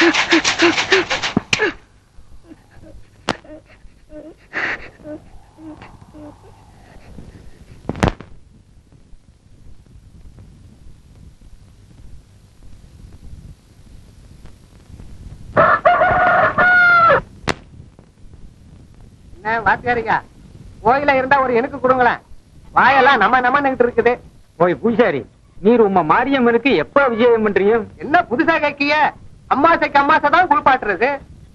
என்ன வாத்தியாரிங்க கோயில இருந்தா ஒரு எனக்கு கொடுங்களேன் வாயெல்லாம் நம்ம நம்ம இருக்குது ஓய் பூசாரி நீர் உம்ம மாரியம்மனுக்கு எப்ப விஜயம் பண்றீங்க என்ன புதுசா கேக்கிய அம்மாசைக்கு அம்மாசை தான் குளிப்பாட்டுறது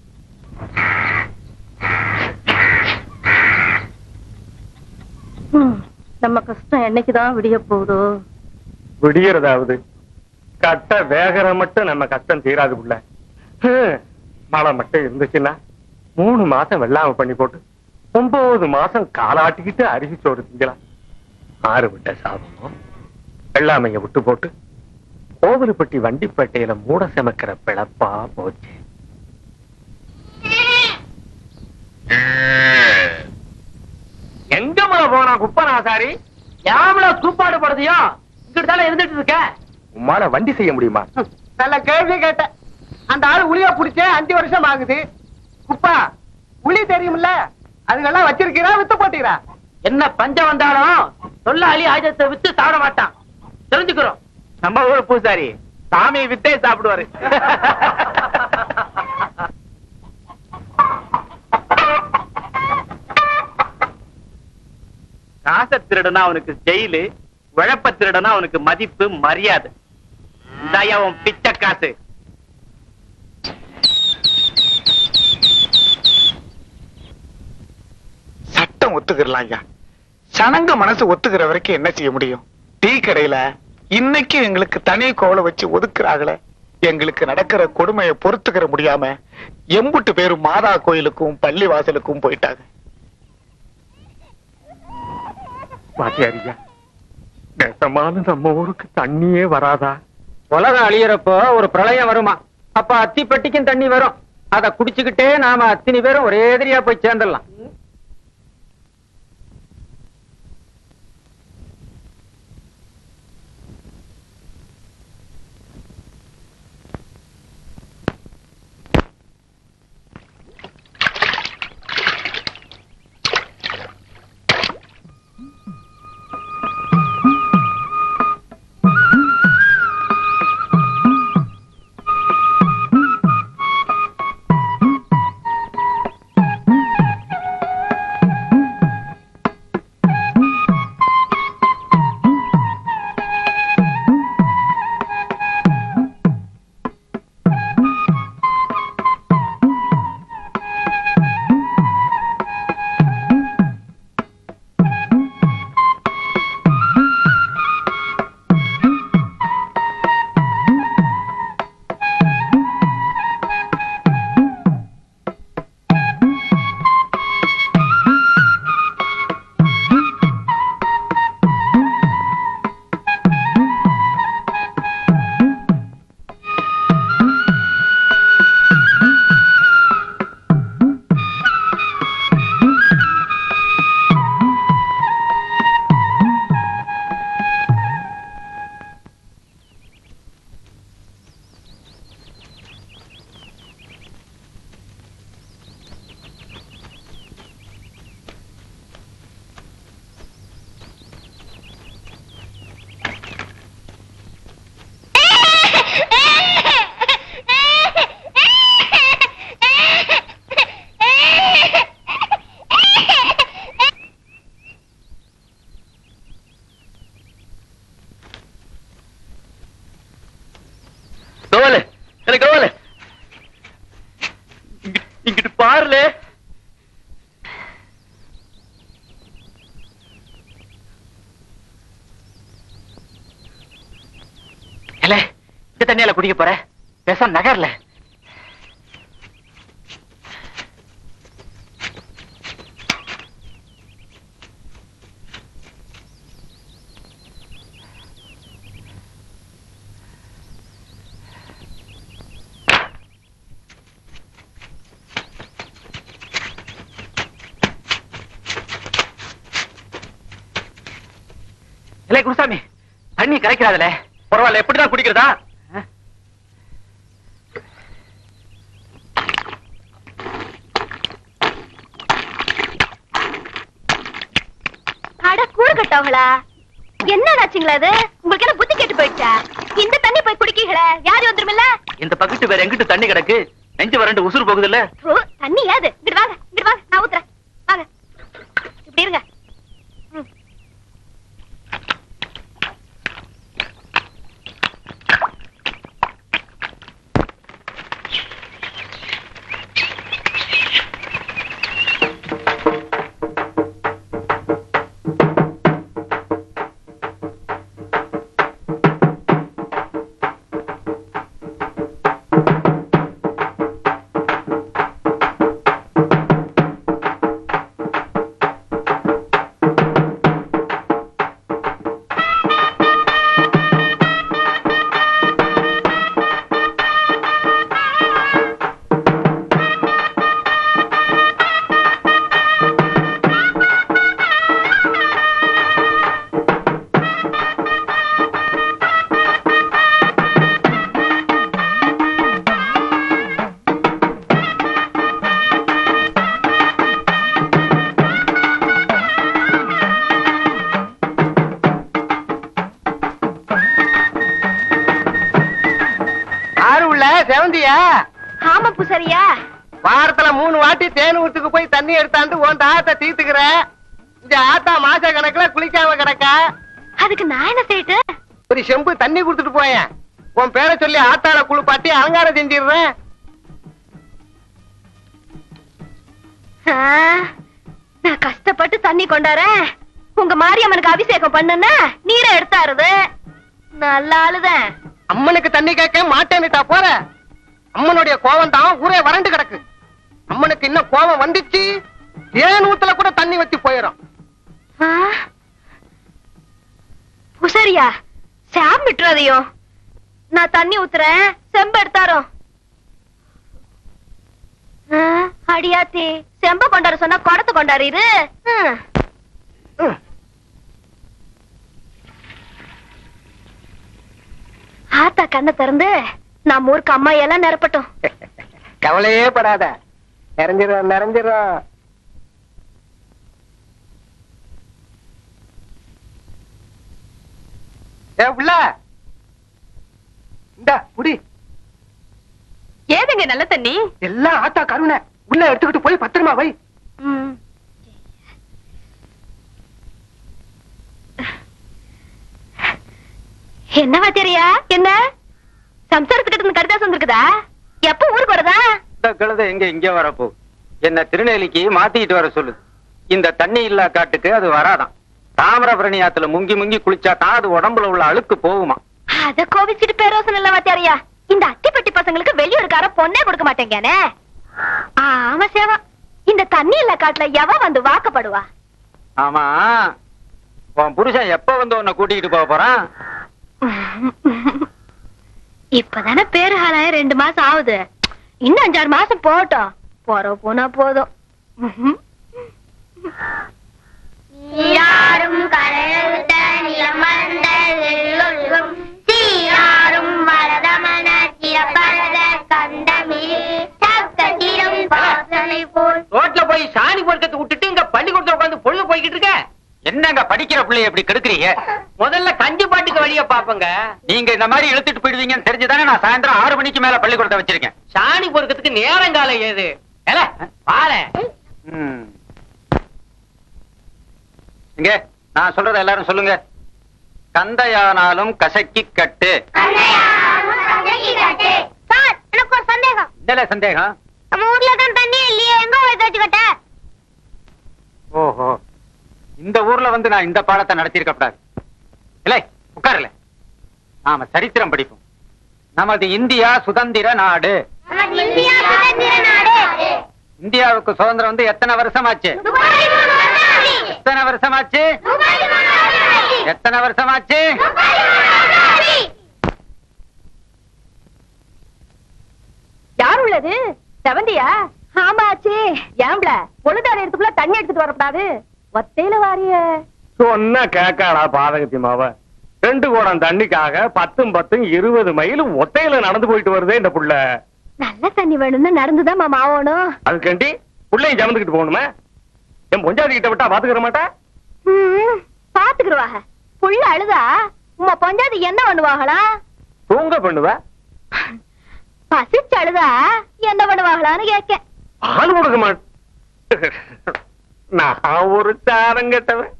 நம்ம கஷ்டம் என்னைக்குதான் விடிய போகுதோ விடியறதாவது கட்ட வேகர மட்டும் நம்ம கஷ்டம் தீராது புள்ள ஹம், மழை மட்டும் இருந்துச்சுன்னா மூணு மாசம் வெள்ளாம பண்ணி போட்டு ஒன்பது மாசம் காலாட்டிக்கிட்டு அரிசி சோறு திங்கலாம் ஆறு விட்ட சாபம் வெள்ளாமைய விட்டு போட்டு கோவிலுப்பட்டி வண்டிப்பேட்டையில மூட சமைக்கிற பிழப்பா போச்சு எங்கம்மா போனா குப்பனாசாரி யாமல கூப்பாடு படுதியோ இங்கிட்டு தானே இருந்துட்டு இருக்க உம்மால வண்டி செய்ய முடியுமா நல்ல கேள்வி கேட்டேன் அந்த ஆள் உளிய புடிச்சே அஞ்சு வருஷம் ஆகுது குப்பா உளி தெரியும்ல அதுங்கெல்லாம் வச்சிருக்கீரா வித்து போட்டீரா என்ன பஞ்சம் வந்தாலும் தொல்லாளி ஆயுதத்தை வித்து சாப்பிட மாட்டான் தெரிஞ்சுக்கிறோம் நம்ம ஊர் பூசாரி சாமி வித்தே சாப்பிடுவாரு காசை திருடனா அவனுக்கு ஜெயிலு உழப்ப திருடனா அவனுக்கு மதிப்பு மரியாதை இந்தாயா உன் பிச்சை காசு சட்டம் ஒத்துக்கிறலாம் ஐயா சனங்க மனசு ஒத்துக்கிற வரைக்கும் என்ன செய்ய முடியும் டீ கடையில இன்னைக்கு எங்களுக்கு தனி கோவலை வச்சு ஒதுக்குறாங்களே எங்களுக்கு நடக்கிற கொடுமையை பொறுத்துக்கிற முடியாம எம்புட்டு பேரும் மாதா கோயிலுக்கும் பள்ளி வாசலுக்கும் போயிட்டாங்க வாத்தியாரியா நெசமான நம்ம ஊருக்கு தண்ணியே வராதா உலகம் அழியறப்போ ஒரு பிரளயம் வருமா அப்ப அத்தி பெட்டிக்கும் தண்ணி வரும் அத குடிச்சுக்கிட்டே நாம அத்தினி பேரும் ஒரே எதிரியா போய் சேர்ந்துடலாம் கோவலு எனக்கு கோவலு இங்கிட்டு பாருல இல்ல இந்த தண்ணியால குடிக்க போற பேசாம நகர்ல இல்லை குருசாமி தண்ணி கரைக்கிறாதுல பரவாயில்ல எப்படிதான் குடிக்கிறதா கட்டவங்களா என்ன ஆச்சுங்களா அது உங்களுக்கு என்ன புத்தி கெட்டு போயிடுச்சா இந்த தண்ணி போய் குடிக்கீங்களே யாரு வந்துருமில்ல இந்த பக்கத்து வேற எங்கிட்டு தண்ணி கிடக்கு நெஞ்சு வறண்டு உசுறு போகுது இல்ல ஓ, தண்ணி யாது இங்கிட்டு வாங்க இங்கிட்டு வாங்க நான் ஊத்துறேன் வாங்க இப்படி இருங்க ம். ஆறு உள்ள செவந்தியா ஆமா பூசாரியா வாரத்துல மூணு வாட்டி தேன் ஊத்துக்கு போய் தண்ணி எடுத்தாந்து உன் தாகத்தை தீர்த்துக்கிற இந்த ஆத்தா மாச கணக்குல குளிக்காம கிடக்கா அதுக்கு நான் என்ன செய்யிட்டு ஒரு செம்பு தண்ணி குடுத்துட்டு போயேன் உன் பேரை சொல்லி ஆத்தாள குளிப்பாட்டி அலங்காரம் செஞ்சிடுறேன் ஆ, நான் கஷ்டப்பட்டு தண்ணி கொண்டாரேன் உங்க மாரியம்மனுக்கு அபிஷேகம் பண்ணுன்னா நீரை எடுத்தாருது நல்ல ஆளுதான் அம்மனுக்கு தண்ணி கேட்க மாட்டேன்னுட்டா போற அம்மனுடைய கோவம் தான் ஊரே வறண்டு கிடக்கு அம்மனுக்கு இன்னும் கோவம் வந்துச்சு ஏன் ஊத்துல கூட தண்ணி வத்தி போயிடும் ஆ? பூசாரியா சாம் விட்டுறாதையும் நான் தண்ணி ஊத்துறேன் செம்ப எடுத்தாரோ ஆ, அடியாத்தி செம்ப கொண்டார சொன்னா குடத்து கொண்டாரு இரு ம். ஆத்தா கண்ணை திறந்து நம்ம ஊருக்கு அம்மா எல்லாம் நிரப்பட்டும் கவலையே படாத நிறைஞ்சிரும் நிறைஞ்சிரும் ஏ புள்ள இந்த குடி ஏதுங்க நல்ல தண்ணி எல்லாம் ஆத்தா கருணை உள்ள எடுத்துக்கிட்டு போய் பத்திரமா வை ம். என்ன வாத்தியாரியா என்ன சம்சாரத்துக்கிட்ட இருந்து கடிதாசம் வந்திருக்குதா எப்ப ஊருக்கு வரதா இந்த கழுதை எங்க இங்க வரப்போ என்ன திருநெல்வேலிக்கு மாத்திட்டு வர சொல்லு இந்த தண்ணி இல்லா காட்டுக்கு அது வராதாம் தாமிரபரணி ஆத்துல முங்கி முங்கி குளிச்சா தான் அது உடம்புல உள்ள அழுக்கு போகுமா அத கோவிச்சிட்டு பேரோசன் இல்ல வாத்தியாரியா இந்த அத்திப்பட்டி பசங்களுக்கு வெளியூருக்கார பொண்ணே கொடுக்க மாட்டேங்கானே ஆமா சேவா இந்த தண்ணி இல்ல காட்டுல எவ வந்து வாக்கப்படுவா ஆமா உன் புருஷன் எப்ப வந்து உன்னை கூட்டிட்டு போக போறான் இப்பதானே பேரு ஹாலாய ரெண்டு மாசம் ஆகுது இன்னும் அஞ்சாறு மாசம் போட்டோம் போற போனா போதும் நீராடும் கடலுத்த நிலமந்த எல்லொழுகும் சீராடும் வரதமன சிறப்பரத கந்தமிழ் சப்தத்திரும் வாசனை போல் ரோட்ல போய் சாணி பொறுக்கத்தை விட்டுட்டு இங்க பள்ளிக்கூடத்துல உட்காந்து பொழுது போய்கிட்டு இருக்க என்னங்க படிக்கிற பிள்ளைய எப்படி கெடுக்குறீங்க முதல்ல கஞ்சி பாட்டுக்கு வழிய பாப்பங்க நீங்க இந்த மாதிரி இழுத்துட்டு போயிடுவீங்கன்னு தெரிஞ்சுதானே நான் சாயந்தரம் ஆறு மணிக்கு மேல பள்ளிக்கூடத்தை வச்சிருக்கேன் சாணி பொறுக்கிறதுக்கு நேரங்காலம் ஏது ஏல பால ம். இங்க நான் சொல்றத எல்லாரும் சொல்லுங்க கந்தையானாலும் கசக்கி கட்டு சார் எனக்கு ஒரு சந்தேகம் இதுல சந்தேகம் நம்ம ஊர்ல தான் தண்ணி இல்லையே எங்க போய் தச்சுக்கிட்ட ஓஹோ இந்த ஊர்ல வந்து நான் இந்த பாடத்தை நடத்தியிருக்க கூடாது இல்லை உட்காரல நாம சரித்திரம் படிப்போம் நமது இந்தியா சுதந்திர நாடு நம்ம இந்தியா சுதந்திர நாடு இந்தியாவுக்கு சுதந்திரம் வந்து எத்தனை வருஷமாச்சு துபாய் முதலாளி. எத்தனை வருஷமாச்சு துபாய் முதலாளி. எத்தனை வருஷமாச்சு துபாய் முதலாளி. யார் உள்ளது செவந்தியா ஆமாச்சு ஏம்பல பொழுதார இடத்துக்குள்ள தண்ணி எடுத்துட்டு வரக்கூடாது ஒத்தையில வாரிய சொன்ன கேக்காடா பாதகத்தி மாவ ரெண்டு குடம் தண்ணிக்காக பத்தும் பத்தும் இருபது மைல் ஒத்தையில நடந்து போயிட்டு வருதே இந்த புள்ள நல்ல தண்ணி வேணும்னு நடந்துதான் மாமா ஆகணும் அதுக்கண்டி புள்ளையும் சமந்துக்கிட்டு போகணுமே என் பொஞ்சாதி கிட்ட விட்டா பாத்துக்கிற மாட்டா ம், பாத்து பாத்துக்கிடுவாங்க புள்ள அழுதா உமா பஞ்சாதி என்ன பண்ணுவாங்களா தூங்க பண்ணுவ பசிச்சு அழுதா என்ன பண்ணுவாங்களான்னு கேக்க பால் கொடுக்க மாட்டேன் நான் ஒரு சாரம் கெட்டவன்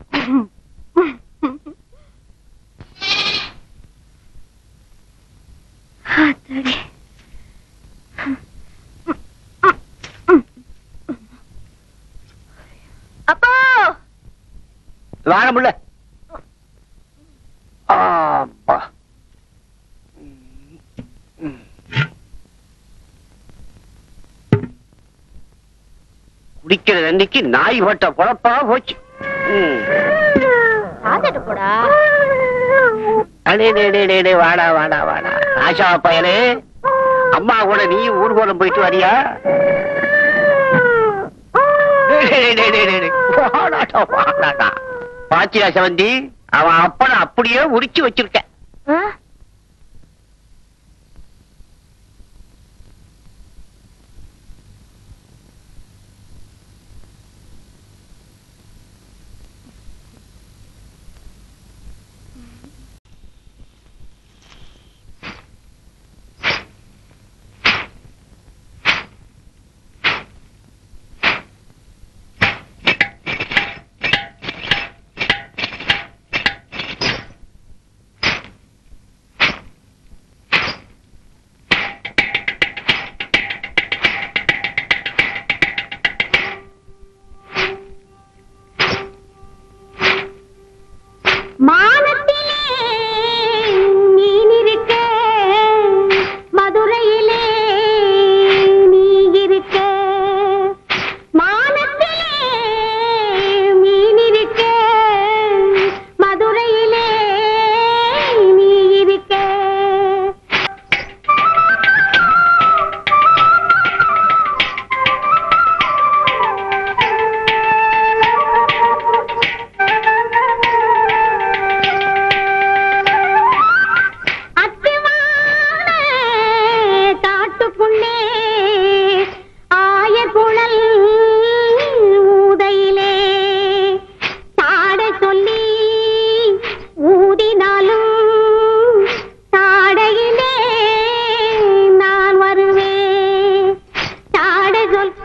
அப்போ வாங்க முள்ள ஆப்பா குடிக்கிற தண்ணிக்கு நாய் ஓட்ட குழப்பா போச்சு ம். சாப்பிட்டு போடா அடே டே டே டே டே வாடா வாடா வாடா ஆஷா பயலே அம்மா கூட நீ ஊர்வலம் போயிட்டு வரியா டேய், டேய், டேய், டேய், டேய், வாடாடா, வாடாடா. பாத்தியா செவந்தி அவன் அப்பனை அப்படியே உரிச்சு வச்சிருக்க ஆ? மானத்திலே மீன் இருக்க மதுரையிலே நீ இருக்க மானத்திலே மீன் இருக்க மதுரையிலே நீ இருக்க அத்துவான காட்டுக்குள்ளே ஆய குழல் ஊதையிலே சாட சொல்லி ஊதினாலும் சாடையிலே நான் வருவேன் சாட சொல்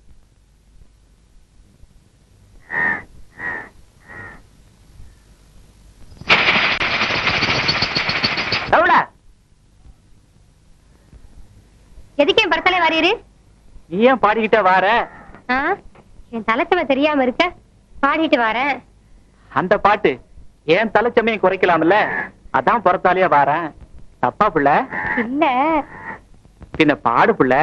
எவ்வளோ எதுக்கு என் படத்துல வரீரு நீ ஏன் பாடிக்கிட்டே வார ஆ? என் தலைச்சமை தெரியாம இருக்க பாடிட்டு வரேன் அந்த பாட்டு ஏன் தலைச்சமையும் குறைக்கலாம்ல அதான் புறத்தாலேயே வாரேன் தப்பா புள்ள இல்ல பின்ன பாடு புள்ள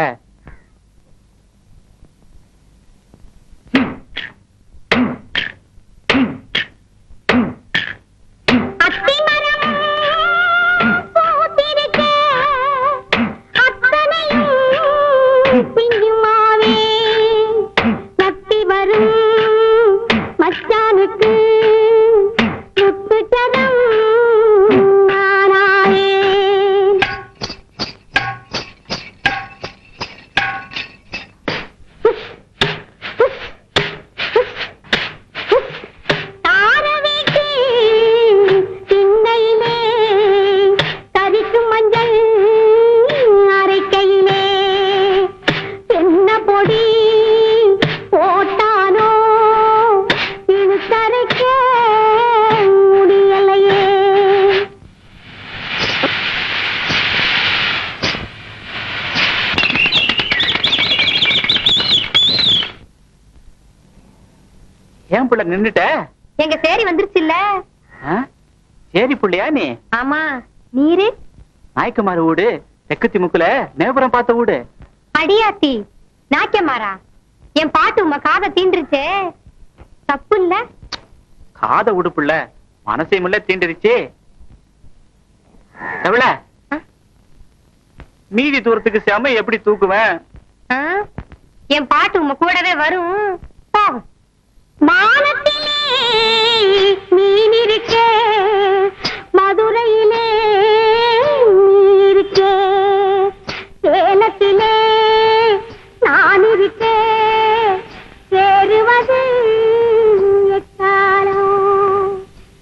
அத்திமரம் பூத்திருக்க, அத்தனையும் பிஞ்சுமாவே. சக்தி வரும் மச்சானுக்கு முத்துச்சரம் நானாவேன். தாரவேட்டி திண்ணையிலே கரிக்கும் மஞ்சள் அரைக்கையிலே என்ன பொடி போட்டானோ இழுத்தரைக்க முடியலையே ஏன் புள்ள நின்னுட்ட எங்க சேரி வந்துருச்சுல்ல ஆ? சரி புள்ளையா நீ ஆமா நீரு நாய்க்குமார் வீடு தெக்குத்தி முக்குல நேபுரம் பார்த்த வீடு அடியாத்தி நாக்கியமாரா என் பாட்டு உங்க காதை தீண்டுருச்சே தப்பு இல்ல காத உடுப்புள்ள மனசையும் இல்ல தீண்டிருச்சு எவ்வள ஆ? மீதி தூரத்துக்கு செம எப்படி தூக்குவேன் ஆ? என் பாட்டு உங்க கூடவே வரும் பாவம். மானத்திலே மீன் இருக்க மதுரையிலே நீ இருக்க சேலத்திலே நான் இருக்க சேருவது எக்காலம்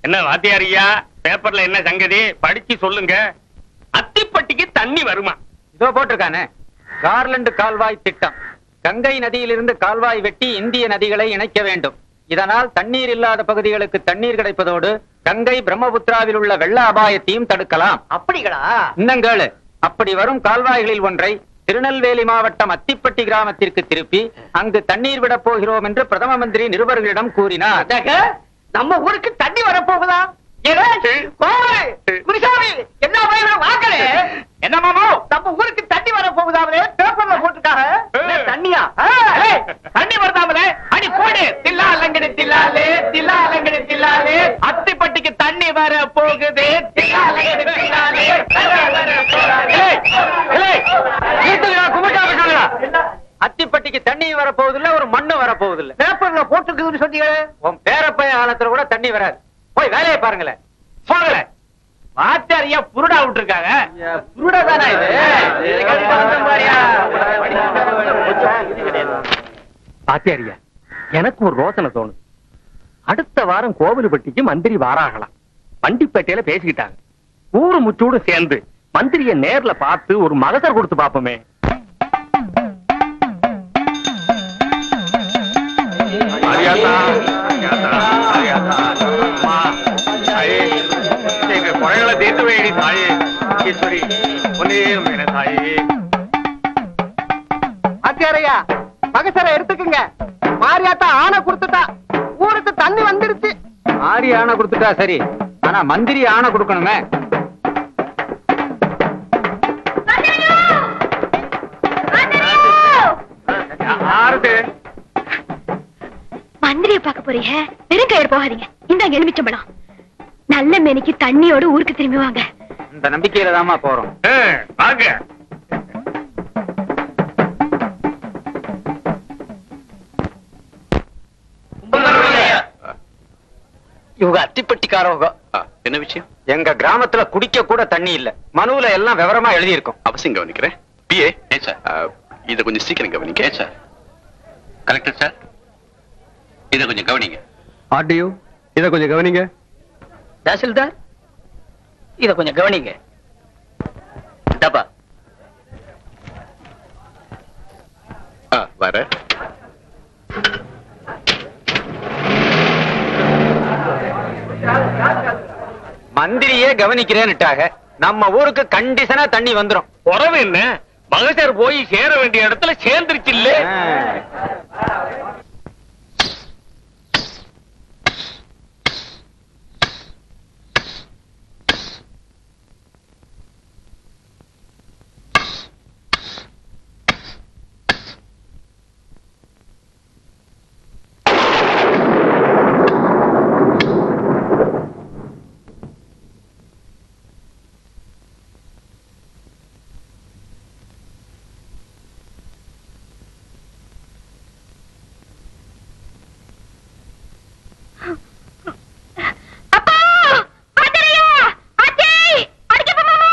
என்ன வாத்தியாரியா பேப்பர்ல என்ன சங்கதி படிச்சு சொல்லுங்க அத்திப்பட்டிக்கு தண்ணி வருமா இதோ போட்டிருக்கானே கார்லண்ட் கால்வாய் திட்டம் கங்கை நதியிலிருந்து கால்வாய் வெட்டி இந்திய நதிகளை இணைக்க வேண்டும் இதனால் தண்ணீர் இல்லாத பகுதிகளுக்கு தண்ணீர் கிடைப்பதோடு கங்கை பிரம்மபுத்திராவில் உள்ள வெள்ள அபாயத்தையும் தடுக்கலாம் அப்படிங்களா இன்னங்கேளு அப்படி வரும் கால்வாய்களில் ஒன்றை திருநெல்வேலி மாவட்டம் அத்திப்பட்டி கிராமத்திற்கு திருப்பி அங்கு தண்ணீர் விடப் போகிறோம் என்று பிரதம மந்திரி நிருபர்களிடம் கூறினார் அதாங்க, நம்ம ஊருக்கு தண்ணி வரப்போகுதா ஏலே, கோவை, குருசாமி, என்ன பயங்கர வாக்களே? என்ன மாமோ நம்ம ஊருக்கு தண்ணி வர போகுதாமலே பேப்பர்ல போட்டுருக்காங்க என்ன தண்ணியா ஆ, ஏய், தண்ணி வருதாமலே அடி போடு தில்லா அலங்கடி தில்லாலே தில்லா அலங்கடி தில்லாலே அத்திப்பட்டிக்கு தண்ணி வர போகுது தில்லா அலங்கடி தில்லாலே தில்லா அலங்கடி தில்லாலே. ஏய், ஏய், நிறுத்துங்கடா, கும்பிட்டாங்க சொல்லுடா. அத்திப்பட்டிக்கு தண்ணி வரப்போவதில்ல ஒரு மண்ணு வரப்போவதில்ல பேப்பர்ல போட்டுருக்குதுன்னு சொன்னீங்களே உன் பேரப்பைய காலத்துல கூட தண்ணி வராது போய் வேலையை பாருங்களேன் போகல வாத்தியாரியா புருடா விட்டுருக்காங்க புருடா தானா இது வாத்தியாரியா எனக்கு ஒரு ரோசனை தோணுது அடுத்த வாரம் கோவிலுப்பட்டிக்கு மந்திரி வாராகலாம் வண்டிப்பேட்டையில பேசிக்கிட்டாங்க ஊரு முச்சூடு சேர்ந்து மந்திரிய நேர்ல பார்த்து ஒரு மகசர் கொடுத்து பாப்போமே ஆரியாத்தா, ஆரியாத்தா, ஆரியாத்தா. அம்மா, தாயே, எங்க குறைகளை தீர்த்து வைடி தாயே ஈஸ்வரி ஒன்னே மேல தாயே ஆச்சாரையா மகசரை எடுத்துக்குங்க மாரியாத்தா ஆணை கொடுத்துட்டா ஊருக்கு தண்ணி வந்துடுச்சு ஆரி ஆணை கொடுத்துட்டா சரி ஆனா மந்திரி ஆணை கொடுக்கணுமே ஆறுது மந்திரிய பார்க்க போறீங்க வெறும் கயிறு போகாதீங்க இந்தாங்க எலுமிச்சம்பழம் நல்ல மேனிக்கு தண்ணியோட ஊருக்கு திரும்பி வாங்க இந்த நம்பிக்கையில தாமா போறோம் ஆ, வாங்க இவங்க அத்திப்பட்டிக்காரவங்க என்ன விஷயம் எங்க கிராமத்துல குடிக்க கூட தண்ணி இல்ல மனுவுல எல்லாம் விவரமா எழுதி இருக்கும் அவசியம் கவனிக்கிறேன் பிஏ ஏன் சார் இதை கொஞ்சம் சீக்கிரம் கவனிக்க ஏன் சார் கலெக்டர் சார் இதை கொஞ்சம் கவனிங்க ஆர்டிஓ இத கொஞ்சம் கவனிங்க தாசில்தார் இத கொஞ்சம் கவனிங்க டப்பா ஆ, வர மந்திரியே கவனிக்கிறேன்னுட்டாக நம்ம ஊருக்கு கண்டிஷனா தண்ணி வந்துரும் உறவு என்ன மகசர் போய் சேர வேண்டிய இடத்துல சேர்ந்துருச்சு இல்ல அப்பா ஆத்தரையா ஆத்தி அடிக்க மாமா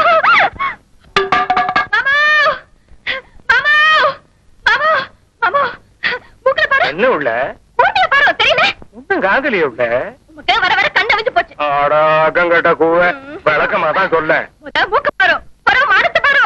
மாமா மாமா மாமா மாமா மூக்குல பாரு என்ன உள்ள மூட்டில பாரு தெரியல ஒண்ணும் காதலிய உள்ள உமக்கு வர வர கண்ண வச்சு போச்சு ஆடா அகங்கட்ட கூவ விளக்கமா தான் சொல்ல முத மூக்கு பாரு பரவ மானத்து பாரு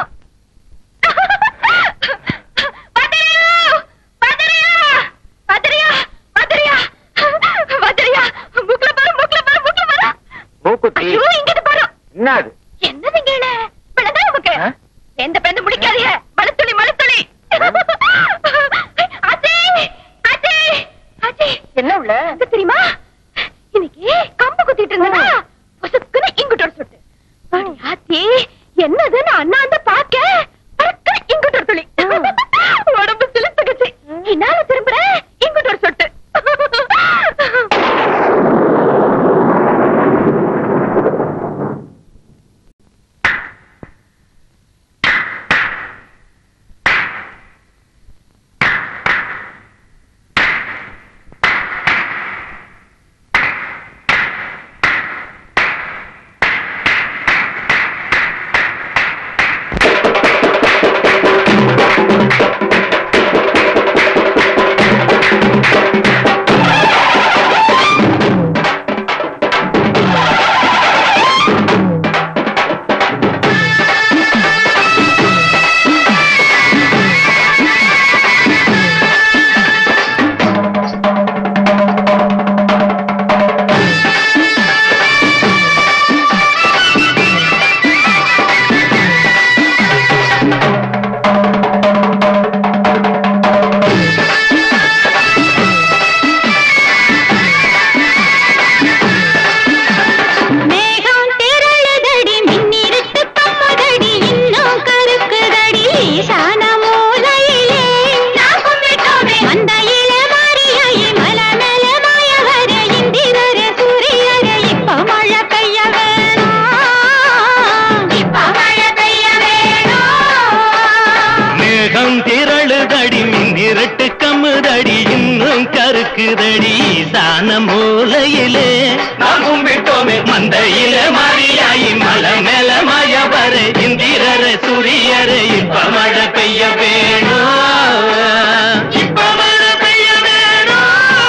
பாத்தரியா பாத்தரியா பாத்தரியா பாத்தரியா பாத்தரியா மூக்குல பாரு மூக்குல பாரு மூக்குல பாரு மூக்குத்தி ஐயோ இங்கிட்டு பாரு என்னது என்னதுங்க இள? விளங்கா உமக்கு ஆ? எந்த பெண்ணு முடிக்காதீங்க மழுத்துளி மழுத்துளி ஆச்சி ஆச்சி ஆச்சி என்ன உள்ள தெரியுமா இன்னைக்கு கம்பு குத்திட்டு இருந்தனா பொசுக்குன்னு இங்குட்டு ஒரு சொட்டு அடி ஆச்சி என்னதுன்னு அண்ணாந்து பாக்க பறக்குன்னு இங்குட்டு ஒரு துளி உடம்பு சிலுத்துக்குச்சு என்னால திரும்புறேன் இங்குட்டு ஒரு சொட்டு கருக்குதடி ஈசான மூலையிலே நாம் கும்பிட்டோமே மந்தையில மாரியாயி மலை மேல மாயவர இந்திரர சூரியர இப்ப மழை பெய்ய வேணும் இப்ப மழை பெய்ய வேணும்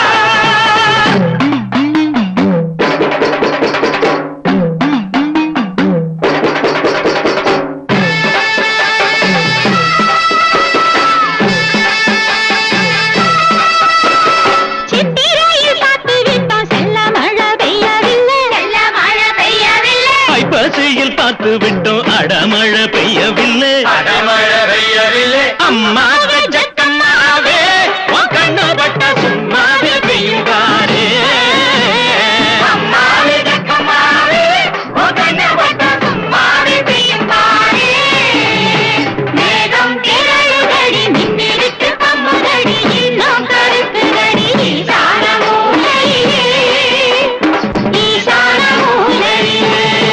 சித்திரையில் பார்த்து விட்டோம் செல்ல மழை பெய்யவில்லை செல்ல மழை பெய்யவில்லை ஐப்பசியில் பார்த்து விட்டோம் அடமழை பெய்யவில்லை அடமழை பெய்யவில்லை அம்மாவே ஜக்கம்மாவே உன் கண்ணு பட்ட சும்மாவே பெய்யும் பாரே அம்மாவே ஜக்கம்மாவே உன் கண்ணு பட்ட சும்மாவே பெய்யும் பாரே மேகம் திரளுதடி மின்னிருக்கு பம்புதடி இன்னும் கருக்குதடி ஈசான மூலையிலே ஈசான மூலையிலே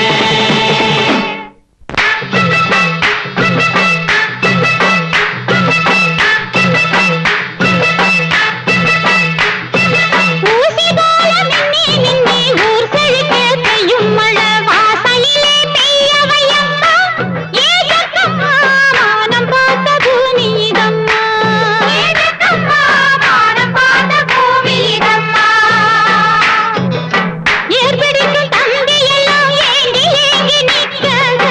ஊசி போல மின்னி மின்னி ஊர் செழிக்க பெய்யும் மழை வாசலிலே பெய்ய வையம்மா ஏதக்கம்மா வானம் பார்த்த பூமி இதம்மா ஏதக்கம்மா வானம் பார்த்த பூமி இதம்மா ஏற்பிடிக்கும் தம்பி எல்லாம் ஏங்கி ஏங்கி நிற்கிறது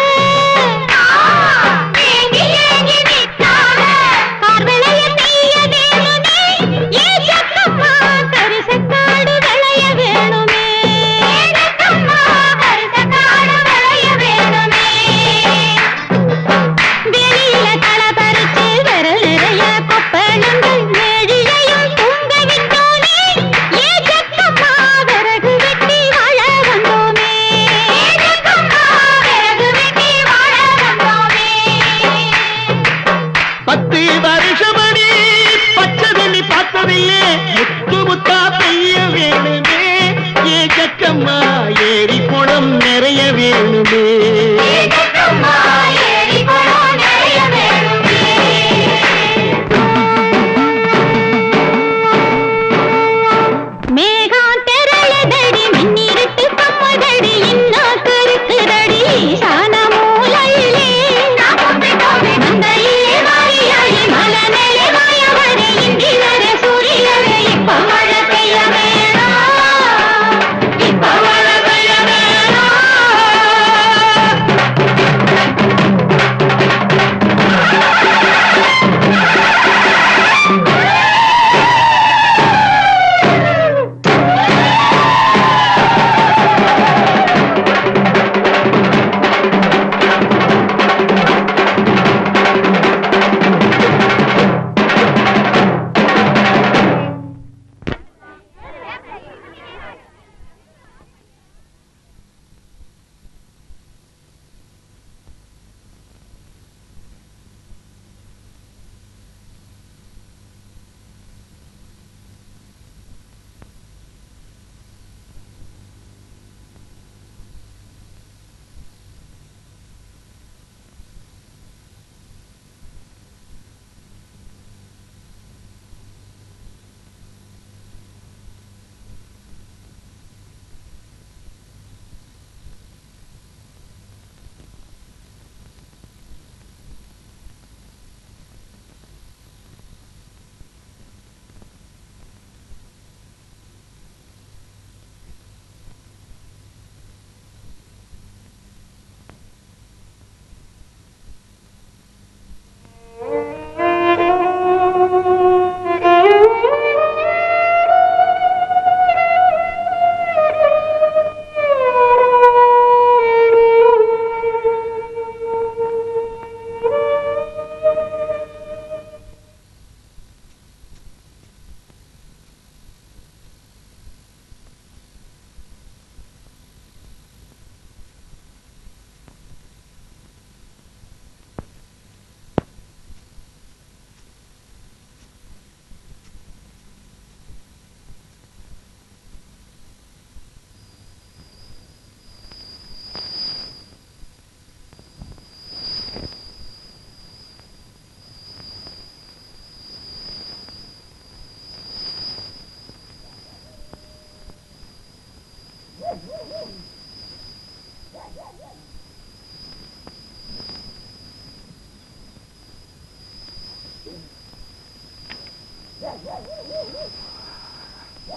ஏங்கி ஏங்கி நிற்காத பார்வளைய பெய்ய வேணுமே ஏ ஜக்கம்மா கரிசக்காடு விளைய வேணுமே ஜக்கம்மா கரிசக்காடு விளைய வேணுமே வெளியில களை பறிச்சு விரல் நிறைய கொப்பளங்கள் மேழிலையும் தூங்க விட்டோமே ஏ ஜக்கம்மா விறகு வெட்டி வாழ வந்தோமே ஏ ஜக்கம்மா விறகு வெட்டி வாழ வந்தோமே பத்து வருஷமணி பச்சை தண்ணி பார்த்ததில்லை முத்து முத்தா பெய்ய வேணுமே ஏ ஜக்கம்மா ஏரி குளம் நிறைய வேணுமே ஜக்கம்மா ஏரி குளம் நிறைய வேணுமே மேகம் திரளுதடி மின்னிருட்டு கம்முதடி இன்னும் கருக்குதடி ஈசான மூலையிலே மந்தையிலே மாரியாயி மலை மேலே மாயவரே இந்திரரே சூரியரே இப்ப மழை பெய்ய வேணும் இப்ப மழை பெய்ய வேணும்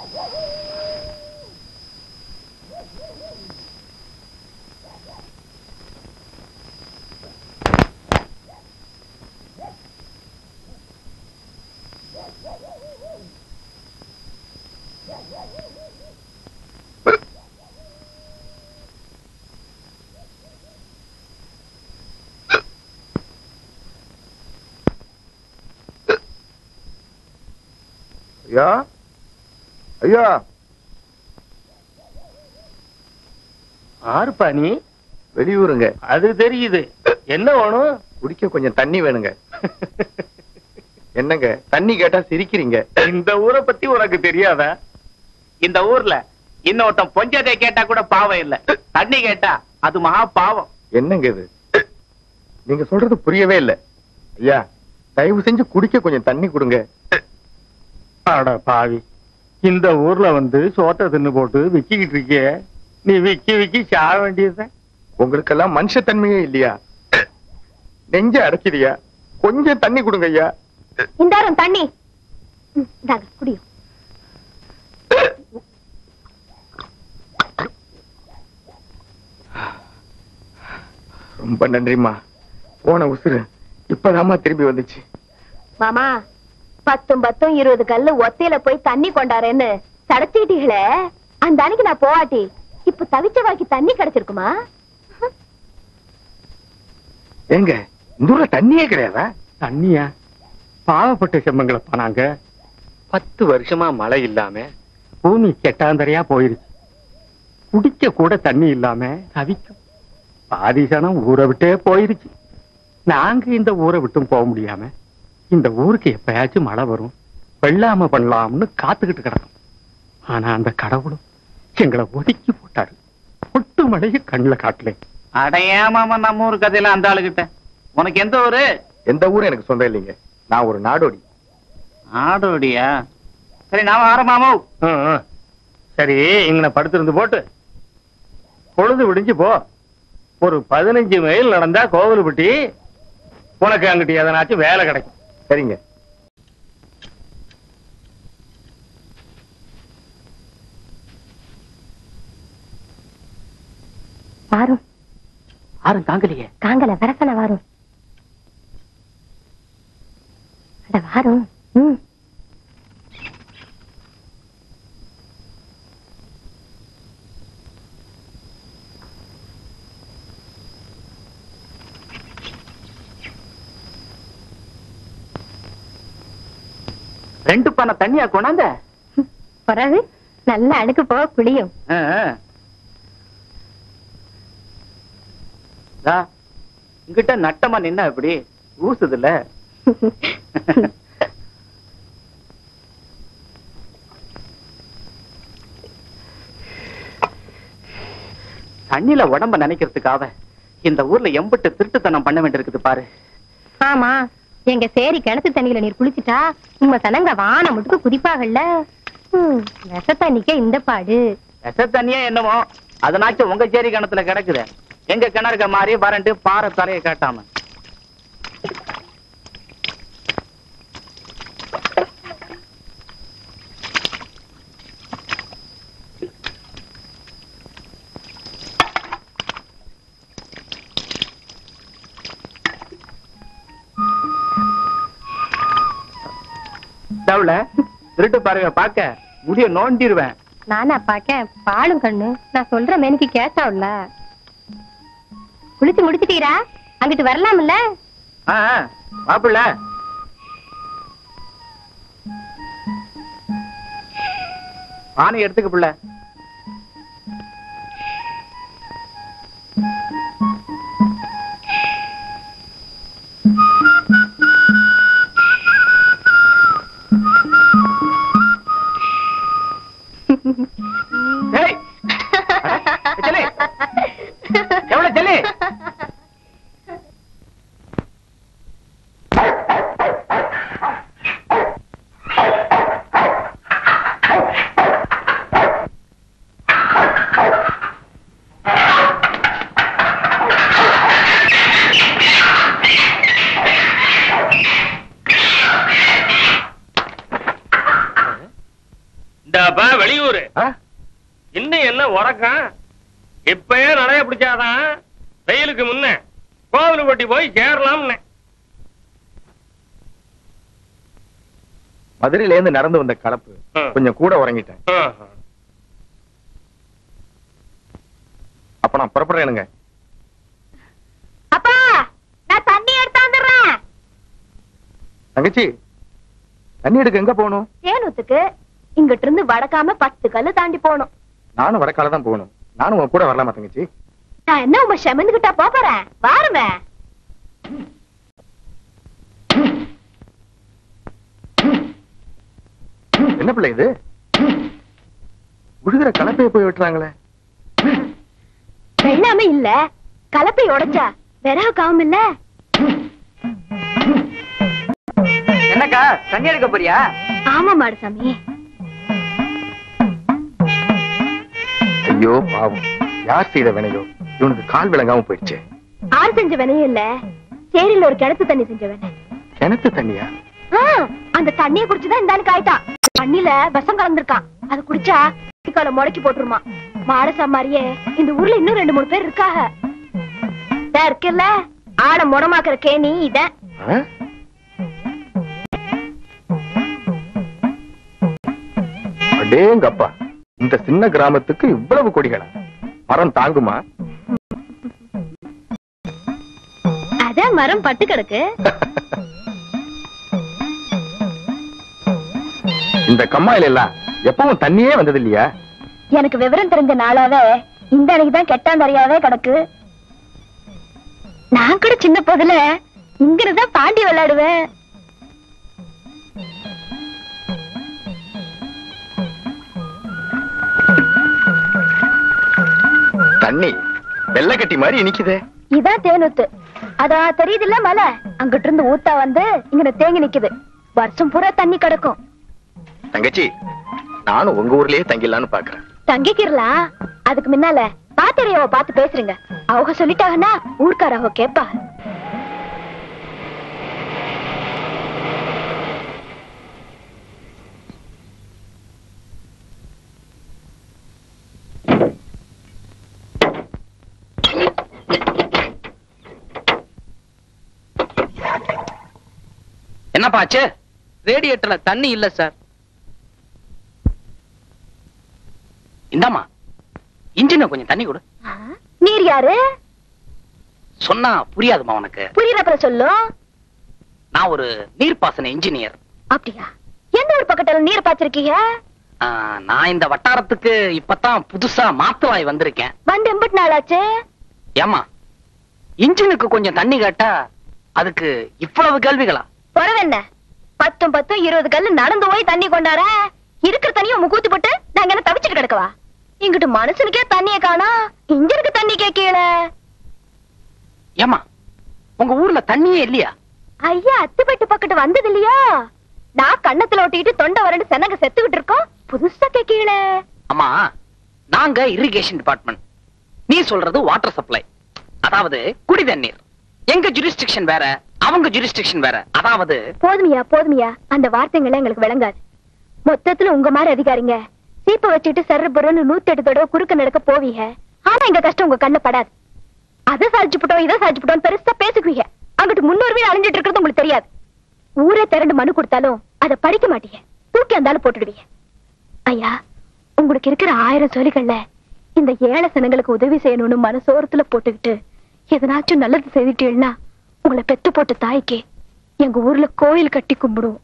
ஐயா ஐயா ஆறுப்பா நீ வெளியூருங்க அது தெரியுது என்ன வேணும் குடிக்க கொஞ்சம் தண்ணி வேணுங்க என்னங்க தண்ணி கேட்டா சிரிக்கிறீங்க இந்த ஊரை பத்தி உனக்கு தெரியாதா இந்த ஊர்ல இன்னொருத்தன் பொஞ்சதை கேட்டா கூட பாவம் இல்ல தண்ணி கேட்டா அது மகா பாவம் என்னங்க இது நீங்க சொல்றது புரியவே இல்ல ஐயா தயவு செஞ்சு குடிக்க கொஞ்சம் தண்ணி கொடுங்க அட பாவி இந்த ஊர்ல வந்து சோத்தை தின்னு போட்டு விக்கிக்கிட்டு இருக்கியே நீ விக்கி விக்கி சாக வேண்டியதுதான் உங்களுக்கெல்லாம் மனுஷத்தன்மையே இல்லையா நெஞ்ச அடைக்குதியா கொஞ்சம் தண்ணி கொடுங்க ஐயா இந்தாரம் தண்ணி ம், இந்தாங்க குடியும் ரொம்ப நன்றிம்மா போன உசுறு இப்பதாம்மா திரும்பி வந்துச்சு மாமா பத்தும் பத்தும் இருபது கல்லு ஒத்தையில போய் தண்ணி கொண்டாரேன்னு தடைச்சுக்கிட்டீங்களே அந்த அன்னைக்கு நான் போவாட்டி இப்ப தவிச்ச வாக்கி தண்ணி கிடைச்சிருக்குமா ஏங்க இந்த ஊர்ல தண்ணியே கிடையாதா தண்ணியா பாவப்பட்ட செம்மங்களப்பா நாங்க பத்து வருஷமா மழை இல்லாம பூமி கெட்டாந்தரையா போயிருச்சு குடிக்க கூட தண்ணி இல்லாம தவிக்கும் பாதி சனம் ஊரை விட்டே போயிருச்சு நாங்க இந்த ஊரை விட்டும் போக முடியாம இந்த ஊருக்கு எப்பயாச்சும் மழை வரும் வெள்ளாம பண்ணலாம்னு காத்துக்கிட்டு கிடக்கும் ஆனா அந்த கடவுளும் எங்களை ஒதுக்கி போட்டாரு ஒட்டு மழைய கண்ணுல காட்டல அடையாம நம்ம ஊர் கதையில அந்த ஆளுகிட்ட உனக்கு எந்த ஊரு எந்த ஊரும் எனக்கு சொந்தம் இல்லைங்க நான் ஒரு நாடோடி ஆடோடியா சரி நாம ஆரம்பமோ சரி இங்கன படுத்திருந்து போட்டு பொழுது விடிஞ்சு போ ஒரு பதினஞ்சு மைல் நடந்தா கோவில்பட்டி உனக்கு அங்கிட்டு எதனாச்சும் வேலை கிடைக்கும் சரிங்க வாரும் யாரும் தாங்கலையே காங்கல வரசன வாரும் அட வாரும் ம் ரெண்டு பண்ண தண்ணியா கொண்டாந்த பிறகு நல்ல அழுக்கு போக குளியும் ஆ, ஆ. தா, இங்கிட்ட நட்டமா நின்னா எப்படி ஊசுதுல்ல தண்ணில உடம்ப நினைக்கிறதுக்காக இந்த ஊர்ல எம்பிட்டு திருட்டுத்தனம் பண்ண வேண்டியிருக்குது பாரு ஆமா எங்க சேரி கிணத்து தண்ணியில நீர் குளிச்சிட்டா உங்க சனங்க வானம் முட்டுக்கு குதிப்பாகல்ல ம், விஷ தண்ணிக்க இந்த பாடு விஷ தண்ணியே என்னமோ அதனாச்சும் உங்க சேரி கிணத்துல கிடக்குது எங்க கிணறுக மாதிரி வறண்டு பாறை தலையை காட்டாம தவுல திருட்டு பாருங்க பாக்க முடிய நோண்டிடுவேன் நானா பாக்க பாலும் கண்ணு நான் சொல்ற மேனிக்கு கேட்டாவுல குளிச்சு முடிச்சிட்டீரா அங்கிட்டு வரலாம்ல ஆ, ஆ, மாப்பிள்ள பானை எடுத்துக்க பிள்ளை ஏய், செல்லு. எவ்வளவு செல்லு இந்த ஏப்பா வெளியூர் இன்னும் என்ன உறக்கம் இப்பயே நடைய பிடிச்சாதான் வெயிலுக்கு முன்ன கோவிலுப்பட்டி போய் சேரலாம்னு மதுரையில இருந்து நடந்து வந்த கலப்பு கொஞ்சம் கூட உறங்கிட்டேன் அப்ப நான் புறப்படுறேனுங்க அப்பா நான் தண்ணி எடுத்து வந்துடுறேன் தங்கச்சி தண்ணி எடுக்க எங்க போகணும் தேனூத்துக்கு இங்கிட்டு இருந்து வடக்காம பத்து கல்லு தாண்டி போகணும் நானும் வடக்கால தான் போகணும் நானும் உன் கூட வரலாமா தங்கச்சி நான் என்ன உங்க செமந்துகிட்டா போறேன் வாருமே என்ன பிள்ளை இது உழுகிற கலப்பையை போய் வெட்டுறாங்களே வெள்ளாம இல்ல கலப்பை உடைச்சா விறகு காவும் இல்ல என்னக்கா தண்ணி எடுக்க போறியா ஆமா மாடுசாமி ஐயோ பாவம் யார் செய்த வினையோ இவனுக்கு கால் விளங்காம போயிடுச்சே ஆறு செஞ்ச வினையும் இல்ல சேரியில ஒரு கிணத்து தண்ணி செஞ்ச வினை கிணத்து தண்ணியா ஆ, அந்த தண்ணிய குடிச்சுதான் இந்த காய்ட்டான் தண்ணில விஷம் கலந்துருக்கான் அது குடிச்சா கால முடக்கி போட்டுருமா மாடசா மாதிரியே இந்த ஊர்ல இன்னும் ரெண்டு மூணு பேர் இருக்காக இதா இருக்குல்ல ஆட முடமாக்குற கேணி இதான் ஆ? அடேங்கப்பா இந்த சின்ன கிராமத்துக்கு இவ்வளவு கொடிகளா மரம் தாங்குமா அதான் மரம் பட்டு கிடக்கு இந்த கம்மாயில எல்லாம் எப்பவும் தண்ணியே வந்தது இல்லையா எனக்கு விவரம் தெரிஞ்ச நாளாவே இந்த அன்னைக்கு தான் கெட்டாந்தறியாவே கிடக்கு நான் கூட சின்ன போதுல இங்கிருந்தான் பாண்டி விளையாடுவேன் தண்ணி வெள்ளக்கட்டி மாதிரி இனிக்குதே இதான் தேனூத்து அதா தெரியுதுல்ல மலை அங்கிட்டு இருந்து ஊத்தா வந்து இங்க தேங்கி நிக்குது வருஷம் பூரா தண்ணி கிடக்கும் தங்கச்சி நானும் உங்க ஊர்லயே தங்கிடலான்னு பாக்குறேன் தங்கிக்கிறலாம் அதுக்கு முன்னால பாத்திரையாவ பார்த்து பேசுறீங்க அவங்க சொல்லிட்டாங்கன்னா ஊர்க்காரவ கேப்பா என்னப்பா ஆச்சு ரேடியேட்டர்ல தண்ணி இல்ல சார் இந்தாமா இன்ஜின கொஞ்சம் தண்ணி கொடு நீர் யாரு சொன்னா புரியாதுமா உனக்கு புரியுறப்ப சொல்லும் நான் ஒரு நீர்ப்பாசன இன்ஜினியர் அப்படியா எந்த ஒரு பக்கத்துல நீர் பாய்ச்சிருக்கீங்க நான் இந்த வட்டாரத்துக்கு இப்பதான் புதுசா மாத்தவாய் வந்திருக்கேன் வந்து எம்பிட்டு நாளாச்சு ஏமா இன்ஜினுக்கு கொஞ்சம் தண்ணி கேட்டா அதுக்கு இவ்வளவு கேள்விகளா என்ன பத்தும் பத்தும் இருபது கல்லு நடந்து போய் தண்ணி கொண்டாரா இருக்கிற தண்ணியும் முக்கூத்தி போட்டு நாங்க என்ன தவிச்சிட்டு கிடக்கவா இங்கிட்டு மனுஷனுக்கே தண்ணிய காணா இன்ஜினுக்கு தண்ணி கேட்கல ஏமா உங்க ஊர்ல தண்ணியே இல்லையா ஐயா அத்துப்பட்டு பக்கத்து வந்தது இல்லையா நான் கண்ணத்துல ஒட்டிட்டு தொண்டை வறண்டு சென்னங்க செத்துக்கிட்டு இருக்கோம் புதுசா கேட்கல அம்மா நாங்க இரிகேஷன் டிபார்ட்மெண்ட் நீ சொல்றது வாட்டர் சப்ளை அதாவது குடி தண்ணீர் எங்க ஜுரிஸ்டிக்ஷன் வேற அவங்க ஜுரிஸ்டிக்ஷன் வேற அதாவது போதுமியா போதுமியா அந்த வார்த்தைகள் எங்களுக்கு விளங்காது மொத்தத்துல உங்க மாதிரி அதிகாரிங்க சீப்ப வச்சுட்டு சர்ற புறன்னு நூத்தி எட்டு தடவை குறுக்க நடக்க போவீங்க ஆனா எங்க கஷ்டம் உங்க கண்ணு படாது அதை சாதிச்சு போட்டோம் இதை சாதிச்சு போட்டோம் பெருசா பேசிக்குவீங்க அங்கிட்டு முன்னூறு வீடு அழிஞ்சிட்டு இருக்கிறது உங்களுக்கு தெரியாது ஊரே திரண்டு மனு கொடுத்தாலும் அதை படிக்க மாட்டீங்க தூக்கி அந்தாலும் போட்டுடுவீங்க ஐயா உங்களுக்கு இருக்கிற ஆயிரம் சொல்லிகள்ல இந்த ஏழை சனங்களுக்கு உதவி செய்யணும்னு மனசோரத்துல போட்டுக்கிட்டு எதனாச்சும் நல்லது செய்துட்டீங்கன்னா உங்களை பெத்து போட்ட தாய்க்கு எங்க ஊர்ல கோயில் கட்டி கும்பிடுவோம்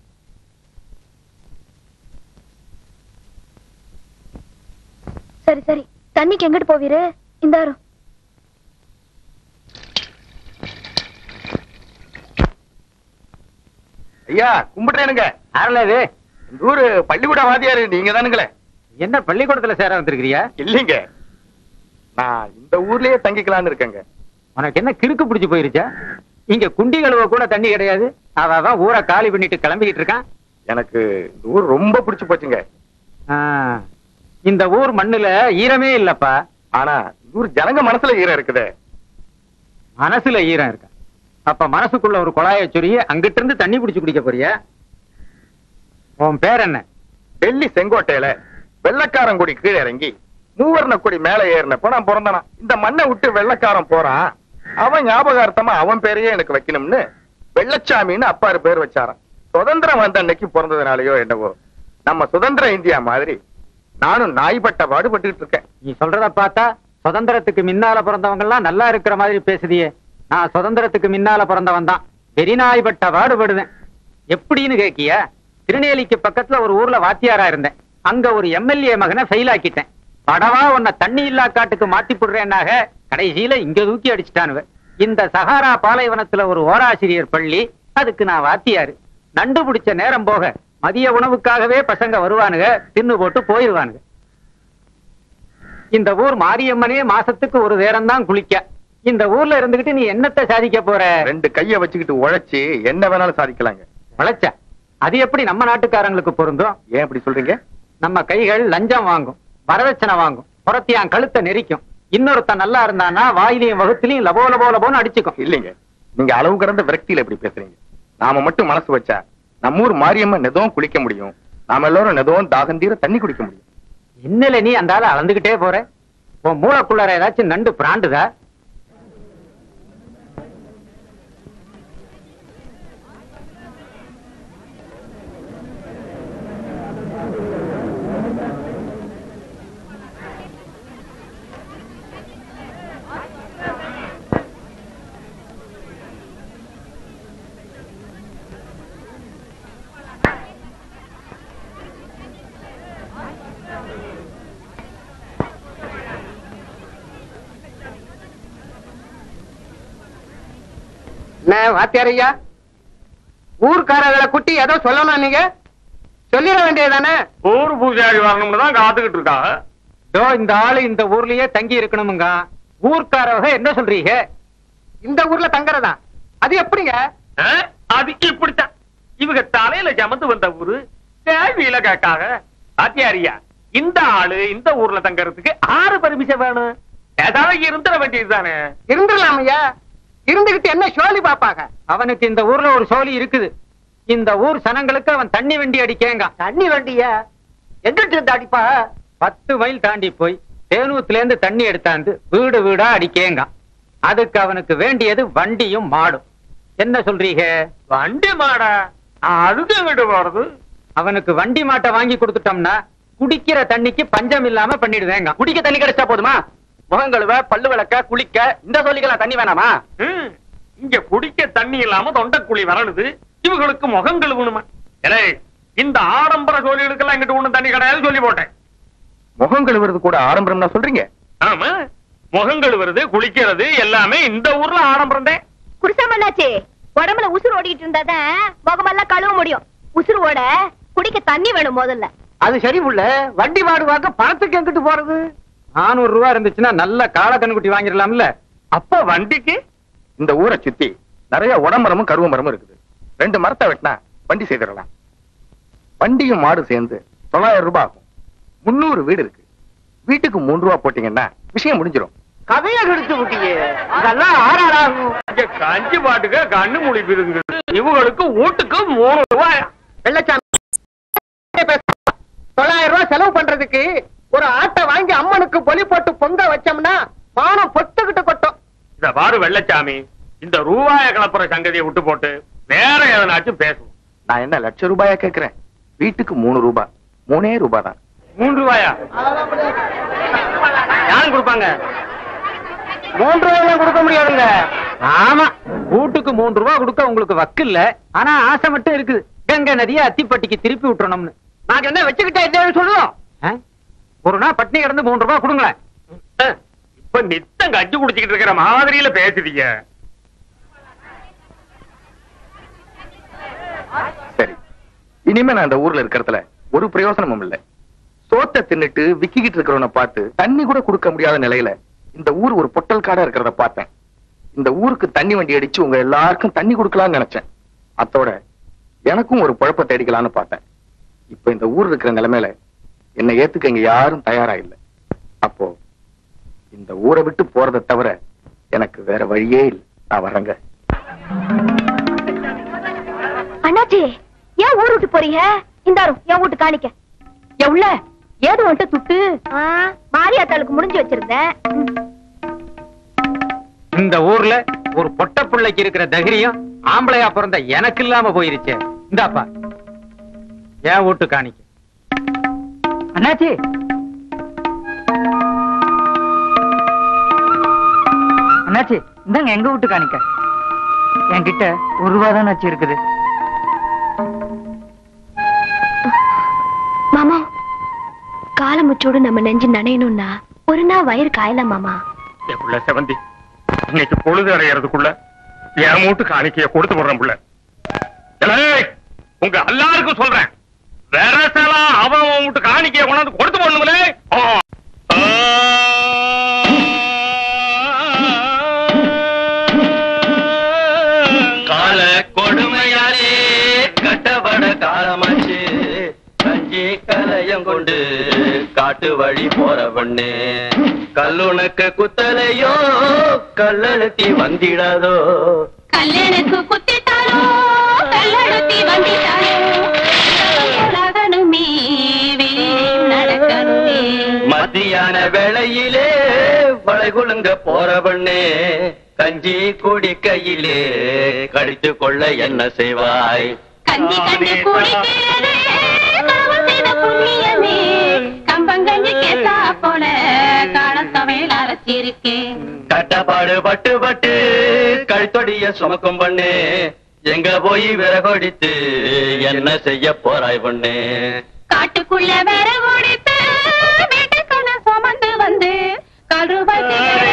சரி சரி தண்ணிக்கு எங்கிட்டு போவீரு இந்தாரும் ஐயா கும்பிடுறேனுங்க யாரில் இந்த ஊரு பள்ளிக்கூட வாதியாரு நீங்க தானுங்களே என்ன பள்ளிக்கூடத்துல சேர வந்திருக்கிறியா இல்லைங்க நான் இந்த ஊர்லயே தங்கிக்கலாம்னு இருக்கேங்க உனக்கு என்ன கிறுக்கு பிடிச்சு போயிருச்சா இங்க குண்டி கழுவ கூட தண்ணி கிடையாது அதான் ஊரை காலி பண்ணிட்டு கிளம்பிக்கிட்டு இருக்கான் எனக்கு இந்த ஊர் ரொம்ப பிடிச்சு போச்சுங்க ஆ, இந்த ஊர் மண்ணுல ஈரமே இல்லப்பா ஆனா இந்த ஊர் ஜனங்க மனசுல ஈரம் இருக்குதே மனசுல ஈரம் இருக்கா அப்ப மனசுக்குள்ள ஒரு குழாய சொருகி அங்கிட்டு இருந்து தண்ணி பிடிச்சு குடிக்க போறியா உன் பேர் என்ன டெல்லி செங்கோட்டையில வெள்ளக்காரன் கொடி கீழே இறங்கி மூவர்ண கொடி மேல ஏறினப்போ நான் பிறந்தனா இந்த மண்ணை விட்டு வெள்ளக்காரன் போறான் அவன் ஞாபகார்த்தமா அவன் பேரையே எனக்கு வைக்கணும்னு வெள்ளச்சாமின்னு அப்பாரு பேர் வச்சாராம் சுதந்திரம் வந்த அன்னைக்கு பிறந்ததுனாலயோ என்னவோ நம்ம சுதந்திர இந்தியா மாதிரி நானும் நாய்பட்ட பாடுபட்டுட்டு இருக்கேன் நீ சொல்றத பார்த்தா சுதந்திரத்துக்கு முன்னால பிறந்தவங்க எல்லாம் நல்லா இருக்கிற மாதிரி பேசுதியே நான் சுதந்திரத்துக்கு முன்னால பிறந்தவன் தான் வெறிநாய்பட்ட பாடுபடுவேன் எப்படின்னு கேக்கிய திருநெல்வேலிக்கு பக்கத்துல ஒரு ஊர்ல வாத்தியாரா இருந்தேன் அங்க ஒரு எம்எல்ஏ மகனை ஃபெயில் ஆக்கிட்டேன் படவா உன்னை தண்ணி இல்லா காட்டுக்கு மாத்தி போடுறேன்னாக கடைசியில இங்க தூக்கி அடிச்சுட்டானுவ இந்த சஹாரா பாலைவனத்துல ஒரு ஓராசிரியர் பள்ளி அதுக்கு நான் வாத்தியாரு நண்டு பிடிச்ச நேரம் போக மதிய உணவுக்காகவே பசங்க வருவானுங்க தின்னு போட்டு போயிருவானுங்க இந்த ஊர் மாரியம்மனே மாசத்துக்கு ஒரு நேரம் தான் குளிக்க இந்த ஊர்ல இருந்துகிட்டு நீ என்னத்தை சாதிக்க போற ரெண்டு கைய வச்சுக்கிட்டு உழைச்சு என்ன வேணாலும் சாதிக்கலாங்க உழைச்ச அது எப்படி நம்ம நாட்டுக்காரங்களுக்கு பொருந்தும் ஏன் இப்படி சொல்றீங்க நம்ம கைகள் லஞ்சம் வாங்கும் வரதட்சணை வாங்கும் புறத்தியான் கழுத்தை நெரிக்கும் இன்னொருத்தன் நல்லா இருந்தானா வாயிலையும் வகுத்திலையும் லபோ லபோ லபோன்னு அடிச்சுக்கும் இல்லைங்க நீங்க அளவு கடந்த விரக்தியில இப்படி பேசுறீங்க நாம மட்டும் மனசு வச்சா நம்ம ஊர் மாரியம்மன் நெதவும் குளிக்க முடியும் நாம எல்லாரும் நெதவும் தாகம் தீர தண்ணி குடிக்க முடியும் என்னல நீ அந்த ஆளை அளந்துகிட்டே போற உன் மூளைக்குள்ளார ஏதாச்சும் நண்டு பிராண்டுதா என்ன வாத்தியார் ஐயா ஊர்க்காரர்களை குட்டி ஏதோ சொல்லணும் நீங்க சொல்லிட வேண்டியதானே ஊர் பூஜாரி வரணும்னு தான் காத்துக்கிட்டு இருக்காங்க இதோ இந்த ஆளு இந்த ஊர்லயே தங்கி இருக்கணுமுங்க ஊர்க்காரவங்க என்ன சொல்றீங்க இந்த ஊர்ல தங்குறதா அது எப்படிங்க ஆ? அதுக்கு இப்படித்தான் இவங்க தலையில ஜமந்து வந்த ஊரு கேள்வியில கேட்காக ஆத்தியாரியா இந்த ஆளு இந்த ஊர்ல தங்கறதுக்கு ஆறு பர்மிஷன் வேணும் ஏதாவது இருந்துட வேண்டியதுதானே இருந்துடலாம் ஐயா இருந்துகிட்டு என்ன சோழி பாப்பாங்க அவனுக்கு இந்த ஊர்ல ஒரு சோலி இருக்குது இந்த ஊர் சனங்களுக்கு அவன் தண்ணி வண்டி அடிக்கேங்க தண்ணி வண்டியா எங்கிட்டு இருந்து அடிப்பா பத்து மைல் தாண்டி போய் தேனூத்துல இருந்து தண்ணி எடுத்தாந்து வீடு வீடா அடிக்கேங்க அதுக்கு அவனுக்கு வேண்டியது வண்டியும் மாடும் என்ன சொல்றீங்க வண்டி மாடா அதுக்கு எங்கிட்டு போறது அவனுக்கு வண்டி மாட்டை வாங்கி கொடுத்துட்டோம்னா குடிக்கிற தண்ணிக்கு பஞ்சம் இல்லாம பண்ணிடுவேங்க குடிக்க தண்ணி கிடைச்சா போதுமா முகம் கழுவ பல்லு விளக்க குளிக்க இந்த சொல்லிக்கலாம் தண்ணி வேணாமா ம், இங்க குடிக்க தண்ணி இல்லாம தொண்டைக்குழி வரணுது இவங்களுக்கு முகம் கழுவணுமா ஏலே இந்த ஆடம்பர சோழிகளுக்கெல்லாம் இங்கிட்டு ஒண்ணு தண்ணி கிடையாது சொல்லி போட்டேன் முகம் கழுவுறது கூட ஆடம்பரம்னா சொல்றீங்க ஆமா முகம் கழுவுறது குளிக்கிறது எல்லாமே இந்த ஊர்ல ஆடம்பரம் தான் குடிசாமண்ணாச்சி உடம்புல உசுறு ஓடிட்டு இருந்தாதான் முகமெல்லாம் கழுவ முடியும் உசுறு ஓட குடிக்க தண்ணி வேணும் முதல்ல அது சரி உள்ள வண்டி மாடு வாங்க பணத்துக்கு எங்கிட்டு போறது நானூறு ரூபா இருந்துச்சுன்னா நல்ல காளை கண்ணுக்குட்டி வாங்கிடலாம்ல அப்ப வண்டிக்கு இந்த ஊரை சுத்தி நிறைய உடமரமும் கருவ மரமும் இருக்குது ரெண்டு மரத்தை வெட்டினா வண்டி செய்திடலாம் வண்டியும் மாடு சேர்ந்து தொள்ளாயிரம் ரூபாய் ஆகும் முன்னூறு வீடு இருக்கு வீட்டுக்கு மூணு ரூபா போட்டீங்கன்னா விஷயம் முடிஞ்சிடும் கதையை கெடுத்து விட்டியே இதெல்லாம் ஆறாறாகும் இங்க கஞ்சி பாட்டுக்கு கண்ணு முழிப்பிருங்க இவங்களுக்கு வீட்டுக்கு மூணு ரூபாய் வெள்ளச்சாமி தொள்ளாயிரம் ரூபாய் செலவு பண்றதுக்கு ஒரு ஆட்டை வாங்கி அம்மனுக்கு பொலி போட்டு பொங்க வச்சோம்னா பானம் பொத்துக்கிட்டு கொட்டும் இத பாரு வெள்ளச்சாமி இந்த ரூபாய கலப்புற சங்கதியை விட்டு போட்டு வேற எதனாச்சும் பேசுவோம் நான் என்ன லட்சம் ரூபாயா கேக்குறேன் வீட்டுக்கு மூணு ரூபாய் மூணே ரூபாய் தான் மூணு ரூபாயா யாரும் கொடுப்பாங்க மூன்று ரூபாய் கொடுக்க முடியாதுங்க ஆமா வீட்டுக்கு மூன்று ரூபா கொடுக்க உங்களுக்கு வக்கு இல்ல ஆனா ஆசை மட்டும் இருக்குது கங்கை நதியை அத்திப்பட்டிக்கு திருப்பி விட்டுறணும்னு நாங்க என்ன வச்சுக்கிட்டா இல்லைன்னு சொல்லுவோம் ஆ? ஒரு நாள் பட்னி கிடந்து மூன்று ரூபா கொடுங்களேன் அஹ், இப்ப நித்தம் கஞ்சி குடிச்சுக்கிட்டு இருக்கிற மாதிரியில பேசுறீங்க சரி இனிமே நான் இந்த ஊர்ல இருக்கிறதுல ஒரு பிரயோசனமும் இல்ல சோத்தை தின்னுட்டு விக்கிக்கிட்டு இருக்கிறவனை பார்த்து தண்ணி கூட கொடுக்க முடியாத நிலையில இந்த ஊர் ஒரு பொட்டல் காடா இருக்கிறத பார்த்தேன் இந்த ஊருக்கு தண்ணி வண்டி அடிச்சு உங்க எல்லாருக்கும் தண்ணி கொடுக்கலாம்னு நினைச்சேன் அத்தோட எனக்கும் ஒரு குழப்ப தேடிக்கலாம்னு பார்த்தேன் இப்ப இந்த ஊர் இருக்கிற நிலைமையில என்னை ஏத்துக்க இங்க யாரும் தயாரா இல்ல அப்போ இந்த ஊரை விட்டு போறதை தவிர எனக்கு வேற வழியே இல்லை நான் வரேங்க அண்ணாச்சி ஏன் ஊர் விட்டு போறீங்க இந்தாரும் என் வீட்டு காணிக்க எவ்வள ஏது வந்துட்டு துட்டு மாரியாத்தாளுக்கு முடிஞ்சு வச்சிருந்தேன் இந்த ஊர்ல ஒரு பொட்ட பிள்ளைக்கு இருக்கிற தைரியம் ஆம்பளையா பிறந்த எனக்கு இல்லாம போயிருச்சே இந்தாப்பா ஏன் வீட்டு காணிக்க அண்ணாச்சி அண்ணாச்சி இந்தாங்க எங்க வீட்டு காணிக்க என்கிட்ட ஒரு ரூபா தான் ஆச்சு இருக்குது மாமா காலமுச்சோடு நம்ம நெஞ்சு நனையணும்னா ஒரு நாள் வயிறு காயல மாமா என் புள்ள செவந்தி இன்னைக்கு பொழுது அடையறதுக்குள்ள என் மூட்டு காணிக்கைய கொடுத்து போடுறேன் புள்ள ஏலேய், உங்க எல்லாருக்கும் சொல்றேன் வெரசலாம் அவன் அவன் வீட்டு காணிக்கைய கொண்டாந்து கொடுத்து போடணுங்களே ஆ. கால கொடுமையாலே கட்டப்பட காலமாச்சு கஞ்சி கலையம் கொண்டு காட்டு வழி போற பொண்ணு கல்லுனக்கு குத்தலையோ கல்லழுத்தி வந்திடாதோ கல்யாணுக்கு குத்திட்டாரோ கல்லெடுத்தி வந்திட்டாரோ உலகனுமே நடக்கணுமே மத்தியான வேளையிலே வளைகுலுங்க போற பொண்ணு கஞ்சி குடிக்கையிலே கடித்து கொள்ள என்ன செய்வாய் கஞ்சி கஞ்சி குடிக்கிறதே காவல் செய்த புண்ணியமே கம்பங்கஞ்சி கேட்டா போல காலத்தவையில் அரைச்சிருக்கேன் கட்டப்பாடு பட்டு பட்டு கழுத்தொடிய சுமக்கும் பொண்ணு எங்க போய் விறகொடித்து என்ன செய்ய போறாய் பொண்ணு காட்டுக்குள்ள வேற ஓடித்து வீட்டுக்குள்ள சுமந்து வந்து கருவாய்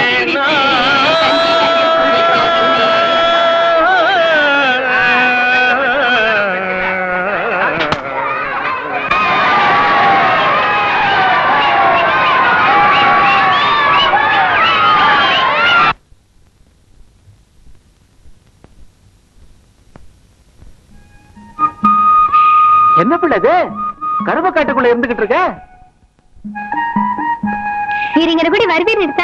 என்ன பிள்ளை இது கருவக்காட்டுக்குள்ள இருந்துகிட்டு இருக்க நீங்க கூட வருவீர் எடுத்தா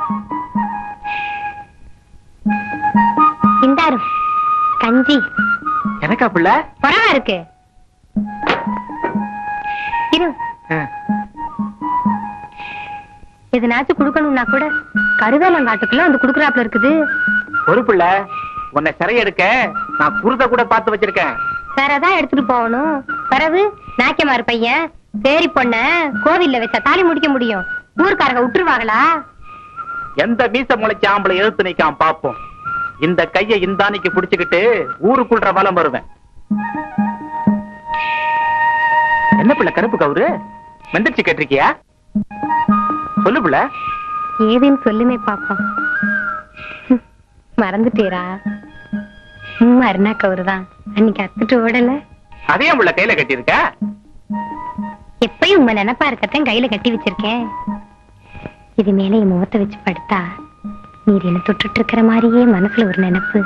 இந்தாரு கஞ்சி எனக்கா பிள்ளை புறவா இருக்கு இரு எதனாச்சும் குடுக்கணும்னா கூட கருவேலங்காட்டுக்குள்ள வந்து குடுக்கறாப்புல இருக்குது ஒரு பிள்ளை உன்னை சிறை எடுக்க நான் குருத கூட பார்த்து வச்சிருக்கேன் வேறதான் எடுத்துட்டு போகணும் பிறகு நாக்கியமாரு பையன் பேரி பொண்ண கோவில்ல வச்சா தாலி முடிக்க முடியும் ஊர்க்காரங்க விட்டுருவாங்களா எந்த மீச முளைச்ச ஆம்பளை எழுத்து நிக்காம பாப்போம் இந்த கைய இந்தானிக்கு புடிச்சுக்கிட்டு ஊருக்குள்ள வலம் வருவேன் என்ன பிள்ளை கருப்பு கவுரு மெந்திரிச்சு கேட்டிருக்கியா சொல்லு பிள்ளை ஏதுன்னு சொல்லுமே பாப்போம் ஹம், மறந்துட்டீரா சும்மா அருணா கவுருதான் அன்னைக்கு அத்துட்டு ஓடல அதே பிள்ளை கையில கட்டியிருக்க எப்பயும் உங்க நினைப்பா இருக்கத்தான் கையில கட்டி வச்சிருக்கேன் இது மேல என் முகத்தை வச்சு படுத்தா நீர் என்ன தொட்டுட்டு இருக்கிற மாதிரியே மனசுல ஒரு நினைப்பு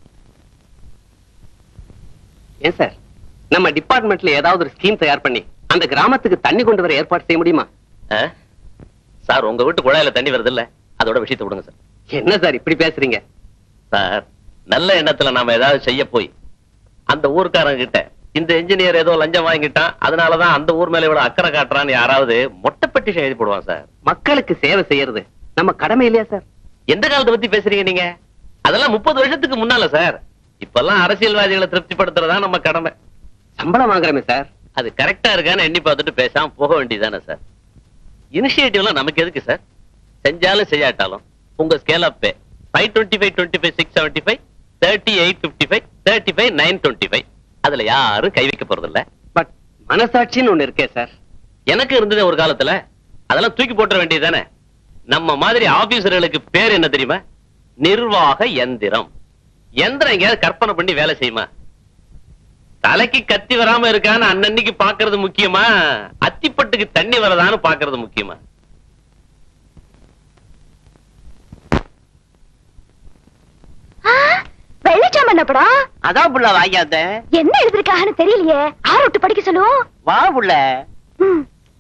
ஏன் சார் நம்ம டிபார்ட்மெண்ட்ல ஏதாவது ஒரு ஸ்கீம் தயார் பண்ணி அந்த கிராமத்துக்கு தண்ணி கொண்டு வர ஏற்பாடு செய்ய முடியுமா ஆ? சார் உங்க வீட்டு குழாயில தண்ணி வருது இல்ல அதோட விஷயத்தை விடுங்க சார் என்ன சார் இப்படி பேசுறீங்க சார் நல்ல எண்ணத்துல நாம ஏதாவது செய்ய போய் அந்த ஊர்க்காரங்க கிட்ட இந்த இன்ஜினியர் ஏதோ லஞ்சம் வாங்கிட்டான் அதனாலதான் அந்த ஊர் மேல இவ்வளவு அக்கறை காட்டுறான்னு யாராவது மொட்டை பெட்டிஷன் எழுதி போடுவான் சார் மக்களுக்கு சேவை செய்யறது நம்ம கடமை இல்லையா சார் எந்த காலத்தை பத்தி பேசுறீங்க நீங்க அதெல்லாம் முப்பது வருஷத்துக்கு முன்னால சார் இப்பெல்லாம் அரசியல்வாதிகளை திருப்திப்படுத்துறதா நம்ம கடமை சம்பளம் வாங்குறமே சார் அது கரெக்டா இருக்கான்னு எண்ணி பார்த்துட்டு பேசாம போக வேண்டியதானே சார் இனிஷியேட்டிவ்லாம் நமக்கு எதுக்கு சார் செஞ்சாலும் செய்யாட்டாலும் உங்க scale of pay five twenty five twenty five six seventy five thirty eight fifty five thirty five nine twenty five அதுல யாரும் கை வைக்க போறது இல்ல பட் மனசாட்சின்னு ஒண்ணு இருக்கே சார் எனக்கு இருந்தது ஒரு காலத்துல அதெல்லாம் தூக்கி போட்ட வேண்டியதுதானே நம்ம மாதிரி ஆபீசர்களுக்கு பேர் என்ன தெரியுமா நிர்வாக எந்திரம் எந்திரம் எங்கேயாவது கற்பனை பண்ணி வேலை செய்யுமா தலைக்கு கத்தி வராம இருக்கான்னு அன்னன்னைக்கு பாக்குறது முக்கியமா அத்திப்பட்டுக்கு தண்ணி வரதான்னு பாக்குறது முக்கியமா வெள்ளச்சாமண்ண படம் அதான் புள்ள வாங்கியாத என்ன எழுதிருக்காங்கன்னு தெரியலையே ஆறு விட்டு படிக்க சொல்லும் வா புள்ள ம்.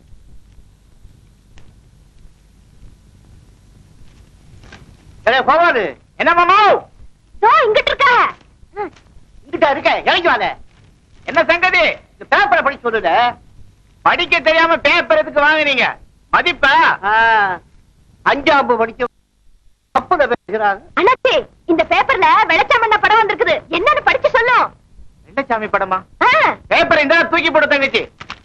போவாது என்ன மாமா இதோ இங்கிட்டு இருக்க ம். இங்கிட்ட இருக்க இறங்கி வாங்க என்ன சங்கதி இந்த பேப்பரை படிக்க சொல்லுல படிக்க தெரியாம பேப்பர் எதுக்கு வாங்குனீங்க மதிப்பா அஞ்சாம்பு படிக்க தப்புல பேசுகிறாங்க அண்ணாச்சி இந்த பேப்பர்ல வெள்ளச்சாமண்ண படம் வந்திருக்குது என்னன்னு படிச்சு சொல்லும் வெள்ளச்சாமி படமா ஆ. பேப்பர் இந்த தூக்கி போட தங்கச்சி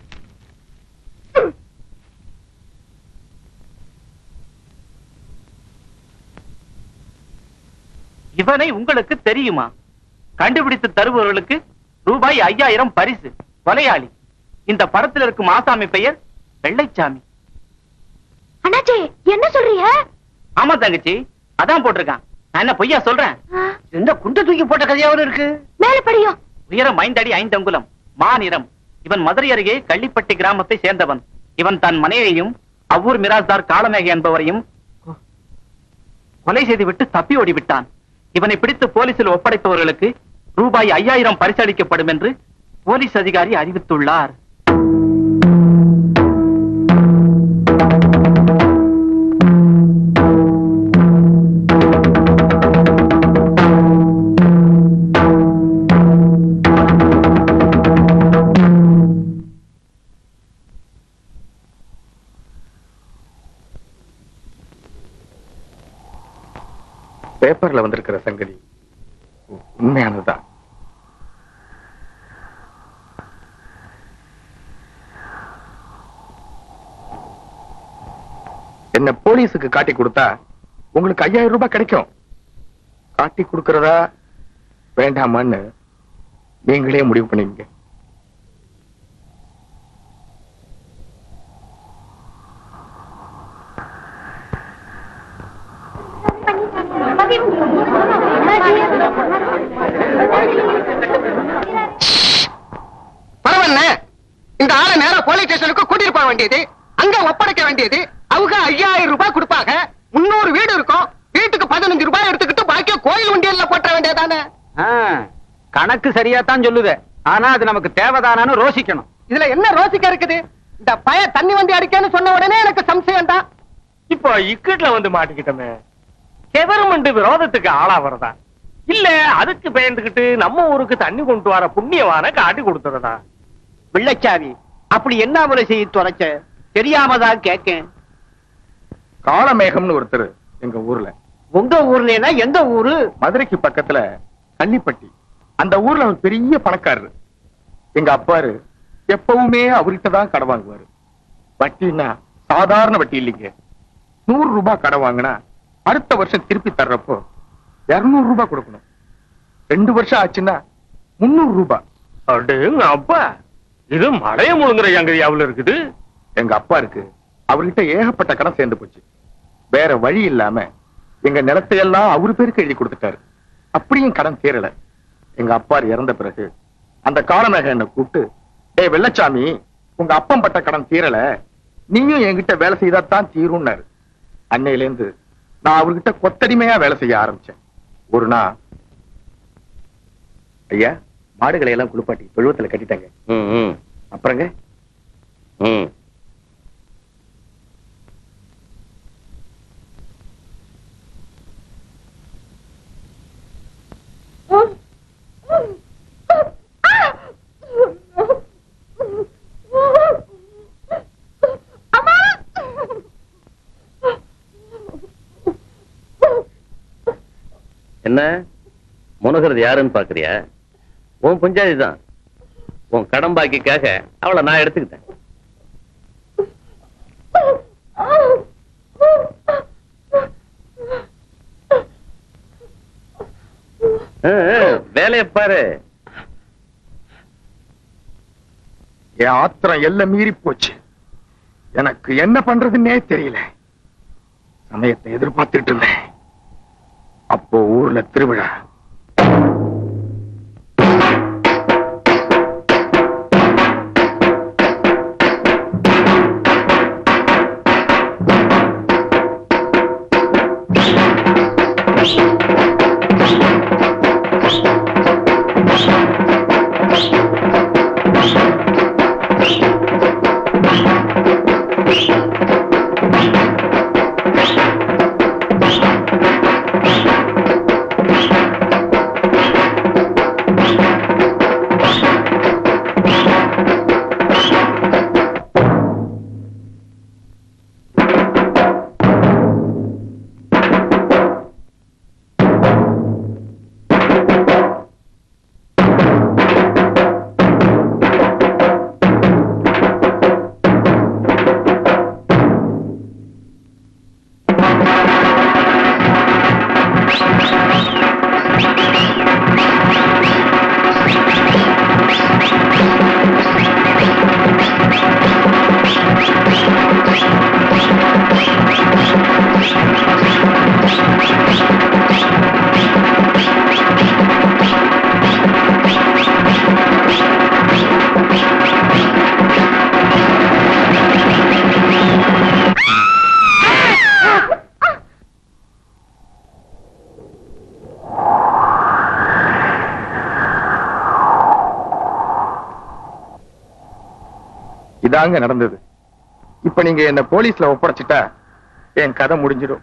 இவனை உங்களுக்கு தெரியுமா கண்டுபிடித்து தருபவர்களுக்கு ரூபாய் ஐயாயிரம் பரிசு கொலையாளி இந்த படத்தில் இருக்கும் ஆசாமி பெயர் வெள்ளைச்சாமி அண்ணாச்சி என்ன சொல்றீங்க ஆமா தங்கச்சி அதான் போட்டிருக்கான் நான் என்ன பொய்யா சொல்றேன் ஆ. இந்த குண்டை தூக்கி போட்ட கதையாவது இருக்கு மேல படியும் உயரம் ஐந்தடி ஐந்தங்குலம் மாநிறம் இவன் மதுரை அருகே கள்ளிப்பட்டி கிராமத்தை சேர்ந்தவன் இவன் தன் மனைவியையும் அவ்வூர் மிராஸ்தார் காளமேக என்பவரையும் கொ- கொலை செய்துவிட்டு தப்பி ஓடிவிட்டான் இவனை பிடித்து போலீசில் ஒப்படைத்தவர்களுக்கு ரூபாய் ஐயாயிரம் பரிசளிக்கப்படும் என்று போலீஸ் அதிகாரி அறிவித்துள்ளார் பேப்பர்ல வந்திருக்கிற சங்கதி உண்மையானதுதான் என்ன போலீஸுக்கு காட்டி கொடுத்தா உங்களுக்கு ஐயாயிரம் ரூபாய் கிடைக்கும் காட்டி கொடுக்கறதா வேண்டாமான்னு நீங்களே முடிவு பண்ணிக்கங்க பரவாயில்ல இந்த ஆளை நேரா போலீஸ் ஸ்டேஷனுக்கு கூட்டிட்டு போக வேண்டியது அங்க ஒப்படைக்க வேண்டியது அவங்க ஐயாயிரம் ரூபாய் கொடுப்பாங்க முன்னூறு வீடு இருக்கும் வீட்டுக்கு பதினஞ்சு ரூபாய் எடுத்துக்கிட்டு பாக்கிய கோயில் உண்டியல்ல போட்ட வேண்டியதானே கணக்கு சரியா தான் சொல்லுது ஆனா அது நமக்கு தேவைதானான்னு ரோசிக்கணும் இதுல என்ன ரோசிக்க இருக்குது இந்த பய தண்ணி வண்டி அடிக்கன்னு சொன்ன உடனே எனக்கு சம்சயம் தான் இப்போ இக்கட்ல வந்து மாட்டிக்கிட்டோமே கவர்மெண்ட் விரோதத்துக்கு ஆளா வரதா இல்ல அதுக்கு பயந்துகிட்டு நம்ம ஊருக்கு தண்ணி கொண்டு வர புண்ணியவான காட்டி கொடுத்துறதா வெள்ளச்சாமி அப்படி என்ன முறை செய்ய தொலைச்ச தெரியாம தான் கேட்கேன் காளமேகம்னு ஒருத்தர் எங்க ஊர்ல உங்க ஊர்லனா எந்த ஊரு மதுரைக்கு பக்கத்துல கள்ளிப்பட்டி அந்த ஊர்ல ஒரு பெரிய பணக்காரரு எங்க அப்பாரு எப்பவுமே அவர்கிட்ட தான் கடன் வாங்குவாரு வட்டின்னா சாதாரண வட்டி இல்லைங்க நூறு ரூபாய் கடன் வாங்கினா அடுத்த வருஷம் திருப்பி தர்றப்போ இருநூறு ரூபாய் கொடுக்கணும் ரெண்டு வருஷம் ஆச்சுன்னா முன்னூறு ரூபாய் அடேங்க அப்பா இது மலைய முழுங்குற எங்கரியாவுல இருக்குது எங்க அப்பா இருக்கு அவர்கிட்ட ஏகப்பட்ட கடன் சேர்ந்து போச்சு வேற வழி இல்லாம எங்க நிலத்தை எல்லாம் அவரு பேருக்கு எழுதி கொடுத்துட்டாரு அப்படியும் கடன் தீரல எங்க அப்பா இறந்த பிறகு அந்த காலமேக என்ன கூப்பிட்டு டேய் வெள்ளச்சாமி உங்க அப்பம் பட்ட கடன் தீரல நீயும் என்கிட்ட வேலை செய்தாதான் தீரும்னாரு அன்னையில இருந்து நான் அவர்கிட்ட கொத்தடிமையா வேலை செய்ய ஆரம்பிச்சேன் ஒரு நாள் ஐயா மாடுகளை எல்லாம் குளிப்பாட்டி தொழுவத்துல கட்டிட்டாங்க ம், ம். அப்புறங்க ம் என்ன முனகிறது யாருன்னு பாக்குறியா உன் பஞ்சாயத்து தான் உன் கடன் பாக்கிக்காக அவளை நான் எடுத்துக்கிட்டேன் ஆ, ஆ, வேலைய பாரு என் ஆத்திரம் எல்லாம் மீறி போச்சு எனக்கு என்ன பண்றதுன்னே தெரியல சமயத்தை எதிர்பார்த்துட்டு இருந்தேன் அப்போ ஊர்ல திருவிழா இதாங்க நடந்தது இப்ப நீங்க என்ன போலீஸ்ல ஒப்படைச்சிட்டா என் கதை முடிஞ்சிடும்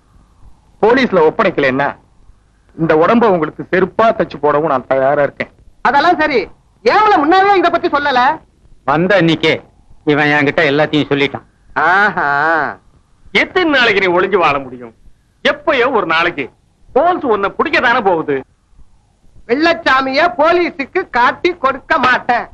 போலீஸ்ல ஒப்படைக்கலைன்னா இந்த உடம்ப உங்களுக்கு செருப்பா தச்சு போடவும் நான் தயாரா இருக்கேன் அதெல்லாம் சரி ஏவல முன்னாடியே இத பத்தி சொல்லல வந்த அன்னைக்கே இவன் என்கிட்ட எல்லாத்தையும் சொல்லிட்டான் ஆஹா எத்தனை நாளைக்கு நீ ஒளிஞ்சு வாழ முடியும் எப்பயோ ஒரு நாளைக்கு போல்ஸ் உன்னை பிடிக்க தானே போகுது வெள்ளச்சாமிய போலீஸுக்கு காட்டி கொடுக்க மாட்டேன்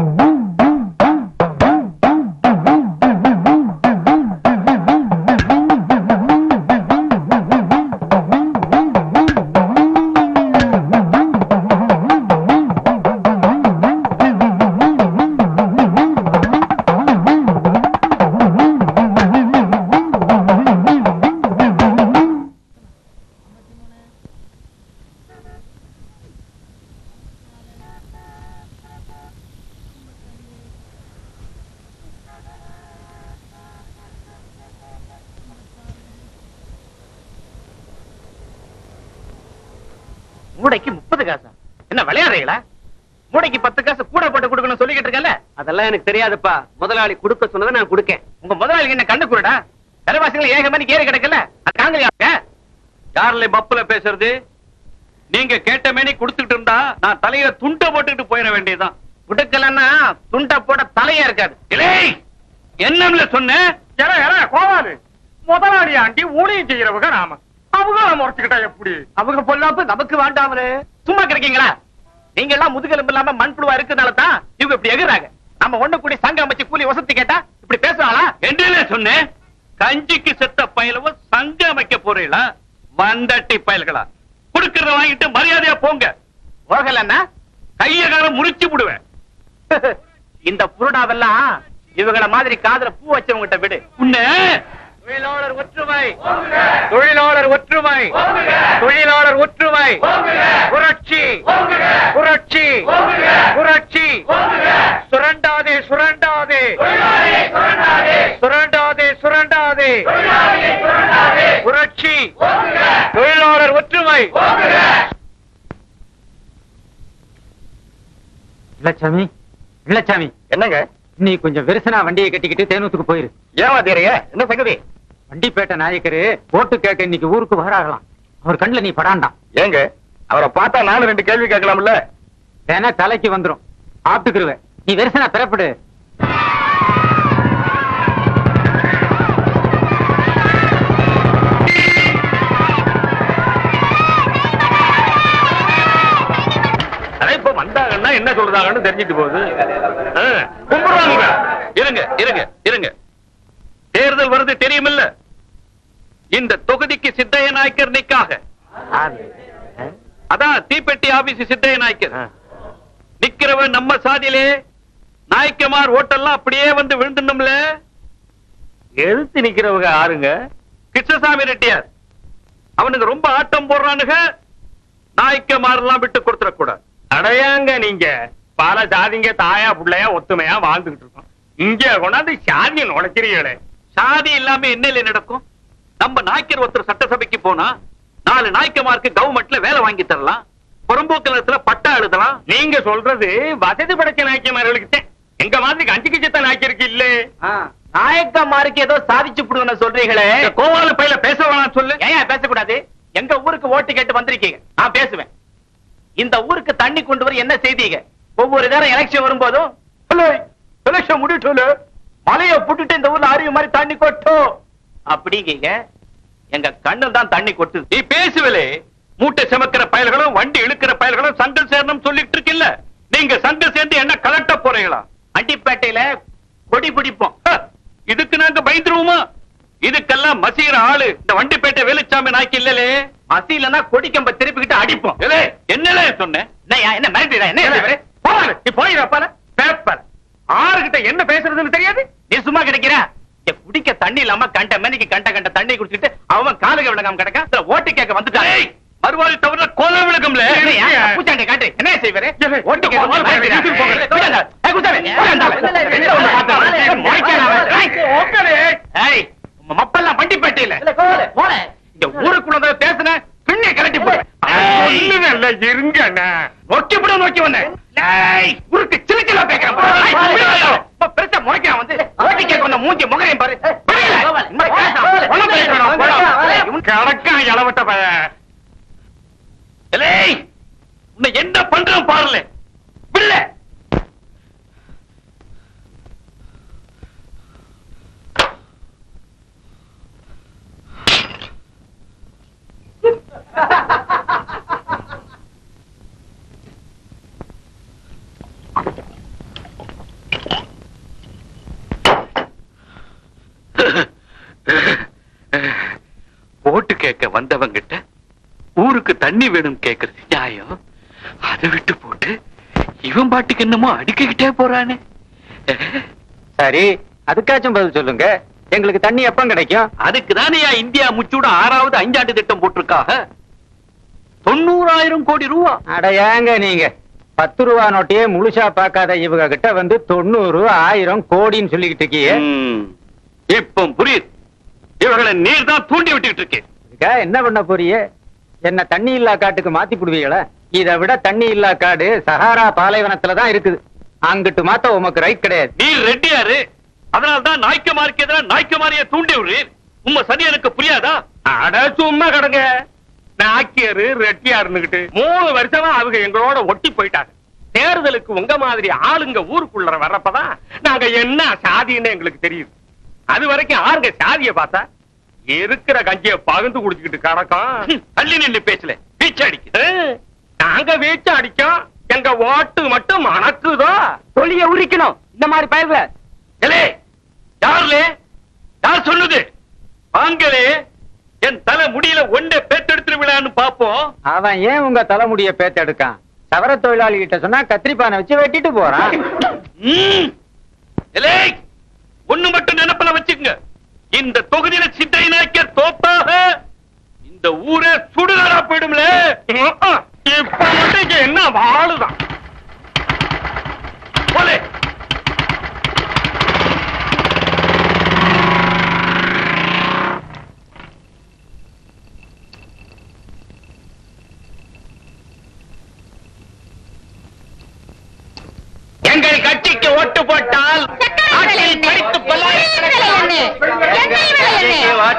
மூடைக்கு முப்பது காசா என்ன விளையாடுறீங்களா மூடைக்கு பத்து காசு கூட போட்டு கொடுக்கணும் சொல்லிக்கிட்டு இருக்கல அதெல்லாம் எனக்கு தெரியாதுப்பா முதலாளி கொடுக்க சொன்னதை நான் கொடுக்கேன் உங்க முதலாளி என்ன கண்ணு குருடா விலைவாசிகள் ஏக மணிக்கு ஏறி கிடக்கல அது காங்கலியாங்க யார்ல பப்புல பேசுறது நீங்க கேட்ட மேனி கொடுத்துட்டு இருந்தா நான் தலையில துண்ட போட்டுட்டு போயிட வேண்டியதுதான் குடுக்கலன்னா துண்ட போட தலையா இருக்காது இலேய், என்னம்ல சொன்ன எல எல கோவாது முதலாளி ஆண்டி ஊழியம் செய்யறவங்க நாம அவங்கள முறைச்சுக்கிட்டா எப்படி அவங்க பொல்லாப்பு நமக்கு வேண்டாமலே சும்மா கிடைக்கீங்களா நீங்க எல்லாம் முதுகெலும்பு இல்லாம மண்புழுவா இருக்கிறதுனால தான் இவங்க இப்படி எகுறாங்க நம்ம ஒண்ணு கூடி சங்கம் அமைச்சு கூலி வசதி கேட்டா இப்படி பேசுவாங்களா என்ன சொன்னேன் கஞ்சிக்கு செத்த பயலவ சங்க அமைக்க போறீங்களா வந்தட்டி பயல்களா கொடுக்கறத வாங்கிட்டு மரியாதையா போங்க போகலன்னா கைய காலம் முறிச்சு விடுவேன் இந்த புருடாவெல்லாம் இவங்கள மாதிரி காதுல பூ வச்சவங்கிட்ட விடு உன்ன தொழிலாளர் ஒற்றுமை தொழிலாளர் ஒற்றுமை தொழிலாளர் ஒற்றுமை புரட்சி புரட்சி புரட்சி சுரண்டாதே சுரண்டாதே சுரண்டாதே சுரண்டாதே புரட்சி தொழிலாளர் ஒற்றுமை இல்லச்சாமி இல்லச்சாமி என்னங்க நீ கொஞ்சம் விரசனா வண்டியை கட்டிக்கிட்டு தேனூத்துக்கு போயிரு ஏமாத்தீரைய என்ன சங்கதி வண்டிப்பேட்டை நாயக்கரு ஓட்டு கேட்க இன்னைக்கு ஊருக்கு வராகலாம் அவர் கண்ணுல நீ படாண்டாம் ஏங்க அவரை பார்த்தா நானும் ரெண்டு கேள்வி கேட்கலாம்ல தின தலைக்கு வந்துரும் ஆப்டுக்குருவ நீ விரசனா பிறப்படு அதான் இப்ப வந்தாங்கன்னா என்ன சொல்றாங்கன்னு தெரிஞ்சிட்டு போகுது ஆ, கும்பிடுறாங்க இருங்க இருங்க இருங்க தேர்தல் வருது தெரியுமில்ல இந்த தொகுதிக்கு சித்தைய நாயக்கர் நிக்காக அதான் தீப்பெட்டி ஆபீஸ் சித்தைய நாயக்கர் நிக்கிறவன் நம்ம சாதியிலே நாயக்கமார் ஓட்டெல்லாம் அப்படியே வந்து விழுந்துட்டோம்ல எதிர்த்து நிக்கிறவங்க ஆறுங்க கிருஷ்ணசாமி ரெட்டியார் அவனுக்கு ரொம்ப ஆட்டம் போடுறானுங்க நாயக்கமாரெல்லாம் விட்டு கொடுத்துடக்கூடாது அடையாங்க நீங்க பல சாதிங்க தாயா புள்ளையா ஒத்துமையா வாழ்ந்துகிட்டு இருக்கோம் இங்க கொண்டாந்து சாதியை நுழைக்கிறீங்களே சாதி இல்லாம என்னல நடக்கும் நம்ம நாய்க்கர் ஒருத்தர் சட்டசபைக்கு போனா நாலு நாய்க்கமாருக்கு கவர்மெண்ட்ல வேலை வாங்கி தரலாம் புறம்போக்கு நிலத்துல பட்டா எழுதலாம் நீங்க சொல்றது வசதி படைச்ச நாய்க்கமார்களுக்கு எங்க மாதிரி கஞ்சி கிச்சத்த நாய்க்கருக்கு இல்ல நாயக்கமாருக்கு ஏதோ சாதிச்சு புடுவன சொல்றீங்களே கோவால பையில பேச வேணாம் சொல்லு ஏன் பேசக்கூடாது எங்க ஊருக்கு ஓட்டு கேட்டு வந்திருக்கீங்க நான் பேசுவேன் இந்த ஊருக்கு தண்ணி கொண்டு வர என்ன செய்தீங்க ஒவ்வொரு நேரம் எலெக்ஷன் வரும்போதும் எலெக்ஷன் முடிட்டு மலைய புட்டுட்டு இந்த ஊர்ல அருவி மாதிரி தண்ணி கொட்டும் அப்படிங்கீங்க எங்க கண்ணு தான் தண்ணி கொட்டுது நீ பேசுவலே மூட்டை சுமக்கிற பயல்களும் வண்டி இழுக்கிற பயல்களும் சங்கம் சேரணும் சொல்லிட்டு இருக்குல்ல நீங்க சங்கம் சேர்ந்து என்ன கலட்ட போறீங்களா அண்டிப்பேட்டையில கொடி பிடிப்போம் ஹ, இதுக்கு நாங்க பயந்துருவோமா இதுக்கெல்லாம் மசீர ஆளு இந்த வண்டிப்பேட்டை வேலுச்சாமி நாய்க்கு இல்லலே மசிலனா கொடி கம்ப திருப்பிக்கிட்டு அடிப்போம் ஏலே, என்னலே சொன்னேன் என்னய்யா, என்ன மிரட்டுறா என்ன ஏலே, இவரு? போங்க, நீ போயிடப்பால பேப்பர் ஆறுகிட்ட என்ன பேசுறதுன்னு தெரியாது நீ சும்மா கிடைக்கிற குடிக்க தண்ணி இல்லாம கண்ட மணிக்கு கண்ட கண்ட தண்ணி குடிச்சிட்டு அவன் காலுக விளங்காம கிடக்கான் இதுல ஓட்டு கேட்க வந்துட்டான் மறுவாதி தவிர கொலை விளக்கம்ல என்னய்யா, பூச்சாண்டி காட்டு என்ன செய்வாரு ஏலே, ஓட்டு கேட்க போங்க, வந்து போங்க, வீட்டுக்கு போங்க. ஏய், குடியாண்டா. ஏய், குடிச்சாவே, குடியாண்டா. எந்த ஒண்ணு பார்த்தாலும் ஏய், முறைக்கிறான் அவன். ஏய், ஏய், உங்க மப்பெல்லாம் வண்டிப்பேட்டையில இந்த ஊருக்குள்ள பேசுன பின்னே கலட்டி போடு சொல்லுங்கல்ல இருங்க அண்ணா. நோக்கி விட நோக்கி வந்தேன் ஏய், உருக்கு சிலு சிலா பேக்கிறேன் பாரு. ஏய், புரியலையோ? இப்ப பெருசா முறைக்கிறான் வந்து ஓட்டு கேட்க வந்த மூஞ்சி முகரையும் பாரு புரியல? இந்த மாதிரி பேசாம, ஒண்ணும் பேச வேணாம், போடா. இவன் கடக்கான் இளவட்ட பையன் ஏய், உன்னை என்ன பண்றான் பாருல பிள்ளை ஓட்டு கேட்க வந்தவங்கிட்ட ஊருக்கு தண்ணி வேணும் கேக்குறது நியாயம் அதை விட்டு போட்டு இவன் பாட்டுக்கு என்னமோ அடிக்கிட்டே போறானே சரி அதுக்காச்சும் பதில் சொல்லுங்க எங்களுக்கு தண்ணி எப்ப கிடைக்கும் அதுக்கு இந்தியா முச்சூட ஆறாவது அஞ்சாண்டு திட்டம் போட்டிருக்காக தொண்ணூறாயிரம் கோடி ரூபா அட ஏங்க நீங்க பத்து ரூபா நோட்டையே முழுசா பார்க்காத இவங்க கிட்ட வந்து தொண்ணூறு ஆயிரம் கோடின்னு சொல்லிக்கிட்டு இருக்கீங்க ம், இப்ப புரியுது இவர்களை நீர் தான் தூண்டி விட்டுக்கிட்டு இருக்கேன் இதுக்கா என்ன பண்ண போறியே என்ன தண்ணி இல்லா காட்டுக்கு மாத்தி புடுவீங்களா இதை விட தண்ணி இல்லா காடு சஹாரா பாலைவனத்துல தான் இருக்குது அங்கிட்டு மாத்த உமக்கு ரைட் கிடையாது நீர் ரெட்டியாரு அதனால்தான் நாய்க்குமாருக்கு எதிராக நாய்க்குமாரிய தூண்டி விடுறீர் உங்க சதி எனக்கு புரியாதா அட சும்மா கிடங்க நாக்கியரு ரெட்டியாருன்னுகிட்டு மூணு வருஷமா அவங்க எங்களோட ஒட்டி போயிட்டாங்க தேர்தலுக்கு உங்க மாதிரி ஆளுங்க ஊருக்குள்ள வர்றப்பதான் நாங்க என்ன சாதின்னு எங்களுக்கு தெரியுது அது வரைக்கும் ஆளுங்க சாதிய பார்த்தா இருக்கிற கஞ்சிய பகிர்ந்து குடிச்சுக்கிட்டு கிடக்கும் தள்ளி நின்னு பேசல வீச்சு அடிக்குது நாங்க வீச்சு அடிச்சோம் எங்க ஓட்டு மட்டும் மணக்குதோ தொழிய உரிக்கணும் இந்த மாதிரி பயிர்ல எலே யாருலே யார் சொல்லுது வாங்களே என் தலை முடியல ஒன்றை பேத்தெடுத்துருவிழான்னு பாப்போம் அவன் ஏன் உங்க தலைமுடிய பேத்தெடுக்கான் சவர தொழிலாளி கிட்ட சொன்னா கத்திரிப்பானை வச்சு வெட்டிட்டு போறான் ம். எலே ஒண்ணு மட்டும் நினைப்பல வச்சுக்கங்க இந்த தொகுதியில சித்தை நாய்க்கர் தோப்பாக இந்த ஊரே சுடுகாடா போயிடும்ல இப்ப மட்டும் இங்க என்ன வாழுதான் போலே எங்கள் கட்சிக்கு ஓட்டு போட்டால் சக்க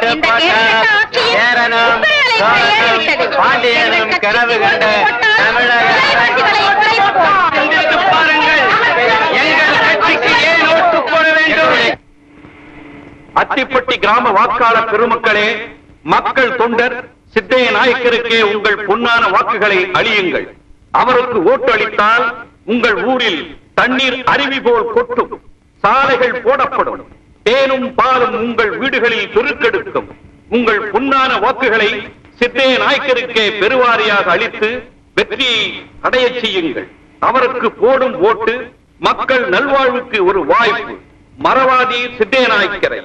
பாட்டு இந்த பாட்ட கேட்ட ஆட்சியில் சேரனும் உங்களை கையேறிவிட்டது. பாண்டியனும் எங்கள் கனவு கண்ட கட்சிக்கு தமிழக விலைவாசிகளை குறைப்போம். சிந்தித்து பாருங்கள் எங்கள் கட்சிக்கு ஏன் ஓட்டு போட வேண்டும் அத்திப்பட்டி கிராம வாக்காளர் பெருமக்களே மக்கள் தொண்டர் சித்தைய நாயக்கருக்கே உங்கள் பொன்னான வாக்குகளை அளியுங்கள் அவருக்கு ஓட்டு அளித்தால் உங்கள் ஊரில் தண்ணீர் அருவி போல் கொட்டும் சாலைகள் போடப்படும் தேனும் பாலும் உங்கள் வீடுகளில் பெருக்கெடுக்கும் உங்கள் பொன்னான வாக்குகளை சித்தைய நாயக்கருக்கே பெருவாரியாக அளித்து வெற்றியை அடையச் செய்யுங்கள் அவருக்கு போடும் ஓட்டு மக்கள் நல்வாழ்வுக்கு ஒரு வாய்ப்பு மறவாதி சித்தைய நாயக்கரை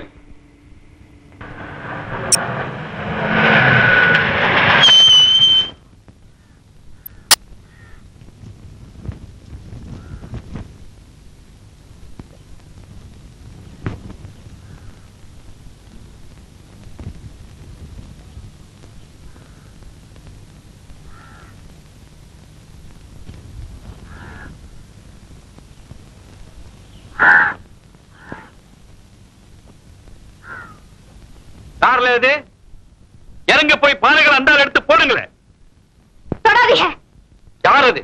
கார்ல எது இறங்க போய் பானைகள் அண்டால் எடுத்து போடுங்களேன் தொடாதீங்க யார் அது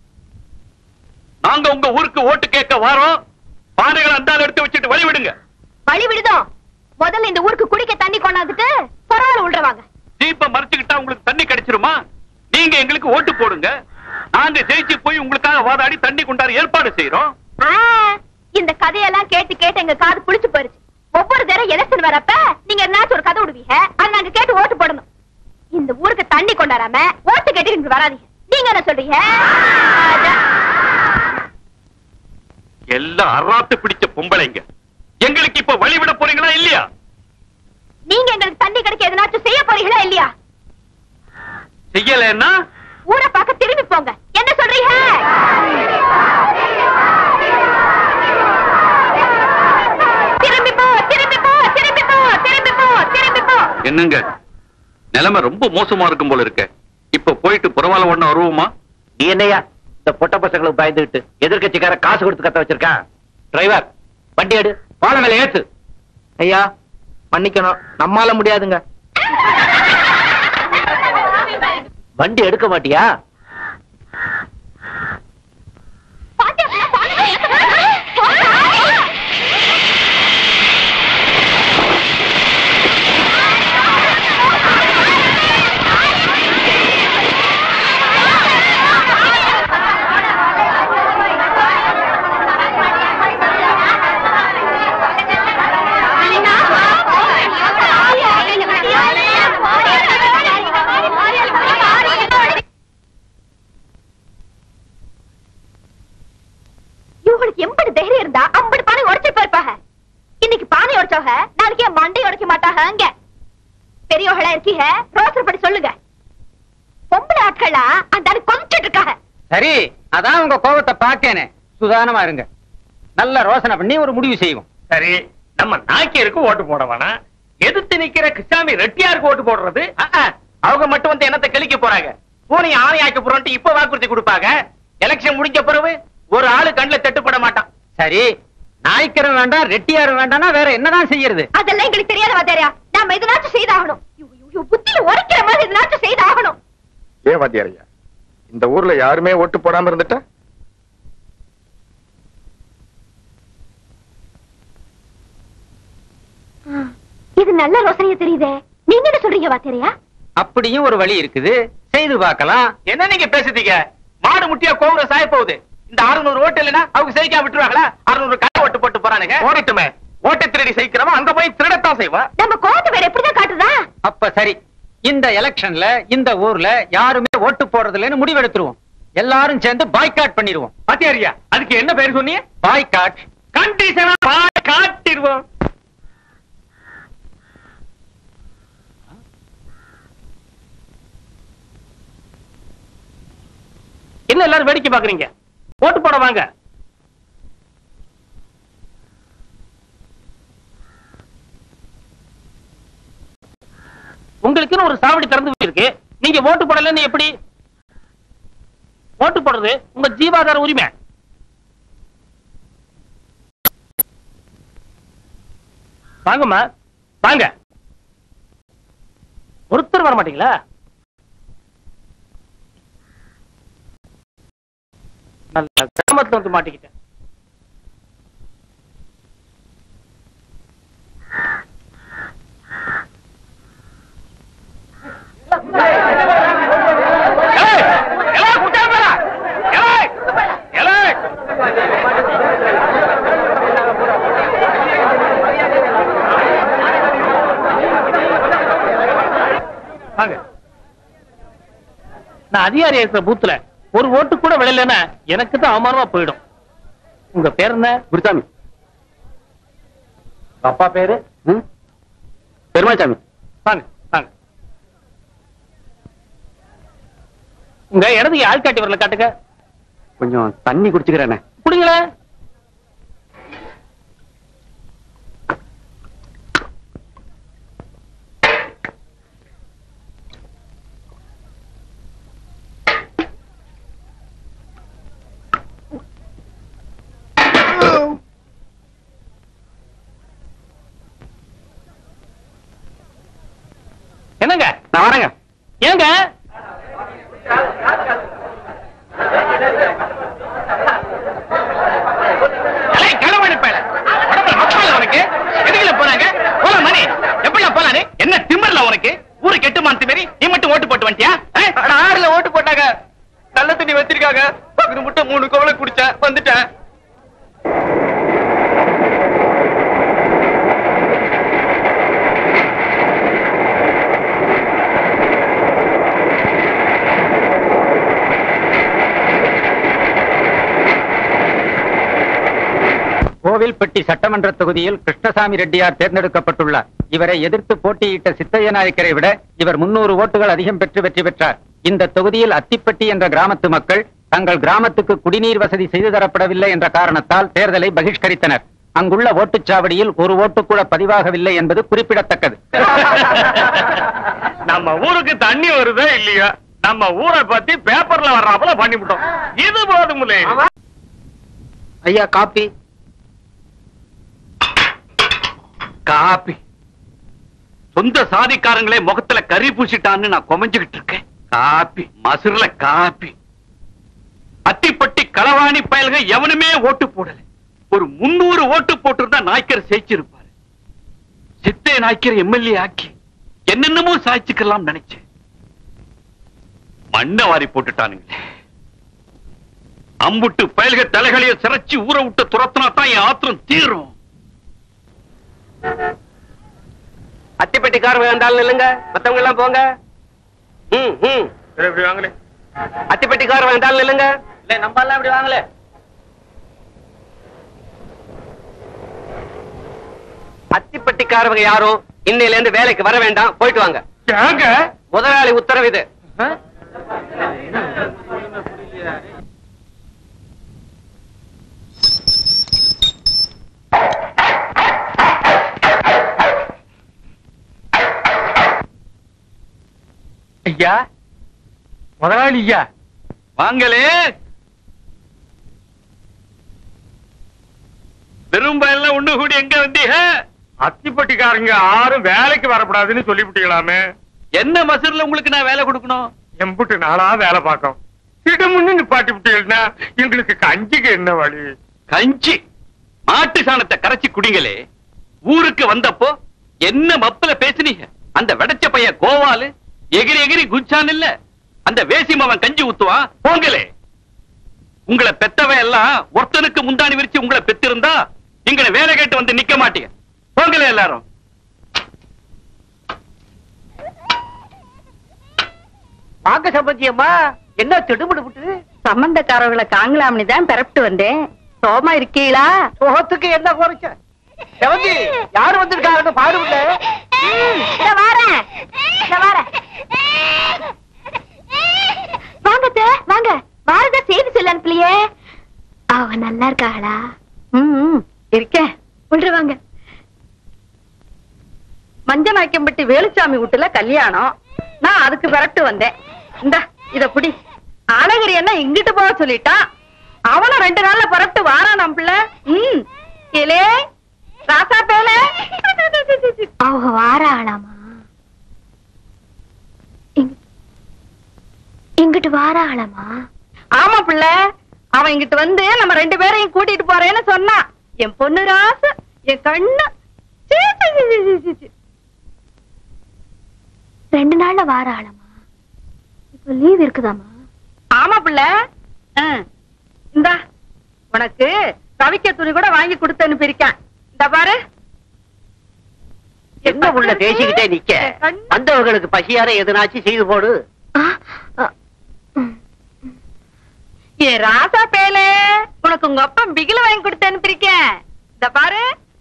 நாங்க உங்க ஊருக்கு ஓட்டு கேட்க வாரோம் பானைகள் அண்டால் எடுத்து வச்சுட்டு வழி விடுங்க வழி விடுதோம் முதல்ல இந்த ஊருக்கு குடிக்க தண்ணி கொண்டாந்துட்டு பரவாயில்ல உள்றவாங்க ஜீப்ப மறைச்சுக்கிட்டா உங்களுக்கு தண்ணி கிடைச்சிருமா நீங்க எங்களுக்கு ஓட்டு போடுங்க நாங்க ஜெயிச்சு போய் உங்களுக்காக வாதாடி தண்ணி கொண்டாட ஏற்பாடு செய்யறோம் ஆ, இந்த கதையெல்லாம் கேட்டு கேட்டு எங்க காது புளிச்சு போயிருச்சு ஒவ்வொரு தடவை எலெக்ஷன் வரப்ப நீங்க என்னாச்சும் ஒரு கதை விடுவீங்க அது நாங்க கேட்டு ஓட்டு போடணும் இந்த ஊருக்கு தண்ணி கொண்டாடாம ஓட்டு கேட்டு இங்க வராதீங்க நீங்க என்ன சொல்றீங்க அதான். எல்லாம் அராத்து பிடிச்ச பொம்பளைங்க எங்களுக்கு இப்ப வழி விட போறீங்களா இல்லையா நீங்க எங்களுக்கு தண்ணி கிடைக்க எதனாச்சும் செய்ய போறீங்களா இல்லையா செய்யலைன்னா ஊரை பார்க்க திரும்பி போங்க என்ன சொல்றீங்க திரும்பி போ திரும்பி போ திரும்பி போ திரும்பி போ திரும்பி போ என்னங்க நிலைமை ரொம்ப மோசமா இருக்கும் போல இருக்க இப்ப போயிட்டு புறவால ஒண்ணு வருவோமா நீ என்னையா இந்த பொட்ட பசங்களுக்கு பயந்துகிட்டு எதிர்க்கட்சிக்கார காசு கொடுத்து கத்த வச்சிருக்கான் டிரைவர் வண்டி எடு பாலம் மேல ஏத்து ஐயா மன்னிக்கணும் நம்மால முடியாதுங்க வண்டி எடுக்க மாட்டியா இவங்களுக்கு எம்பது தைரியம் இருந்தா ஐம்பது பானை உடைச்சு போயிருப்பாங்க இன்னைக்கு பானை உடைச்சவங்க நாளைக்கு என் மண்டை உடைக்க மாட்டாங்க அங்க பெரியவங்களா இருக்கீங்க ரோசர் படி சொல்லுங்க பொம்பளை ஆட்களா அந்த ஆளு கொஞ்சிட்டு இருக்காங்க சரி அதான் உங்க கோபத்தை பாக்கேனே சுதானமா இருங்க நல்ல ரோசனை பண்ணி ஒரு முடிவு செய்வோம் சரி நம்ம நாய்க்கருக்கு ஓட்டு போட வேணாம் எதிர்த்து நிக்கிற கிருஷ்ணாமி ரெட்டியாருக்கு ஓட்டு போடுறது அவங்க மட்டும் வந்து என்னத்தை கிழிக்க போறாங்க பூனை ஆணை ஆக்க போறோம்ட்டு இப்ப வாக்குறுதி கொடுப்பாங்க எலெக்ஷன் முடிஞ்ச பிறகு ஒரு ஆளு கண்ணுல தட்டுப்பட மாட்டான் சரி நாய்க்கரும் வேண்டாம் ரெட்டியாரும் வேண்டாம்னா வேற என்னதான் செய்யறது அதெல்லாம் எங்களுக்கு தெரியாத வாத்தியாரியா நாம எதனாச்சும் செய்தாகணும் ஐயோ, ஐயோ, ஐயோ, புத்தியில உரைக்கிற மாதிரி எதனாச்சும் செய்தாகணும் ஏன் வாத்தியாரையா இந்த ஊர்ல யாருமே ஓட்டு போடாம இருந்துட்டா இது நல்ல ரோசனையா தெரியுதே நீங்க என்ன சொல்றீங்க வாத்தியாரியா அப்படியும் ஒரு வழி இருக்குது செய்து பார்க்கலாம் என்ன நீங்க பேசுறீங்க மாடு முட்டியா கோவுற சாய போகுது இந்த 600 ஓட்டு இல்லைன்னா அவங்க செய்யிக்காம விட்டுருவாங்களா 600 கடை ஓட்டு போட்டு போறானுங்க ஓடிட்டுமே ஓட்டை திருடி சைக்கிறவன் அங்க போய் திருடத்தான் செய்வான் நம்ம கோவத்தை வேற எப்படிதான் காட்டுதா அப்ப சரி இந்த எலெக்ஷன்ல இந்த ஊர்ல யாருமே ஓட்டு போடுறது இல்லைன்னு முடிவெடுத்துருவோம் எல்லாரும் சேர்ந்து பாய்காட் பண்ணிடுவோம் பாத்தியாரியா அதுக்கு என்ன பேர் சொன்னீங்க பாய்காட் கண்டிஷனா பாய் காட்டிடுவோம் என்ன எல்லாரும் வேடிக்கை பாக்குறீங்க ஓட்டு போட வாங்க உங்களுக்குன்னு ஒரு சாவடி திறந்து வச்சிருக்கு நீங்க ஓட்டு போடலன்னு எப்படி ஓட்டு போடுறது உங்க ஜீவாதார உரிமை வாங்கம்மா வாங்க ஒருத்தர் வர மாட்டீங்களா நல்ல கிராமத்துல வந்து மாட்டிக்கிட்டேன் வாங்க நான் அதிகாரி இருக்கிற பூத்துல ஒரு ஓட்டு கூட விளையலன்னா எனக்கு தான் அவமானமா போயிடும் உங்க பேர் என்ன குருசாமி அப்பா பேரு பெருமாச்சாமி வாங்க வாங்க உங்க இடத்துக்கு ஆள்காட்டி வரல காட்டுங்க கொஞ்சம் தண்ணி குடிச்சுக்கிறேனே குடிங்களே என்னங்க நான் வரேங்க ஏங்க ஏய், களவாணி பயல. உடம்புல மக்கள் உனக்கு எதுக்குல போனாங்க போல மணி எப்படில போலானே என்ன திமிர்ல உனக்கு ஊரு கெட்டு மாத்து மாரி நீ மட்டும் ஓட்டு போட்டு வந்துட்டியா ஆறுல ஓட்டு போட்டாங்க நல்ல தண்ணி வச்சிருக்காங்க பக்கத்து முட்டை மூணு கோவலை குடிச்சேன் வந்துட்டேன் கோவில்பட்டி சட்டமன்ற தொகுதியில் கிருஷ்ணசாமி ரெட்டியார் தேர்ந்தெடுக்கப்பட்டுள்ளார் இவரை எதிர்த்து போட்டியிட்ட சித்தைய நாயக்கரை விட இவர் முன்னூறு ஓட்டுகள் அதிகம் பெற்று வெற்றி பெற்றார் இந்த தொகுதியில் அத்திப்பட்டி என்ற கிராமத்து மக்கள் தங்கள் கிராமத்துக்கு குடிநீர் வசதி செய்து தரப்படவில்லை என்ற காரணத்தால் தேர்தலை பகிஷ்கரித்தனர் அங்குள்ள ஓட்டுச்சாவடியில் ஒரு ஓட்டு கூட பதிவாகவில்லை என்பது குறிப்பிடத்தக்கது நம்ம ஊருக்கு தண்ணி வருதா இல்லையா நம்ம ஊரை பத்தி பேப்பர்ல வர்றாப்புல பண்ணிவிட்டோம் இது போதுமில்லை ஐயா காப்பி காப்பி சொந்த சாதிக்காரங்களே முகத்துல கறி பூசிட்டான்னு நான் கொமைஞ்சுகிட்டு இருக்கேன் காப்பி மசுர்ல காப்பி அத்திப்பட்டி களவாணி பயல்கள் எவனுமே ஓட்டு போடல ஒரு முன்னூறு ஓட்டு போட்டிருந்தா நாய்க்கர் ஜெயிச்சிருப்பாரு சித்தே நாய்க்கர் எம்எல்ஏ ஆக்கி என்னென்னமோ சாய்ச்சிக்கலாம் நினைச்சேன் மண்ணை வாரி போட்டுட்டானுங்களே அம்புட்டு பயல்க தலைகளைய சிரைச்சு ஊற விட்டு துரத்துனா தான் என் ஆத்திரம் தீரும் அத்திப்பட்டிக்கார வேண்டாலும் இல்லைங்க மத்தவங்க எல்லாம் போங்க ம் ம் இப்படி வாங்களே அத்திப்பட்டிக்கார வேண்டாலும் இல்லைங்க இல்ல நம்ம எல்லாம் இப்படி வாங்கல அத்திப்பட்டிக்காரவங்க யாரும் இன்னையில இருந்து வேலைக்கு வர வேண்டாம் போயிட்டு வாங்க ஏங்க முதலாளி உத்தரவு இது ஐயா முதலாளி ஐயா வாங்களே விரும்ப எல்லாம் ஒண்ணு கூடி எங்க வந்தீங்க அத்திப்பட்டிக்காரங்க யாரும் வேலைக்கு வரக்கூடாதுன்னு சொல்லிவிட்டீங்களாமே என்ன மசூர்ல உங்களுக்கு நான் வேலை கொடுக்கணும் எம்புட்டு நாளா வேலை பார்க்கோம் திடமுன்னு நிப்பாட்டி விட்டீங்கன்னா எங்களுக்கு கஞ்சிக்கு என்ன வழி கஞ்சி மாட்டு சாணத்தை கரைச்சி குடிங்களே ஊருக்கு வந்தப்போ என்ன மப்பல பேசுனீங்க அந்த வெடச்ச பையன் கோவாலு எகிரி எகிரி குச்சான் இல்ல அந்த வேசி மவன் கஞ்சி ஊத்துவான் போங்களே உங்களை பெத்தவன் எல்லாம் ஒருத்தனுக்கு முந்தாணி விரிச்சு உங்களை பெத்திருந்தா எங்களை வேலை கேட்டு வந்து நிக்க மாட்டீங்க போங்களே எல்லாரும் வாங்க சம்பந்தி அம்மா என்ன திடுமுடு விட்டு சம்பந்தக்காரர்களை காங்கலாம்னு தான் பிறப்பிட்டு வந்தேன் சோமா இருக்கீங்களா சோகத்துக்கு என்ன குறைச்ச செவந்தி யாரு வந்திருக்காங்கன்னு பாருங்க வாரேன் இதோ வாரேன் வாங்க அத்தை, வாங்க வாரதா செய்தி சொல்ல அனுப்பலையே அவ நல்லா இருக்காளா ம் இருக்கேன் உள்ள வாங்க மஞ்ச நாய்க்கம்பட்டி வேலுச்சாமி வீட்டுல கல்யாணம் நான் அதுக்கு விரட்டு வந்தேன் இந்த இத புடி அழகிரி என்ன இங்கிட்டு போக சொல்லிட்டான் அவனும் ரெண்டு நாள்ல புறப்பட்டு வாரான் நம்ம பிள்ளை ம் கேளே ராசா பேல அவங்க வார ஆளாமா வாராளமா ஆமா பிள்ளை அவன் இங்கிட்டு வந்து நம்ம ரெண்டு பேரையும் கூட்டிட்டு போறேன்னு சொன்னான் என் பொண்ணு ராசு என் கண்ணு சீ, சீ, சீ, சீ, சீ, சீ. ரெண்டு நாள்ல வாராளமா இப்ப லீவ் இருக்குதாமா ஆமா பிள்ளை இந்தா உனக்கு தவிக்க துணி கூட வாங்கி கொடுத்து அனுப்பியிருக்கேன் இந்த பாரு என்ன உள்ள பேசிக்கிட்டே நிக்க வந்தவர்களுக்கு பசியார எதனாச்சும் செய்து போடு ஏ ராசா பேலே உனக்கு உங்க அப்பா பிகில வாங்கி கொடுத்து அனுப்பியிருக்கேன் இந்த பாரு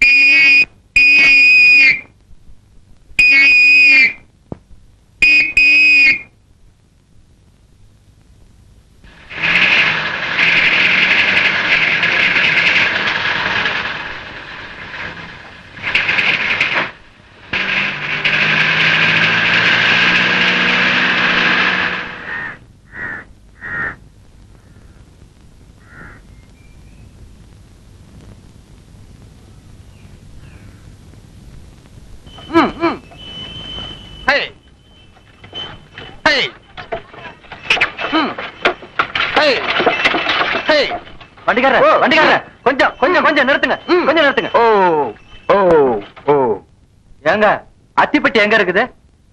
வண்டிக்கார வண்டிக்கார கொஞ்சம் கொஞ்சம் கொஞ்சம் நிறுத்துங்க கொஞ்சம் நிறுத்துங்க ஓ ஓ ஓ ஏங்க அத்திப்பட்டி எங்க இருக்குது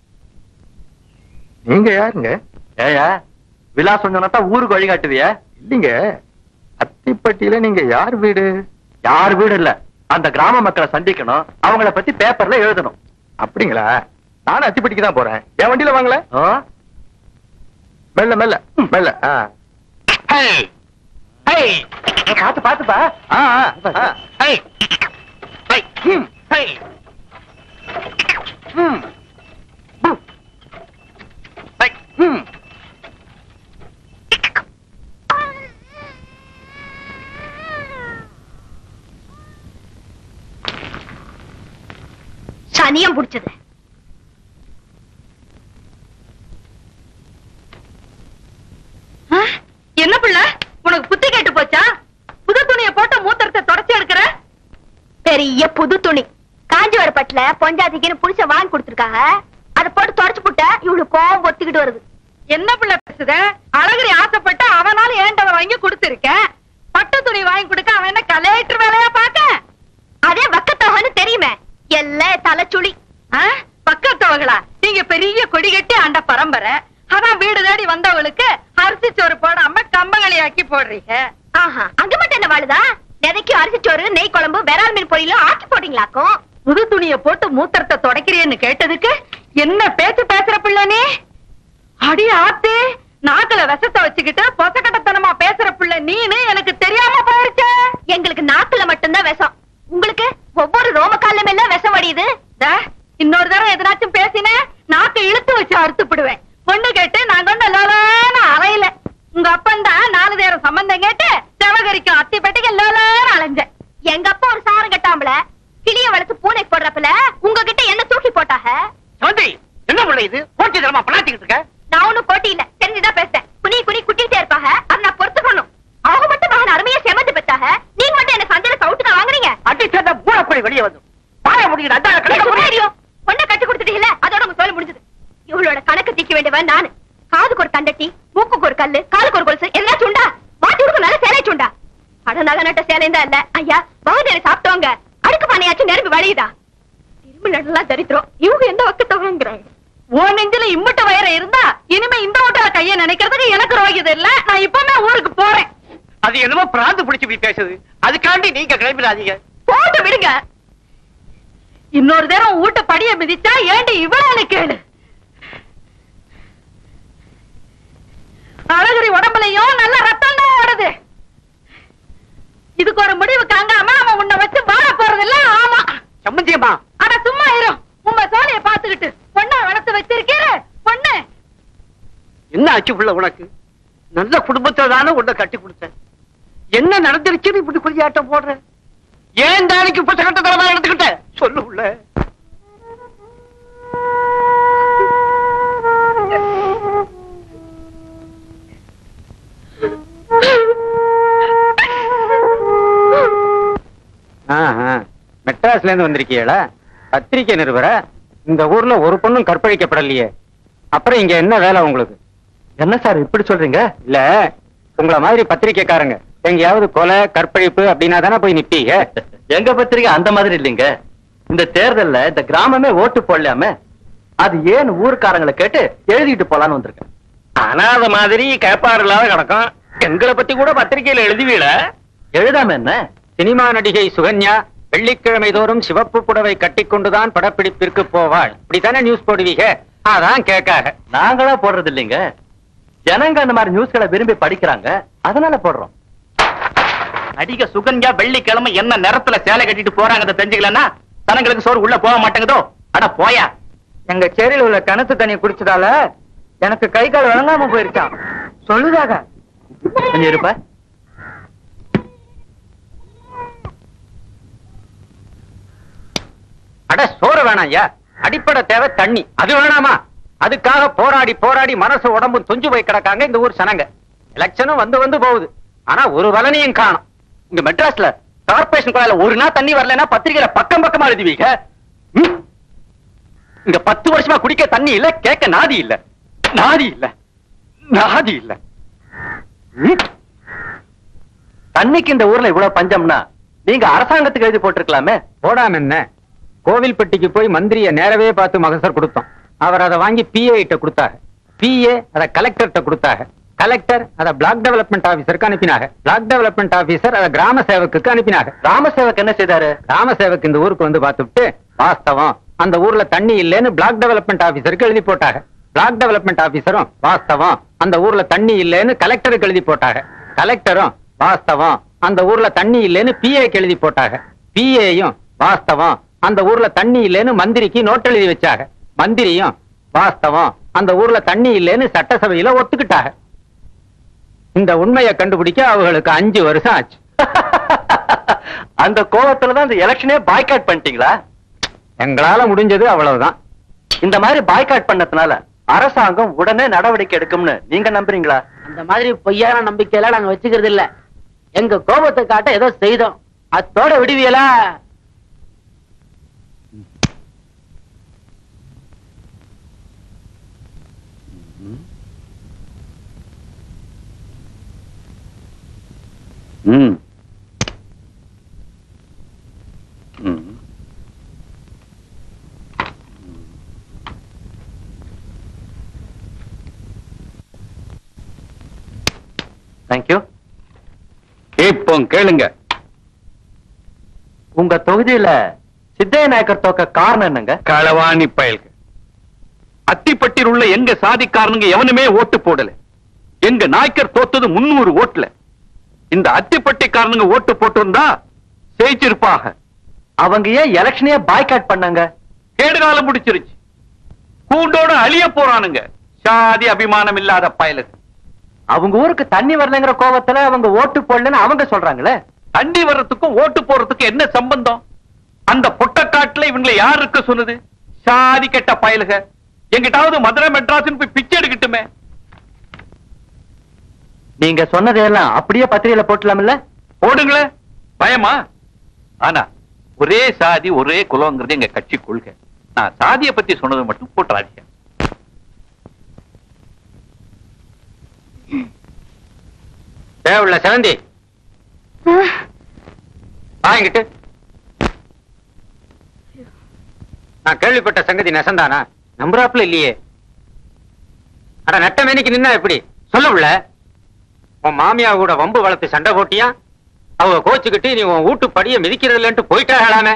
நீங்க யாருங்க ஏயா விலாசம் சொன்னா ஊருக்கு வழிகாட்டுவிய இல்லீங்க அத்திப்பட்டியில நீங்க யார் வீடு யார் வீடு இல்ல அந்த கிராம மக்களை சந்திக்கணும் அவங்கள பத்தி பேப்பர்ல எழுதணும் அப்படிங்களா நானும் அத்திப்பட்டிக்கு தான் போறேன் என் வண்டியில வாங்கல ஆ? மெல்ல மெல்ல மெல்ல ஆ. பாத்து பாத்துப்பா ஆ, ஆ, ஆ. சனியம் புடிச்சது ஆ? என்ன பிள்ளை உனக்கு புத்தி கேட்டு போச்சா புது துணியை போட்டு மூத்திரத்தை தொடச்சி எடுக்கிற பெரிய புது துணி காஞ்சிவரப்பட்டுல பொஞ்சாதிக்குன்னு புடிச்ச வாங்கி கொடுத்துருக்காங்க அதை போட்டு தொடச்சு புட்ட இவளுக்கு கோவம் பொத்திக்கிட்டு வருது என்ன பிள்ளை பேசுத அழகிரி ஆசைப்பட்டு அவனால ஏண்டவ வாங்கி கொடுத்திருக்கேன் பட்டு துணி வாங்கி கொடுக்க அவன் என்ன கலெக்டர் வேலையா பாக்க அதே வக்கத்தவன்னு தெரியுமே எல்லாம் தலைச்சுளி பக்கத்தவங்களா நீங்க பெரிய கொடி கட்டி ஆண்ட பரம்பரை அதான் வீடு தேடி வந்தவங்களுக்கு அரிசி சோறு போடாம கம்பங்களி ஆக்கி போடுறீங்க ஆஹா அங்க மட்டும் என்ன வாழுதா விதைக்கு அரிசி சோறு நெய் குழம்பு விரால் மீன் பொரியலும் ஆக்கி போட்டீங்களாக்கும் புது துணிய போட்டு மூத்திரத்தை தொடக்கிறேன்னு கேட்டதுக்கு என்ன பேச்சு பேசுற பிள்ளை நீ அடி ஆத்து நாக்குல விஷத்தை வச்சுக்கிட்டு பொசக்கட்டத்தனமா பேசுற பிள்ளை நீனு எனக்கு தெரியாம போயிருச்சே எங்களுக்கு நாக்குல மட்டும்தான் விஷம் உங்களுக்கு ஒவ்வொரு ரோமக்காலம் எல்லாம் விஷம் வடியுது டே, இன்னொரு தடவை எதனாச்சும் பேசினேன் நாக்கு இழுத்து வச்சு அறுத்துப்பிடுவேன் பொண்ணு கேட்டு நான் கொண்டு லோலான அலையில உங்க அப்பன் தான் நாலு நேரம் சம்பந்தம் கேட்டு செவகரிக்கும் அத்தி பெட்டிக்கு லோலான அலைஞ்சேன் எங்க அப்பா ஒரு சாரம் கட்டாமல கிளிய வளர்த்து பூனை போடுறப்பல உங்ககிட்ட என்ன தூக்கி போட்டாக சோந்தி என்ன உள்ள இது போட்டி தரமா பலாத்திக்கிட்டு இருக்க நான் ஒண்ணும் போட்டி இல்ல தெரிஞ்சுதான் பேசுறேன் குனி குனி குட்டிட்டே இருப்பாங்க அது நான் பொறுத்துக்கணும் அவங்க மட்டும் மகன் அருமையா செமந்து பெற்றாக நீங்க மட்டும் என்ன சந்தையில சவுட்டுக்கா வாங்குறீங்க அடி சேர்ந்த பூனப்படி வெளியே வந்து பாய முடியுது அதான் ஏய், கிடைக்க சும்மா முடியும் இரு. பொண்ணை கட்டி கொடுத்துட்டீங்கல்ல அதோட உங்க சொல்லி முடிஞ்சது இவளோட கணக்கு தீக்க வேண்டியவன் நானு காதுக்கு ஒரு தண்டட்டி மூக்குக்கு ஒரு கல்லு காலுக்கு ஒரு கொலுசு எல்லாம் சுண்டா மாத்தி கொடுக்க நல்ல சேலை சுண்டா அட நகை நட்ட சேலையும் தான் இல்ல ஐயா பகுதியில சாப்பிட்டவங்க அடுக்கு பானையாச்சும் நிரம்பி வழியுதா திரும்ப நடலாம் தரித்திரம் இவங்க எந்த வக்கத்தவங்கிறாங்க உன் நெஞ்சில இம்முட்ட வயிறு இருந்தா இனிமே இந்த ஓட்டல கைய நினைக்கிறதுக்கு எனக்கு ரோகியது இல்ல நான் இப்பவுமே ஊருக்கு போறேன் அது என்னமோ பிராந்து பிடிச்சு இப்படி பேசுது அதுக்காண்டி நீங்க கிளம்பிடாதீங்க போட்டு விடுங்க இன்னொரு தரம் வீட்டு படிய மிதிச்சா ஏண்டி இவ்வளவு கேளு அழகிரி உடம்புலயும் நல்ல ரத்தம் தான் ஓடுது இதுக்கு ஒரு முடிவு காங்காம அவன் உன்னை வச்சு வாழ போறதில்ல ஆமா சம்மந்தியம்மா அட சும்மா இரும் உங்க சோழிய பாத்துக்கிட்டு பொண்ணை வளர்த்து வச்சிருக்கீர பொண்ணு என்ன ஆச்சு புள்ள உனக்கு நல்ல குடும்பத்தை தானே உன்னை கட்டி கொடுத்தேன் என்ன நடந்துருச்சுன்னு இப்படி குறியாட்டம் போடுற ஏன் தானிக்கு புத்தகத்தை தரமா எடுத்துக்கிட்ட சொல்லு உள்ள மெட்ராஸ்ல இருந்து வந்திருக்கீங்களா பத்திரிக்கை நிருபர இந்த ஊர்ல ஒரு பொண்ணும் கற்பழிக்கப்படலையே அப்புறம் இங்க என்ன வேலை உங்களுக்கு என்ன சார் இப்படி சொல்றீங்க இல்ல உங்கள மாதிரி பத்திரிக்கைக்காரங்க எங்கேயாவது கொலை கற்பழிப்பு அப்படின்னா தானே போய் நிப்பீங்க எங்க பத்திரிக்கை அந்த மாதிரி இல்லைங்க இந்த தேர்தல்ல இந்த கிராமமே ஓட்டு போடலாமே அது ஏன் ஊர்க்காரங்களை கேட்டு எழுதிட்டு போலான்னு வந்திருக்கேன் அனாத மாதிரி கேப்பாறு இல்லாத கிடக்கும் எங்களை பத்தி கூட பத்திரிகையில எழுதுவீல எழுதாம என்ன சினிமா நடிகை சுகன்யா வெள்ளிக்கிழமை தோறும் சிவப்பு புடவை கட்டிக்கொண்டுதான் படப்பிடிப்பிற்கு போவாள் இப்படித்தானே நியூஸ் போடுவீங்க அதான் கேட்காக நாங்களா போடுறது இல்லைங்க ஜனங்க அந்த மாதிரி நியூஸ்களை விரும்பி படிக்கிறாங்க அதனால போடுறோம் நடிகை சுகன்யா வெள்ளிக்கிழமை என்ன நிறத்துல சேலை கட்டிட்டு போறாங்க தெரிஞ்சுக்கலன்னா தனங்களுக்கு சோறு உள்ள போக மாட்டேங்குதோ அட போயா எங்க சேரியில் உள்ள கிணத்து தண்ணி குடிச்சதால எனக்கு கை கால் வழங்காம போயிருக்கான் சொல்லுதாக கொஞ்சம் இருப்ப அட சோறு வேணாம் ஐயா அடிப்படை தேவை தண்ணி அது வேணாமா அதுக்காக போராடி போராடி மனசு உடம்பு துஞ்சு போய் கிடக்காங்க இந்த ஊர் சனங்க எலெக்ஷனும் வந்து வந்து போகுது ஆனா ஒரு பலனையும் காணும் இங்க மெட்ராஸ்ல கார்பரேஷன் குழாயில ஒரு நாள் தண்ணி வரலன்னா பத்திரிகையில பக்கம் பக்கமா எழுதுவீங்க ம்? இங்க பத்து வருஷமா குடிக்க தண்ணி இல்ல கேட்க நாதி இல்ல நாதி இல்ல நாதி இல்ல ம்? தண்ணிக்கு இந்த ஊர்ல இவ்வளவு பஞ்சம்னா நீங்க அரசாங்கத்துக்கு எழுதி போட்டிருக்கலாமே போடாம என்ன கோவில்பட்டிக்கு போய் மந்திரிய நேரவே பார்த்து மகசர் கொடுத்தோம் அவர் அதை வாங்கி பிஏ கிட்ட கொடுத்தாரு பிஏ அதை கலெக்டர்கிட்ட கொடுத்தாங்க கலெக்டர் அதை பிளாக் டெவலப்மெண்ட் ஆபீசருக்கு அனுப்பினாங்க பிளாக் டெவலப்மெண்ட் ஆபீசர் அதை கிராம சேவக்குக்கு அனுப்பினாங்க கிராம சேவக் என்ன செய்தாரு கிராம சேவக் இந்த ஊருக்கு வந்து பார்த்துட்டு வாஸ்தவம் அந்த ஊர்ல தண்ணி இல்லைன்னு பிளாக் டெவலப்மெண்ட் ஆபீசருக்கு எழுதி போட்டாங்க பிளாக் டெவலப்மெண்ட் ஆபீசரும் வாஸ்தவம் அந்த ஊர்ல தண்ணி இல்லைன்னு கலெக்டருக்கு எழுதி போட்டாங்க கலெக்டரும் வாஸ்தவம் அந்த ஊர்ல தண்ணி இல்லைன்னு பிஏக்கு எழுதி போட்டாங்க பிஏயும் வாஸ்தவம் அந்த ஊர்ல தண்ணி இல்லைன்னு மந்திரிக்கு நோட் எழுதி வச்சாங்க மந்திரியும் வாஸ்தவம் அந்த ஊர்ல தண்ணி இல்லைன்னு சட்டசபையில ஒத்துக்கிட்டாங்க இந்த உண்மையை கண்டுபிடிக்க அவங்களுக்கு அஞ்சு வருஷம் ஆச்சு அந்த கோபத்துலதான் இந்த எலெக்ஷனே பாய்காட் பண்ணிட்டீங்களா எங்களால முடிஞ்சது அவ்வளவுதான் இந்த மாதிரி பாய்காட் பண்ணதுனால அரசாங்கம் உடனே நடவடிக்கை எடுக்கும்னு நீங்க நம்புறீங்களா அந்த மாதிரி பொய்யான நம்பிக்கையெல்லாம் நாங்க வச்சுக்கிறது இல்ல எங்க கோபத்தை காட்ட ஏதோ செய்தோம் அத்தோட விடுவியலா ம் ம் தேங்க்யூ இப்போ கேளுங்க உங்க தொகுதியில சித்தைய நாயக்கர் தோக்க காரணம் என்னங்க களவாணி பயல்க அத்திப்பட்டில் உள்ள எங்க சாதிக்காரனுங்க எவனுமே ஓட்டு போடல எங்க நாய்க்கர் தோத்தது முன்னூறு ஓட்டுல இந்த அத்திப்பட்டிக்காரனுங்க ஓட்டு போட்டிருந்தா ஜெயிச்சிருப்பாக அவங்க ஏன் எலெக்ஷனே பாய்காட் பண்ணாங்க கேடுகாலம் முடிச்சிருச்சு கூண்டோட அழிய போறானுங்க சாதி அபிமானம் இல்லாத பயலுக்கு அவங்க ஊருக்கு தண்ணி வரலங்கிற கோபத்துல அவங்க ஓட்டு போடலன்னு அவங்க சொல்றாங்களே தண்ணி வர்றதுக்கும் ஓட்டு போறதுக்கும் என்ன சம்பந்தம் அந்த பொட்டக்காட்டுல இவங்களை யார் இருக்க சொன்னது சாதி கெட்ட பயலுக எங்கிட்டாவது மதுரை மெட்ராஸ்னு போய் பிச்சை எடுக்கட்டுமே நீங்க சொன்னதையெல்லாம் அப்படியே பத்திரிகையில போட்டலாம்ல போடுங்களே பயமா ஆனா ஒரே சாதி ஒரே குலங்கிறது எங்க கட்சி கொள்கை நான் சாதியை பத்தி சொன்னது மட்டும் போட்டுறாதீங்க தேவையில்ல செவந்தி வாங்கிட்டு நான் கேள்விப்பட்ட சங்கதி நெசந்தானா நம்புறாப்புல இல்லையே அட நட்ட மேனிக்கு நின்னா எப்படி சொல்ல உள்ள உன் மாமியா கூட வம்பு வளர்த்து சண்டை போட்டியா அவ கோச்சுக்கிட்டு நீ உன் வீட்டு படிய மிதிக்கிறது இல்லைன்ட்டு போயிட்டாங்களாமே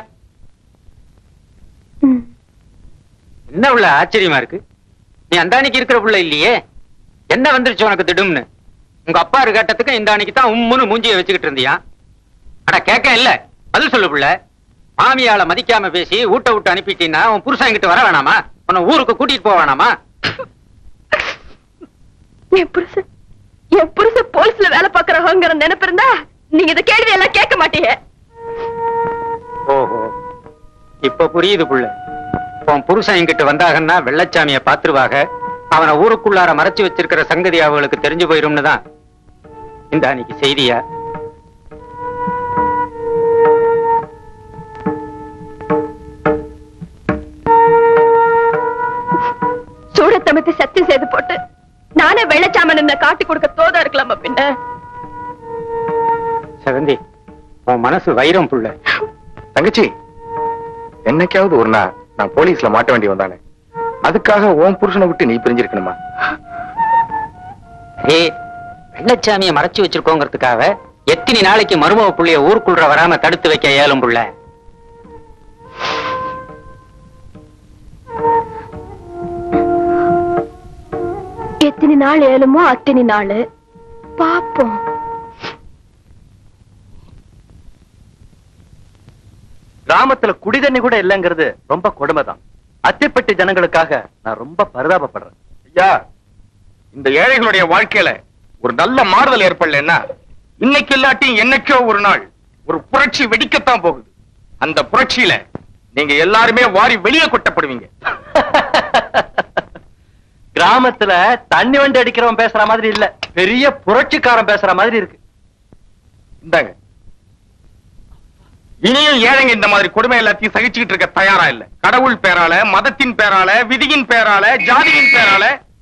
என்ன உள்ள ஆச்சரியமா இருக்கு நீ அந்தானிக்கு இருக்கிற புள்ள இல்லையே என்ன வந்துருச்சு உனக்கு திடும்னு உங்க அப்பா கேட்டதுக்கு இந்த அன்னைக்கு தான் உம்முன்னு மூஞ்சிய வச்சுக்கிட்டு இருந்தியா அட கேட்க இல்ல பதில் சொல்லு புள்ள மாமியால மதிக்காம பேசி ஊட்ட விட்டு அனுப்பிட்டீன்னா உன் புருஷன் கிட்ட வர வேணாமா உன்னை ஊருக்கு கூட்டிட்டு போக வேணாமா என் புருஷன் என் புருஷன் போலீஸ்ல வேலை பாக்குறவங்கிற நினைப்பு இருந்தா நீங்க இந்த கேள்வி எல்லாம் கேட்க மாட்டீங்க ஓஹோ இப்ப புரியுது புள்ள உன் புருஷன் என்கிட்ட வந்தாங்கன்னா வெள்ளச்சாமிய பாத்துருவாக அவனை ஊருக்குள்ளார மறைச்சு வச்சிருக்கிற சங்கதி அவங்களுக்கு தெரிஞ்சு போயிரும்னு தான் இந்த அன்னைக்கு செய்தியா சூட தமிழ்த்து சத்தியம் செய்து போட்டு நானே வெள்ளச்சாமன் என்ன காட்டி கொடுக்க தோதா இருக்கலாமா பின்ன செவந்தி உன் மனசு வைரம் புள்ள தங்கச்சி என்னைக்காவது ஒரு நாள் நான் போலீஸ்ல மாட்ட வேண்டி வந்தானே அதுக்காக உன் புருஷனை விட்டு நீ பிரிஞ்சிருக்கணுமா ஏ வெள்ளச்சாமியை மறைச்சு வச்சிருக்கோங்கிறதுக்காக எத்தனை நாளைக்கு மருமக புள்ளைய ஊருக்குள்ள வராம தடுத்து வைக்க இயலும் புள்ள எத்தனை நாள் ஏழுமோ அத்தனை நாள் பாப்போம் கிராமத்துல குடிதண்ணி கூட இல்லைங்கிறது ரொம்ப கொடுமைதான் அத்திப்பட்டி ஜனங்களுக்காக நான் ரொம்ப பரிதாபப்படுறேன் ஐயா இந்த ஏழைகளுடைய வாழ்க்கையில ஒரு நல்ல மாறுதல் ஏற்படலைன்னா இன்னைக்கு இல்லாட்டியும் என்னைக்கோ ஒரு நாள் ஒரு புரட்சி வெடிக்கத்தான் போகுது அந்த புரட்சியில நீங்க எல்லாருமே வாரி வெளியே கொட்டப்படுவீங்க கிராமத்துல தண்ணி வண்டி அடிக்கிறவன் பேசுற மாதிரி இல்ல பெரிய புரட்சிக்காரன் பேசுற மாதிரி இருக்கு இந்தாங்க இனியும் ஏழைங்க இந்த மாதிரி கொடுமை எல்லாத்தையும் சகிச்சுக்கிட்டு இருக்க தயாரா இல்ல கடவுள் பேரால மதத்தின் பேரால விதியின் பேரால ஜாதியின் பேரால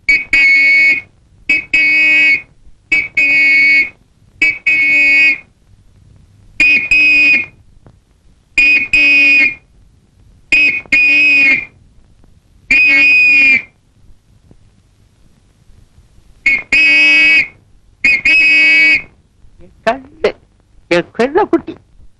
குட்டி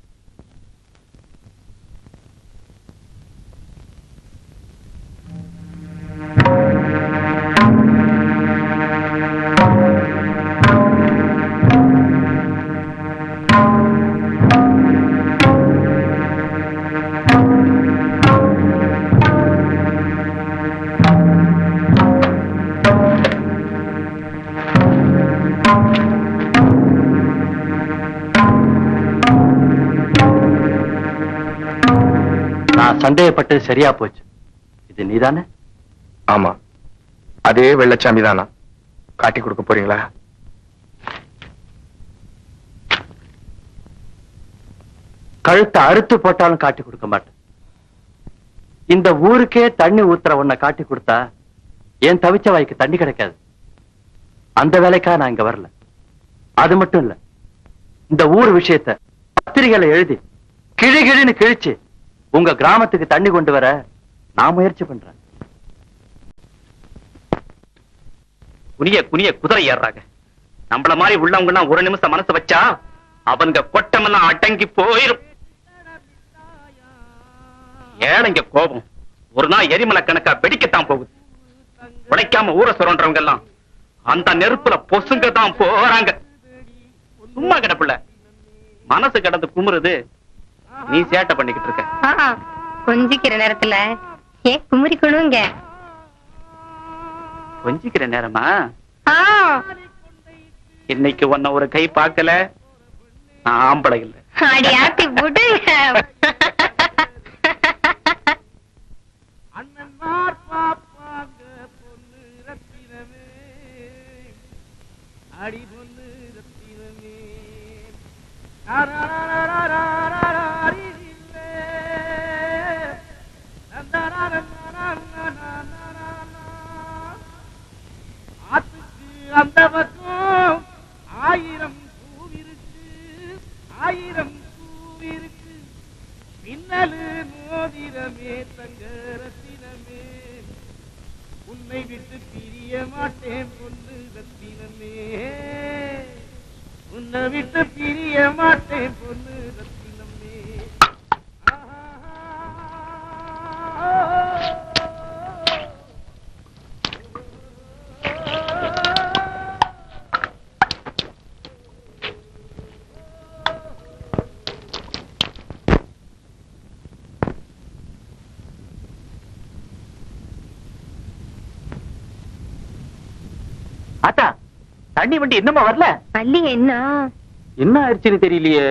நான் சந்தேகப்பட்டு சரியா போச்சு இது நீதானே ஆமா அதே வெள்ளச்சாமி தானா காட்டி கொடுக்க போறீங்களா கழுத்தை அறுத்து போட்டாலும் காட்டி கொடுக்க மாட்டேன் இந்த ஊருக்கே தண்ணி ஊத்துற உன்னை காட்டி கொடுத்தா என் தவிச்ச வாய்க்கு தண்ணி கிடைக்காது அந்த வேலைக்கா நான் இங்க வரல அது மட்டும் இல்ல இந்த ஊர் விஷயத்த பத்திரிகையில எழுதி கிழி கிழின்னு கிழிச்சு உங்க கிராமத்துக்கு தண்ணி கொண்டு வர நான் முயற்சி பண்றேன் குனிய குனிய குதிரை ஏறாங்க நம்மள மாதிரி உள்ளவங்க ஒரு நிமிஷம் மனசு வச்சா அவங்க கொட்டமெல்லாம் அடங்கி போயிரும் ஏழைங்க கோபம் ஒரு நாள் எரிமலை கணக்கா வெடிக்கத்தான் போகுது உடைக்காம ஊரை சுரண்டவங்க எல்லாம் அந்த நெருப்புல பொசுங்க தான் போறாங்க சும்மா கிடப்புல மனசு கிடந்து குமுறுது நீ சேட்டை பண்ணிக்கிட்டு இருக்க கொஞ்சிக்கிற நேரத்துல ஏன் குமரி கொழுவுங்க கொஞ்சிக்கிற நேரமா இன்னைக்கு உன்னை ஒரு கை பார்க்கல நான் ஆம்பளை இல்ல அடி ஆத்தி விடுங்க அடி பொண்ணு ரத்தினமே ஆத்துக்கு அந்த பக்கம் ஆயிரம் பூவிருக்கு ஆயிரம் பூவிருக்கு பின்னலு மோதிரமே தங்க ரத்தினமே உன்னை விட்டு பிரிய மாட்டேன் பொண்ணு ரத்தினமே உன்னை விட்டு பிரிய மாட்டேன் பொண்ணு ரத்தினமே ஆத்தா தண்ணி வண்டி என்னமா வரல பள்ளி என்ன என்ன ஆயிடுச்சுன்னு தெரியலையே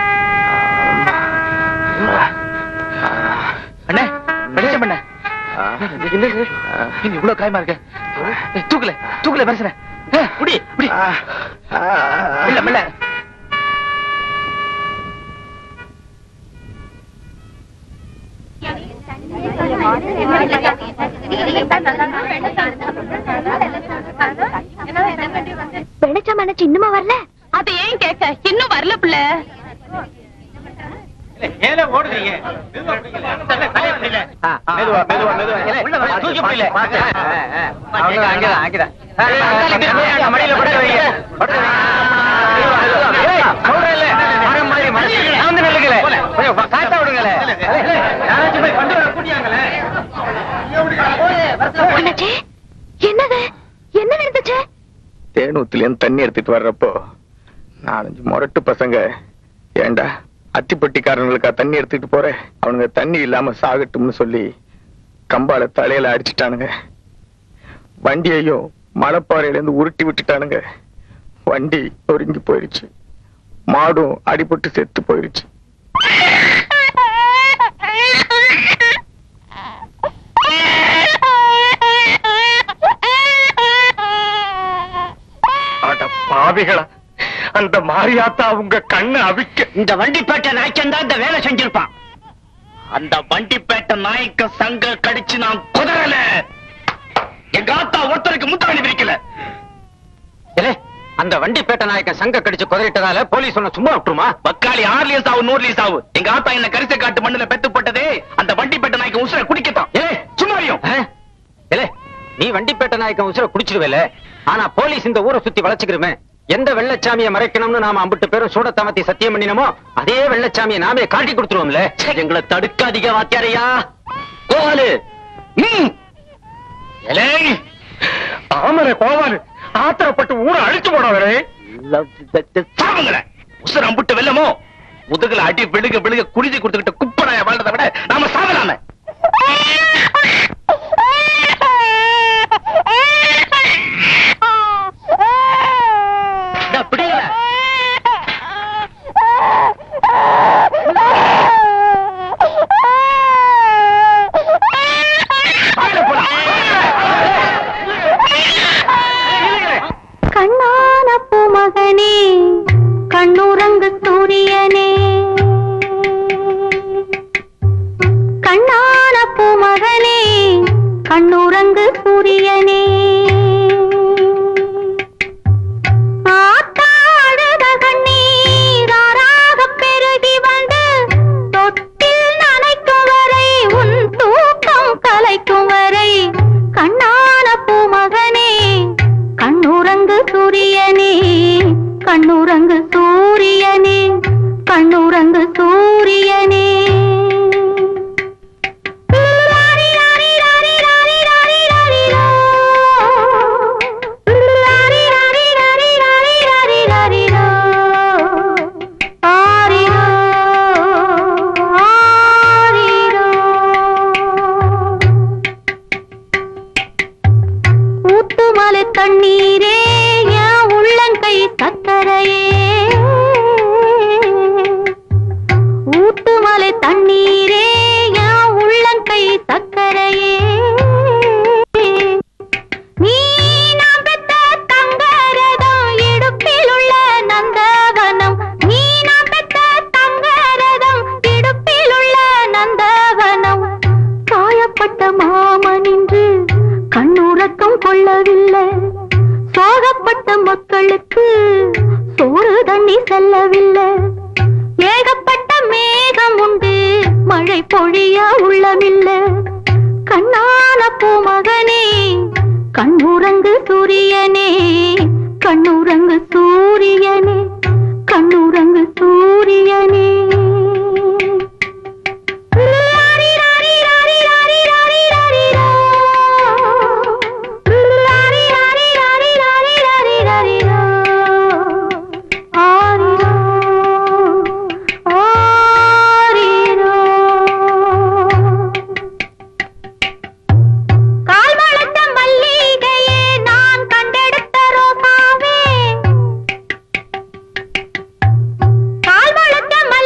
அண்ணே வெளிச்சம் பண்ண இவ்வளவு காயமா இருக்க ஏய், தூக்கல தூக்கல மனுஷன புடி புடி மெல்ல மெல்ல வெள்ளச்சாம அண்ணாச்சி இன்னுமா வரல அது ஏன் கேட்க இன்னும் வரல பிள்ள மேல ஓடுறீங்க மெதுவா மெதுவா மெதுவா உள்ள வா, தூக்கி முடியல. அங்கதான் அங்கதான் அங்கதான் மடியில படுக்க வைங்க படுக்க வைங்க. ஏய், சொல்றேன்ல, மரம் மாதிரி மரம். நான் வந்து நில்லுங்களே. கொஞ்சம் காத்தா விடுங்களே. யாராச்சும் போய் கொண்டு வர கூட்டியாங்களே. அண்ணாச்சி என்னது என்ன நடந்துச்சு தேனூத்துல இருந்து தண்ணி எடுத்துட்டு வர்றப்போ நாலஞ்சு முரட்டு பசங்க ஏண்டா அத்திப்பட்டிக்காரங்களுக்கா தண்ணி எடுத்துட்டு போற அவனுங்க தண்ணி இல்லாம சாகட்டும்னு சொல்லி கம்பால தலையில அடிச்சிட்டானுங்க வண்டியையும் மலைப்பாறையில இருந்து உருட்டி விட்டுட்டானுங்க வண்டி நொறுங்கி போயிருச்சு மாடும் அடிபட்டு செத்து போயிருச்சு அட பாவிகளா அந்த மாரியாத்தா உங்க கண்ணு அவிக்க இந்த வண்டிப்பேட்டை நாய்க்கன் தான் இந்த வேலை செஞ்சிருப்பான் அந்த வண்டிப்பேட்டை நாய்க்கு சங்க கடிச்சு நான் குதறல எங்க ஆத்தா ஒருத்தருக்கு முத்தாணி விரிக்கல ஏலே, அந்த வண்டி பேட்ட நாயக்கன் சங்க கடிச்சு குதறிட்டதால போலீஸ் உன்னை சும்மா விட்டுருமா பக்காளி ஆறுலயும் சாவு நூறுலயும் சாவு எங்க ஆத்தா என்ன கரிசை காட்டு மண்ணுல பெத்து போட்டதே அந்த வண்டிப்பேட்டை நாய்க்கு உசுர குடிக்கத்தான் ஏலே சும்மாரியும் ஆ? ஏலே நீ வண்டிப்பேட்டை நாயக்கன் உசுர குடிச்சிருவேல ஆனா போலீஸ் இந்த ஊரை சுத்தி வளைச்சுக்கிறோமே எந்த வெள்ளச்சாமியை மறைக்கணும்னு நாம அம்பிட்டு பேரும் சூட தமத்தி சத்தியம் பண்ணினோமோ அதே வெள்ளச்சாமியை நாமே காட்டி கொடுத்துருவோம்ல எங்களை தடுக்காதீங்க வாத்தியாரையா கோவாலு ம். எலே, ஆமரே கோவாலு ஆத்திரப்பட்டு ஊரை அழிச்சு போனவரே சாவுங்களே உசுர அம்புட்டு வெல்லமோ முதுகுல அடி விழுக விழுக குடிச்சு கொடுத்துக்கிட்டு குப்படாய வாழ்றதை விட நாம சாவலாமே இந்தா, பிடிங்களே. வாயில போடா. கண்ணான பூமகனே கண்ணுறங்கு சூரியனே கண்ணான பூமகனே கண்ணுறங்கு சூரியனே ஆத்தாடுத கண்ணீர் ஆறாகப் பெருகி வந்து தொட்டில் நனைக்கும் வரை உன் தூக்கம் கலைக்கும் வரை கண்ணான பூமகனே கண்ணுறங்கு சூரியனே கண்ணுறங்கு சூரியனே கண்ணுறங்கு சூரியனே லாரி லாரி லாரி லாரி லாரி லாரி லோ. லாரி லாரி லாரி லாரி லாரி லாரி லோ. ஆரிரோ, ஆரிரோ. ஊத்துமலை தண்ணீரே என் உள்ளங்கை சக்கரையே ஊத்துமலை தண்ணீரே என் உள்ளங்கை சக்கரையே நீ நாம் பெத்த தங்கரதம் இடுப்பில் உள்ள நந்தவனம் நீ நாம் பெத்த தங்கரதம் இடுப்பில் உள்ள நந்தவனம் காயப்பட்ட மாமனின்று கண்ணுறக்கம் கொள்ளவில்லை சோகப்பட்ட மக்களுக்கு சோறு தண்ணி செல்லவில்லை ஏகப்பட்ட மேகம் உண்டு மழை பொழிய உள்ளமில்லை கண்ணான பூமகனே கண்ணுறங்கு சூரியனே கண்ணுறங்கு சூரியனே கண்ணுறங்கு சூரியனே லாரி லாரி லாரி லாரி லாரி லாரி லோ. லாரி லாரி லாரி லாரி லாரி லாரி லோ. ஆரிரோ, ஆரிரோ. கால் முளைத்த மல்லிகையே நான் கண்டெடுத்த ரோசாவே கால் முளைத்த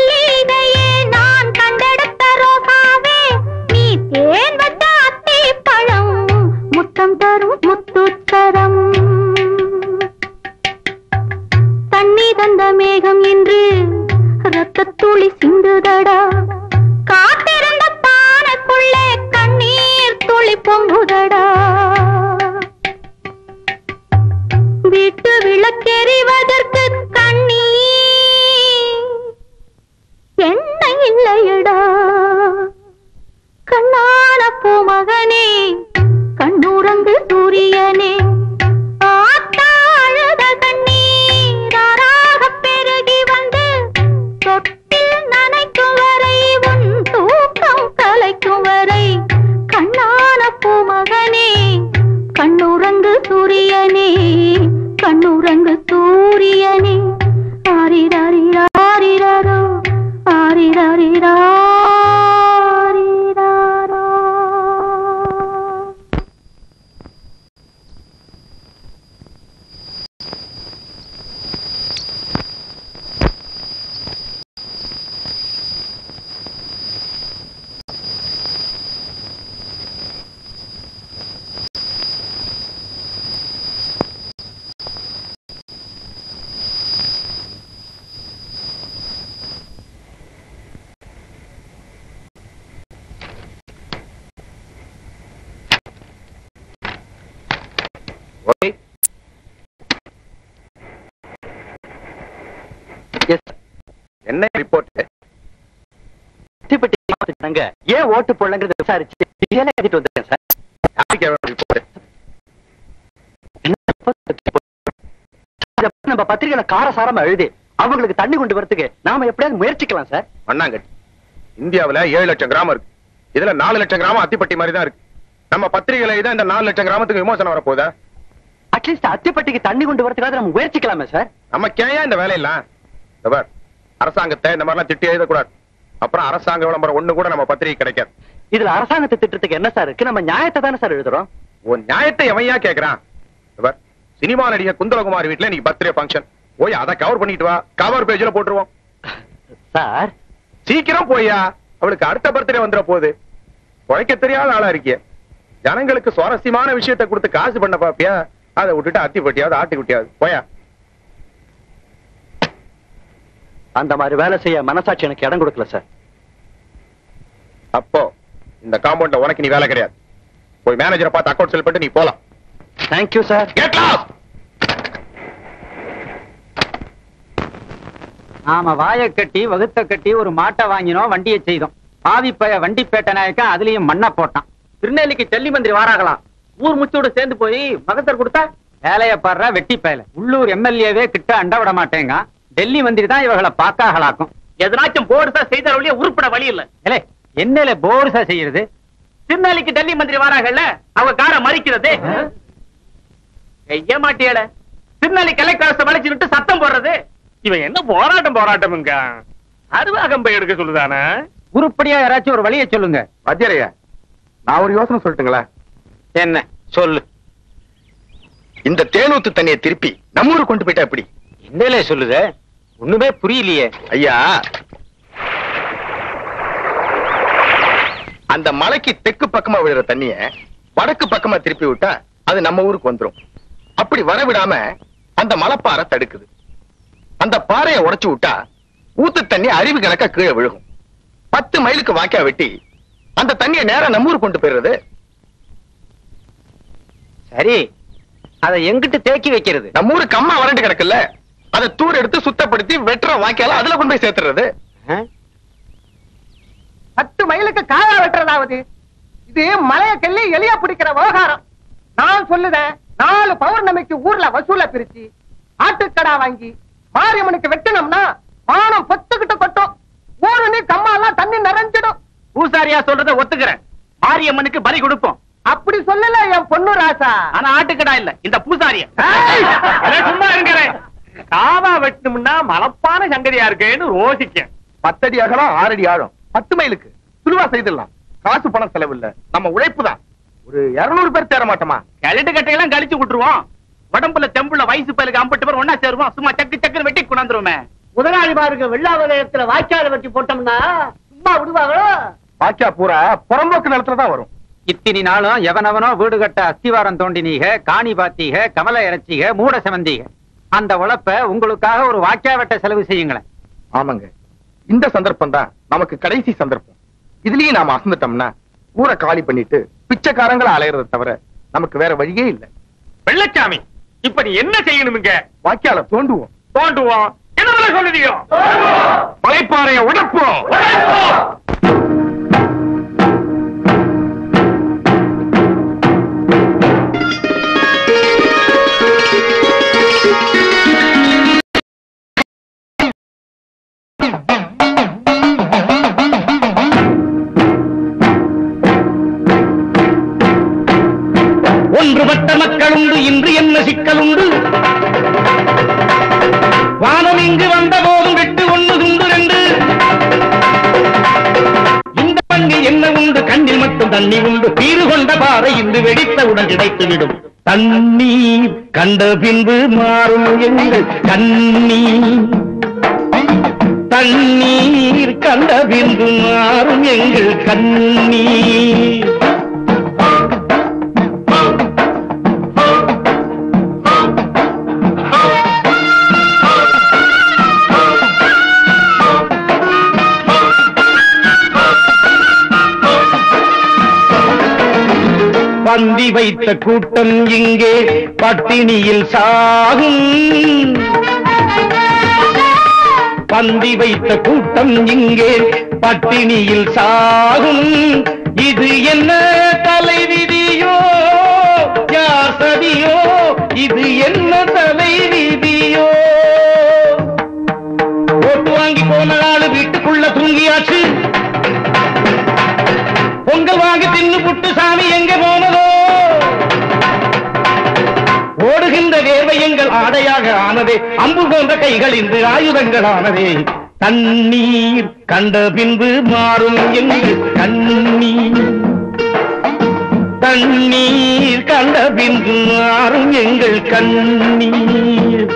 என்ன ரிப்போர்ட் அத்திப்பட்டி மாவட்ட ஜனங்க ஏன் ஓட்டு போடலங்கிறத விசாரிச்சு டீட்டெயிலா எழுதிட்டு வந்திருக்கேன் சார் யாருக்கு எவ்வளவு ரிப்போர்ட் அத நம்ம பத்திரிகையில காரசாரமா எழுதி அவங்களுக்கு தண்ணி கொண்டு வரதுக்கு நாம எப்படியாவது முயற்சிக்கலாம் சார் மண்ணாங்கட்டி இந்தியாவுல ஏழு லட்சம் கிராமம் இருக்கு இதுல நாலு லட்சம் கிராமம் அத்திப்பட்டி மாதிரி தான் இருக்கு நம்ம பத்திரிகையில தான் இந்த நாலு லட்சம் கிராமத்துக்கு விமோசனம் வரப்போதா அட்லீஸ்ட் அத்திப்பட்டிக்கு தண்ணி கொண்டு வரதுக்காக நம்ம முயற்சிக்கலாமே சார் நமக்கு ஏன் இந்த வேலையெல்லாம் இந்த பார், அரசாங்கத்தை இந்த மாதிரிலாம் திட்டி எழுதக்கூடாது அப்புறம் அரசாங்க விளம்பரம் ஒண்ணு கூட நம்ம பத்திரிகை கிடைக்காது இதுல அரசாங்கத்தை திட்டத்துக்கு என்ன சார் இருக்கு நம்ம நியாயத்தை தானே சார் எழுதுறோம் உன் நியாயத்தை எவையா கேக்குறான் இந்த பார், சினிமா நடிகர் குந்தலகுமார் வீட்டுல இன்னைக்கு பர்த்டே ஃபங்க்ஷன் போய் அதை கவர் பண்ணிட்டு வா கவர் பேஜ்ல போட்டுருவோம் சார் சீக்கிரம் போய்யா அவளுக்கு அடுத்த பர்த்டே வந்துட போகுது உழைக்க தெரியாத ஆளா இருக்கிய ஜனங்களுக்கு சுவாரஸ்யமான விஷயத்தை கொடுத்து காசு பண்ண பாப்பியா அதை விட்டுட்டு அத்தி பட்டியாவது ஆட்டுக்குட்டியாவது போயா அந்த மாதிரி வேலை செய்ய மனசாட்சி எனக்கு இடம் கொடுக்கல சார் அப்போ இந்த காம்பவுண்ட்ல உனக்கு நீ வேலை கிடையாது போய் மேனேஜரை பார்த்து அக்கௌண்ட் செல் பண்ணிட்டு நீ போலாம் தேங்க்யூ சார் கெட் லாஸ்ட் நாம வாயை கட்டி வகுத்த கட்டி ஒரு மாட்டை வாங்கினோம் வண்டியை செய்தோம் பாவிப்பய வண்டி பேட்ட நாயக்கன் அதுலயும் மண்ணை போட்டான் திருநெல்லிக்கு செல்லி மந்திரி வாராகலாம் ஊர் முச்சோடு சேர்ந்து போய் மகத்தர் கொடுத்தா வேலைய பாடுற வெட்டி பயல உள்ளூர் எம்எல்ஏவே கிட்ட அண்ட விட மாட்டேங்க டெல்லி மந்திரி தான் இவகளை பாக்காகலாக்கும் எதனாச்சும் போர்டுசா செய்த வழியே உருப்பட வழி இல்ல ஏலே என்னல போர்ஸா செய்யறது திருநெல்லிக்கு டெல்லி மந்திரி வராங்கல்ல அவங்க காரை மறிக்கிறது செய்ய மாட்டியல திருநெல்லி கலைக்கரசை வளைச்சு விட்டு சத்தம் போடுறது இவன் என்ன போராட்டம் போராட்டம்ங்க அருவாகம்பை எடுக்க சொல்லுதானே உருப்படியா யாராச்சும் ஒரு வழியை சொல்லுங்க மத்தியரையா நான் ஒரு யோசனை சொல்லட்டுங்களா என்ன சொல்லு இந்த தேனூத்து தண்ணியை திருப்பி நம்ம ஊருக்கு கொண்டு போயிட்டா எப்படி என்னலே சொல்லுத ஒண்ணுமே புரியலையே ஐயா அந்த மலைக்கு தெற்கு பக்கமா விழுற தண்ணிய வடக்கு பக்கமா திருப்பி விட்டா அது நம்ம ஊருக்கு வந்துரும் அப்படி வர விடாம அந்த மலைப்பாறை தடுக்குது அந்த பாறையை உடைச்சு விட்டா ஊத்து தண்ணி அருவி கணக்கா கீழே விழுகும் பத்து மைலுக்கு வாக்கியா வெட்டி அந்த தண்ணியை நேரா நம்ம ஊருக்கு கொண்டு போயிடுறது சரி அதை எங்கிட்டு தேக்கி வைக்கிறது நம்ம ஊருக்கு அம்மா வறண்டு கிடக்குல்ல அதை தூர் எடுத்து சுத்தப்படுத்தி வெட்டுற வாக்கியால அதுல கொண்டு போய் சேர்த்துறது பத்து மைலுக்கு காயா வெட்டுறதாவது இது மலைய கல்லி எலிய பிடிக்கிற விவகாரம் நான் சொல்லுதேன் நாலு பௌர்ணமிக்கு ஊர்ல வசூல பிரிச்சு ஆட்டுக்கடா வாங்கி மாரியம்மனுக்கு வெட்டினோம்னா வானம் பொத்துக்கிட்டு கொட்டும் ஊரு நீ கம்மாலாம் தண்ணி நிறைஞ்சிடும் பூசாரியா சொல்றத ஒத்துக்கிறேன் மாரியம்மனுக்கு பலி கொடுப்போம் அப்படி சொல்லல என் பொண்ணு ராசா ஆனா ஆட்டுக்கடா இல்ல இந்த பூசாரிய அட, சும்மா இருக்கிறேன் காவா வெட்டணும்னா மலப்பான சங்கதியா இருக்கேன்னு ரோசிக்கேன் பத்தடி அகலம் ஆறடி ஆழம் பத்து மைலுக்கு சுலுவா செய்திடலாம் காசு பணம் செலவு இல்ல நம்ம உழைப்பு தான் ஒரு இருநூறு பேர் தேர மாட்டோமா கழட்டு கட்டையெல்லாம் கழிச்சு விட்டுருவோம் உடம்புல தெம்புல வயசு பயலுக்கு ஐம்பட்டு பேர் ஒன்னா சேருவோம் சும்மா சக்கு சக்குன்னு வெட்டி கொண்டாந்துருவோமே முதலாளிமாருக்கு வெள்ளா வலயத்துல வாய்க்கால வெட்டி போட்டோம்னா சும்மா விடுவாங்களோ பாக்கியா பூரா புறம்போக்கு நிலத்துல தான் வரும் இத்தினி நாளும் எவனவனோ வீடு கட்ட அஸ்திவாரம் தோண்டினீக காணி பாத்தீக கமல இறைச்சிக மூட செவந்தீக அந்த உழைப்ப உங்களுக்காக ஒரு வாக்கியா வெட்ட செலவு செய்யுங்களேன் ஆமாங்க இந்த சந்தர்ப்பம் தான் நமக்கு கடைசி சந்தர்ப்பம் இதுலயும் நாம அசந்துட்டோம்னா ஊரை காலி பண்ணிட்டு பிச்சைக்காரங்களை அலையறதை தவிர நமக்கு வேற வழியே இல்ல வெள்ளச்சாமி இப்ப நீ என்ன செய்யணுமுங்க வாக்கியால தோண்டுவோம் தோண்டுவோம் என்ன சொல்லுதியோ மலைப்பாறைய உடப்போம் ஒன்றுபட்ட மக்களுண்டு இன்று என்ன சிக்கலுண்டு வானம் இங்கு வந்த போதும் வெட்டு ஒண்ணு துண்டு ரெண்டு இந்த மண்ணில் என்ன உண்டு கண்ணில் மட்டும் தண்ணி உண்டு பீறு கொண்ட பாறை இன்று வெடித்தவுடன் கிடைத்துவிடும் தண்ணீர் கண்ட பின்பு மாறும் எங்கள் கண்ணீர் தண்ணீர் கண்ட பின்பு மாறும் எங்கள் கண்ணீர் பந்தி வைத்த கூட்டம் இங்கே பட்டினியில் சாகும் பந்தி வைத்த கூட்டம் இங்கே பட்டினியில் சாகும் இது என்ன தலைவிதியோ யார் சதியோ இது என்ன தலைவிதியோ ஓட்டு வாங்கி போன ஆளு வீட்டுக்குள்ள தூங்கியாச்சு பொங்கல் வாங்கி தின்னு புட்டு சாமி எங்க போனதோ ஓடுகின்ற வேர்வை எங்கள் ஆடையாக ஆனதே அம்பு போன்ற கைகள் இன்று ஆயுதங்கள் ஆனதே தண்ணீர் கண்ட பின்பு மாறும் என்று கண்ணீர் தண்ணீர் கண்ட பின்பு மாறும் எங்கள் கண்ணீர்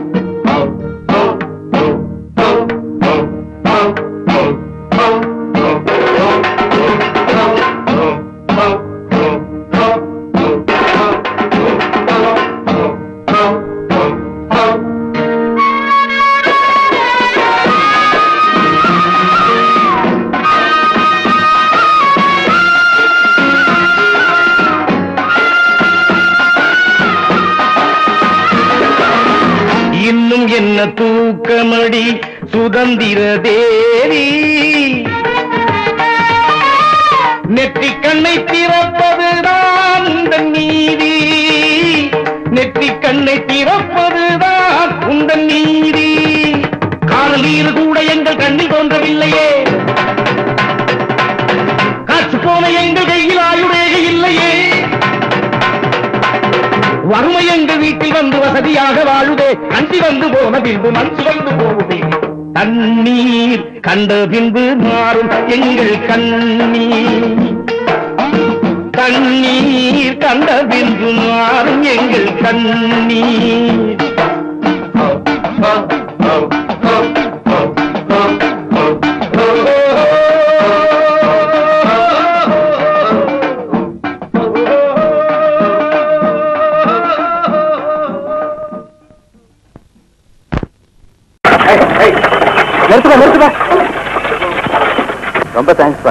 இன்னும் என்ன தூக்கமடி சுதந்திர தேவி நெற்றி கண்ணை திறப்பதுதான் உந்தன் நீதி நெற்றி கண்ணை திறப்பதுதான் உந்தன் நீதி காணல் நீர் கூட எங்கள் கண்ணில் தோன்றவில்லையே காற்று போன எங்கள் கையில் ஆயுடேக இல்லையே வறுமை எங்கள் வீட்டில் வந்து வசதியாக வாழுதே அஞ்சி வந்து போன பின்பு மஞ்சு வந்து போகுதே தண்ணீர் கண்ட பின்பு மாறும் எங்கள் கண்ணீர் தண்ணீர் கண்ட பின்பு மாறும் எங்கள் கண்ணீர் நிறுத்துப்பா நிறுத்துப்பா ரொம்ப தேங்க்ஸ்ப்பா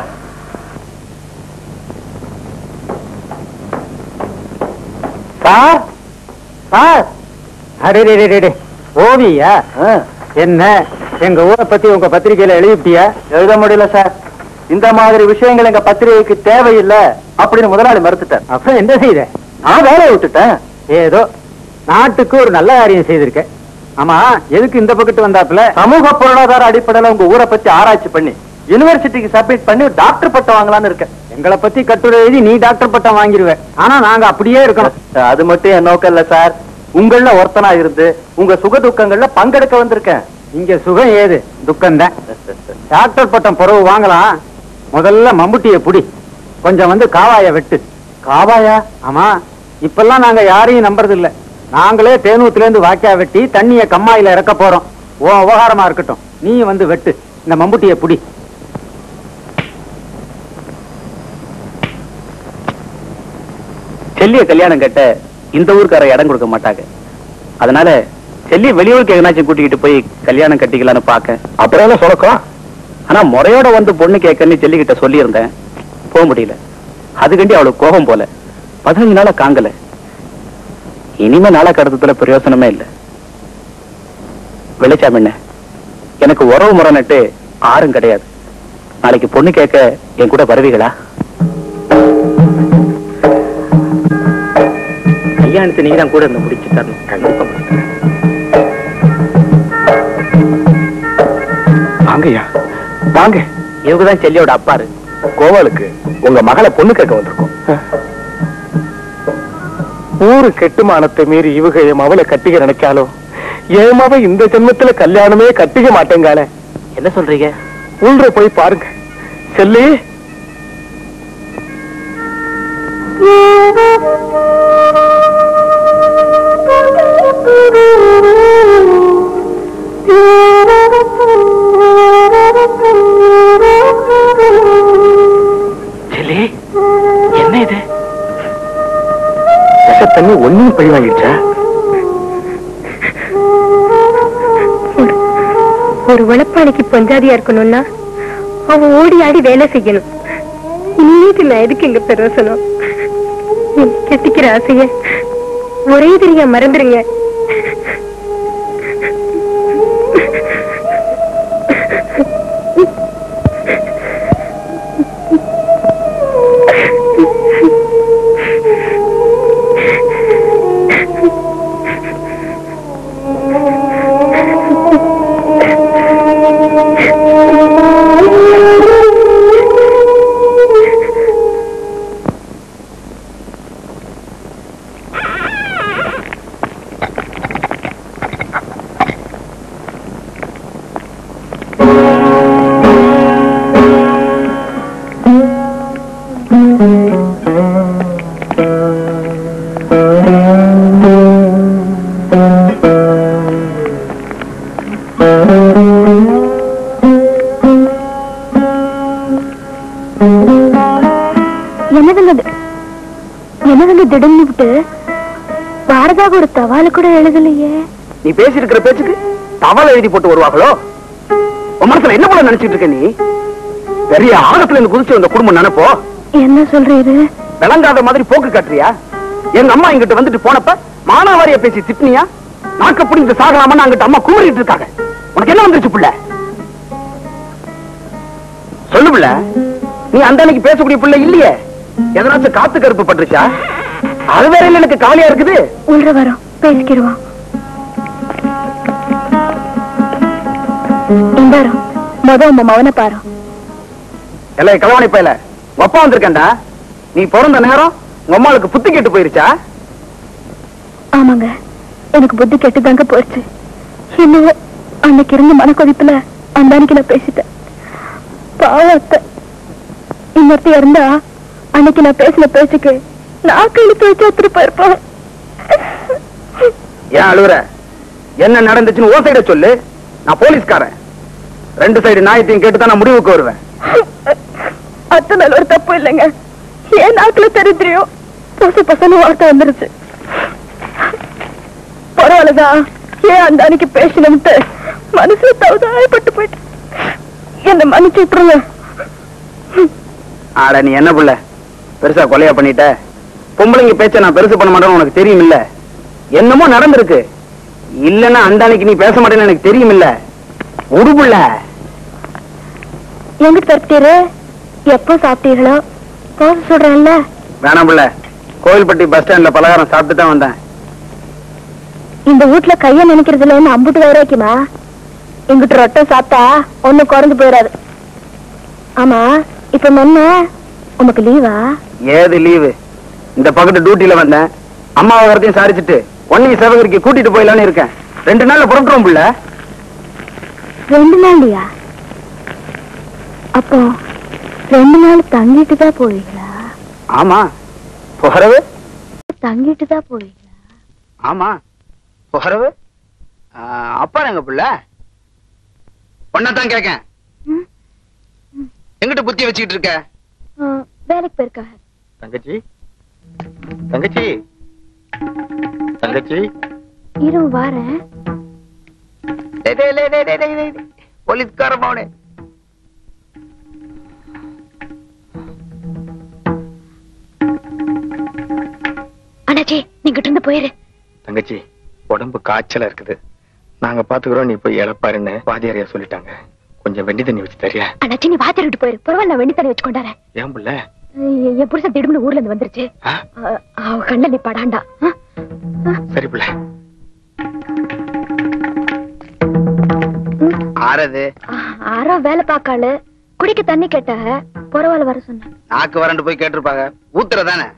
சார் சார் அடே டே, டே, டே, டே. ஓவியா என்ன எங்க ஊரை பத்தி உங்க பத்திரிகையில எழுதிட்டியா எழுத முடியல சார் இந்த மாதிரி விஷயங்கள் எங்க பத்திரிகைக்கு தேவையில்லை அப்படின்னு முதலாளி மறுத்துட்டார் அப்புறம் என்ன செய்த நான் வேலையை விட்டுட்டேன் ஏதோ நாட்டுக்கு ஒரு நல்ல காரியம் செய்திருக்கேன் ஆமா எதுக்கு இந்த பக்கத்து வந்தாப்புல சமூக பொருளாதார அடிப்படையில உங்க ஊரை பத்தி ஆராய்ச்சி பண்ணி யூனிவர்சிட்டிக்கு சப்மிட் பண்ணி டாக்டர் பட்டம் வாங்கலாம்னு இருக்கேன் எங்களை பத்தி கட்டுரை எழுதி நீ டாக்டர் பட்டம் வாங்கிருவ ஆனா நாங்க அப்படியே இருக்கணும் அது மட்டும் என் நோக்கம் இல்ல சார் உங்கள ஒருத்தனா இருந்து உங்க சுக துக்கங்கள்ல பங்கெடுக்க வந்திருக்கேன் இங்க சுகம் ஏது துக்கம் தான் டாக்டர் பட்டம் பிறகு வாங்கலாம் முதல்ல மம்புட்டிய புடி கொஞ்சம் வந்து காவாய வெட்டு காவாயா ஆமா இப்பெல்லாம் நாங்க யாரையும் நம்புறது இல்ல நாங்களே தேனூத்துல இருந்து வாக்கியா வெட்டி தண்ணிய கம்மாயில இறக்க போறோம் ஓ உபகாரமா இருக்கட்டும் நீ வந்து வெட்டு இந்த மம்புட்டிய புடி செல்லிய கல்யாணம் கட்ட இந்த ஊருக்கார இடம் கொடுக்க மாட்டாங்க அதனால செல்லிய வெளியூருக்கு எங்கனாச்சும் கூட்டிக்கிட்டு போய் கல்யாணம் கட்டிக்கலாம்னு பாக்க அப்புறம் என்ன சொலக்கம் ஆனா முறையோட வந்து பொண்ணு கேட்கன்னு செல்லிக்கிட்ட சொல்லியிருந்தேன் போக முடியல அதுக்கண்டி அவளுக்கு கோபம் போல பதினஞ்சு நாளா காங்கல இனிமே நாளா கடத்தத்துல பிரயோசனமே இல்ல வெளிச்சாமின்ன எனக்கு உறவு முறை நட்டு ஆறும் கிடையாது நாளைக்கு பொண்ணு கேட்க என் கூட வருவீங்களா கல்யாணத்தை நீங்க தான் கூட இருந்து முடிச்சு தரணும் கண்டிப்பா முடிச்சு வாங்கய்யா வாங்க இவங்க தான் செல்லியோட அப்பாரு கோவாலுக்கு உங்க மகளை பொண்ணு கேட்க வந்திருக்கோம் ஊரு கெட்டுமானத்தை மீறி இவக என் மவளை கட்டிக்க நினைச்சாலும் என் மவ இந்த ஜென்மத்துல கல்யாணமே கட்டிக்க மாட்டேங்கால என்ன சொல்றீங்க உள்ள போய் பாருங்க செல்லி செல்லி என்ன இது விஷ தண்ணி ஒன்னும் பழி வாங்கிடுச்சா ஒரு உழைப்பாளிக்கு பொஞ்சாதியா இருக்கணும்னா அவன் ஓடி ஆடி வேலை செய்யணும் இன்னைக்கு நான் எதுக்கு இங்க பிரயோசனம் நீ கெட்டிக்கிற ஆசைய ஒரே தெரியா மறந்துருங்க என்னதுங்க இது? என்னதுங்க திடம்னு விட்டு வாரதாக ஒரு தவால கூட எழுதலையே நீ பேசி இருக்கிற பேச்சுக்கு தவளை எழுதி போட்டு வருவாங்களோ உன் மனசுல என்ன போல நினைச்சிட்டு இருக்க நீ பெரிய ஆழத்துல இருந்து குதிச்சு வந்த குடும்பம் நினைப்போ என்ன சொல்றீரு விளங்காத மாதிரி போக்கு காட்டுறியா எங்க அம்மா இங்கிட்ட வந்துட்டு போனப்ப மானாவாரிய பேசி திட்டினியா நாக்க பிடிங்க சாகலாமன்னு அங்கிட்ட அம்மா குமரிட்டு இருக்காங்க உனக்கு என்ன வந்துருச்சு புள்ள சொல்லு புள்ள நீ அந்த அன்னைக்கு பேசக்கூடிய புள்ள இல்லையே எதனாச்சும் காத்து கருப்பு பட்டுருச்சா அது வேற இல்ல எனக்கு கவலையா இருக்குது உள்ள வரோம் பேசிக்கிடுவோம் இந்தாரோ முத உங்க மவனை பாரு எல்லாம் கலவாணி பையல ஒப்பா வந்திருக்கேன்டா நீ பிறந்த நேரம் உங்க அம்மாளுக்கு புத்தி கெட்டு போயிருச்சா ஆமாங்க எனக்கு புத்தி கெட்டுதாங்க போச்சு என்னவோ அன்னைக்கு இருந்த மனக்கொதிப்புல அந்த அன்னைக்கு நான் பேசிட்டேன் பாவத்தை இன்னொருத்தி இருந்தா அன்னைக்கு நான் பேசின பேச்சுக்கு நாக்கு இழுத்து வச்சு அப்படி போயிருப்பேன் ஏன் அழுவுற என்ன நடந்துச்சுன்னு ஓ சைட சொல்லு நான் போலீஸ்காரன் ரெண்டு சைடு நியாயத்தையும் கேட்டு தான் நான் முடிவுக்கு வருவேன் அத்தை மேல ஒரு தப்பு இல்லைங்க ஏன் நாக்குல தெரிஞ்சிரியோ பொசு பொசன்னு வார்த்தை வந்துருச்சு பரவாயில்லதான் ஏன் அந்த அன்னைக்கு பேசினு மனசுல தவதாயப்பட்டு போயிட்டு என்ன மன்னிச்சு விட்டுருங்க ஆட நீ என்ன புள்ள பெருசா கொலையா பண்ணிட்ட பொம்பளைங்க பேச்ச நான் பெருசு பண்ண மாட்டேன்னு உனக்கு தெரியும் இல்ல என்னமோ நடந்திருக்கு இல்லன்னா அந்த அன்னைக்கு நீ பேச மாட்டேன்னு எனக்கு தெரியும் இல்ல உடுபுள்ள எங்கிட்டு தரப்பீரு எப்போ சாப்பிட்டீர்களோ போக சொல்றேன்ல வேணாம் புள்ள கோவில்பட்டி பஸ் ஸ்டாண்ட்ல பலகாரம் சாப்பிட்டு தான் வந்தேன் இந்த வீட்ல கைய நினைக்கிறதுல என்ன அம்புட்டு வைராக்கியமா இங்கிட்டு ரொட்டை சாப்பிட்டா ஒண்ணும் குறைஞ்சு போயிடாது ஆமா இப்ப என்ன உனக்கு லீவா ஏது லீவு இந்த பக்கத்து டியூட்டில வந்தேன் அம்மா வரத்தையும் சாரிச்சுட்டு ஒன்னையும் சிவகிரிக்கு கூட்டிட்டு போயிடலான்னு இருக்கேன் ரெண்டு நாள்ல புறப்பட்டுரும் புள்ள ரெண்டு நாள்லையா அப்போ ரெண்டு நாள் தங்கிட்டு தான் போவீங்களா ஆமா புகரவு தங்கிட்டு தான் போவீங்களா ஆமா புகரவு அப்பா எங்க புள்ள ஒன்னதான் கேக்கேன் எங்கிட்ட புத்தி வச்சுக்கிட்டு இருக்க ஆ, வேலைக்கு போயிருக்காங்க தங்கச்சி தங்கச்சி தங்கச்சி இரு வாரேன் டேய், டேய், டேய், டேய், டேய், டேய், டேய். போலீஸ்கார மவனே அண்ணாச்சி நீங்க இருந்து போயிரு தங்கச்சி உடம்பு காய்ச்சலா இருக்குது நாங்க பாத்துக்கிறோம் நீ போய் இழப்பாருன்னு வாதியாரியா சொல்லிட்டாங்க கொஞ்சம் வெண்டி தண்ணி வச்சு தரியா அண்ணாச்சி நீ வாத்திர விட்டு போயிரு பரவாயில்ல நான் வெண்ணி தண்ணி வச்சு கொண்டாரேன் ஏன் புள்ள என் புருஷன் திடும்னு ஊர்ல இருந்து வந்துருச்சு ஆ? ஆ, அவ கண்ணில் நீ படாண்டா ஆ? சரி புள்ள ஆறது ஆ, ஆரோ வேலை பார்க்காளு குடிக்க தண்ணி கேட்டாக பரவாயில்ல வர சொன்னேன் நாக்கு வறண்டு போய் கேட்டிருப்பாங்க ஊத்துறதானே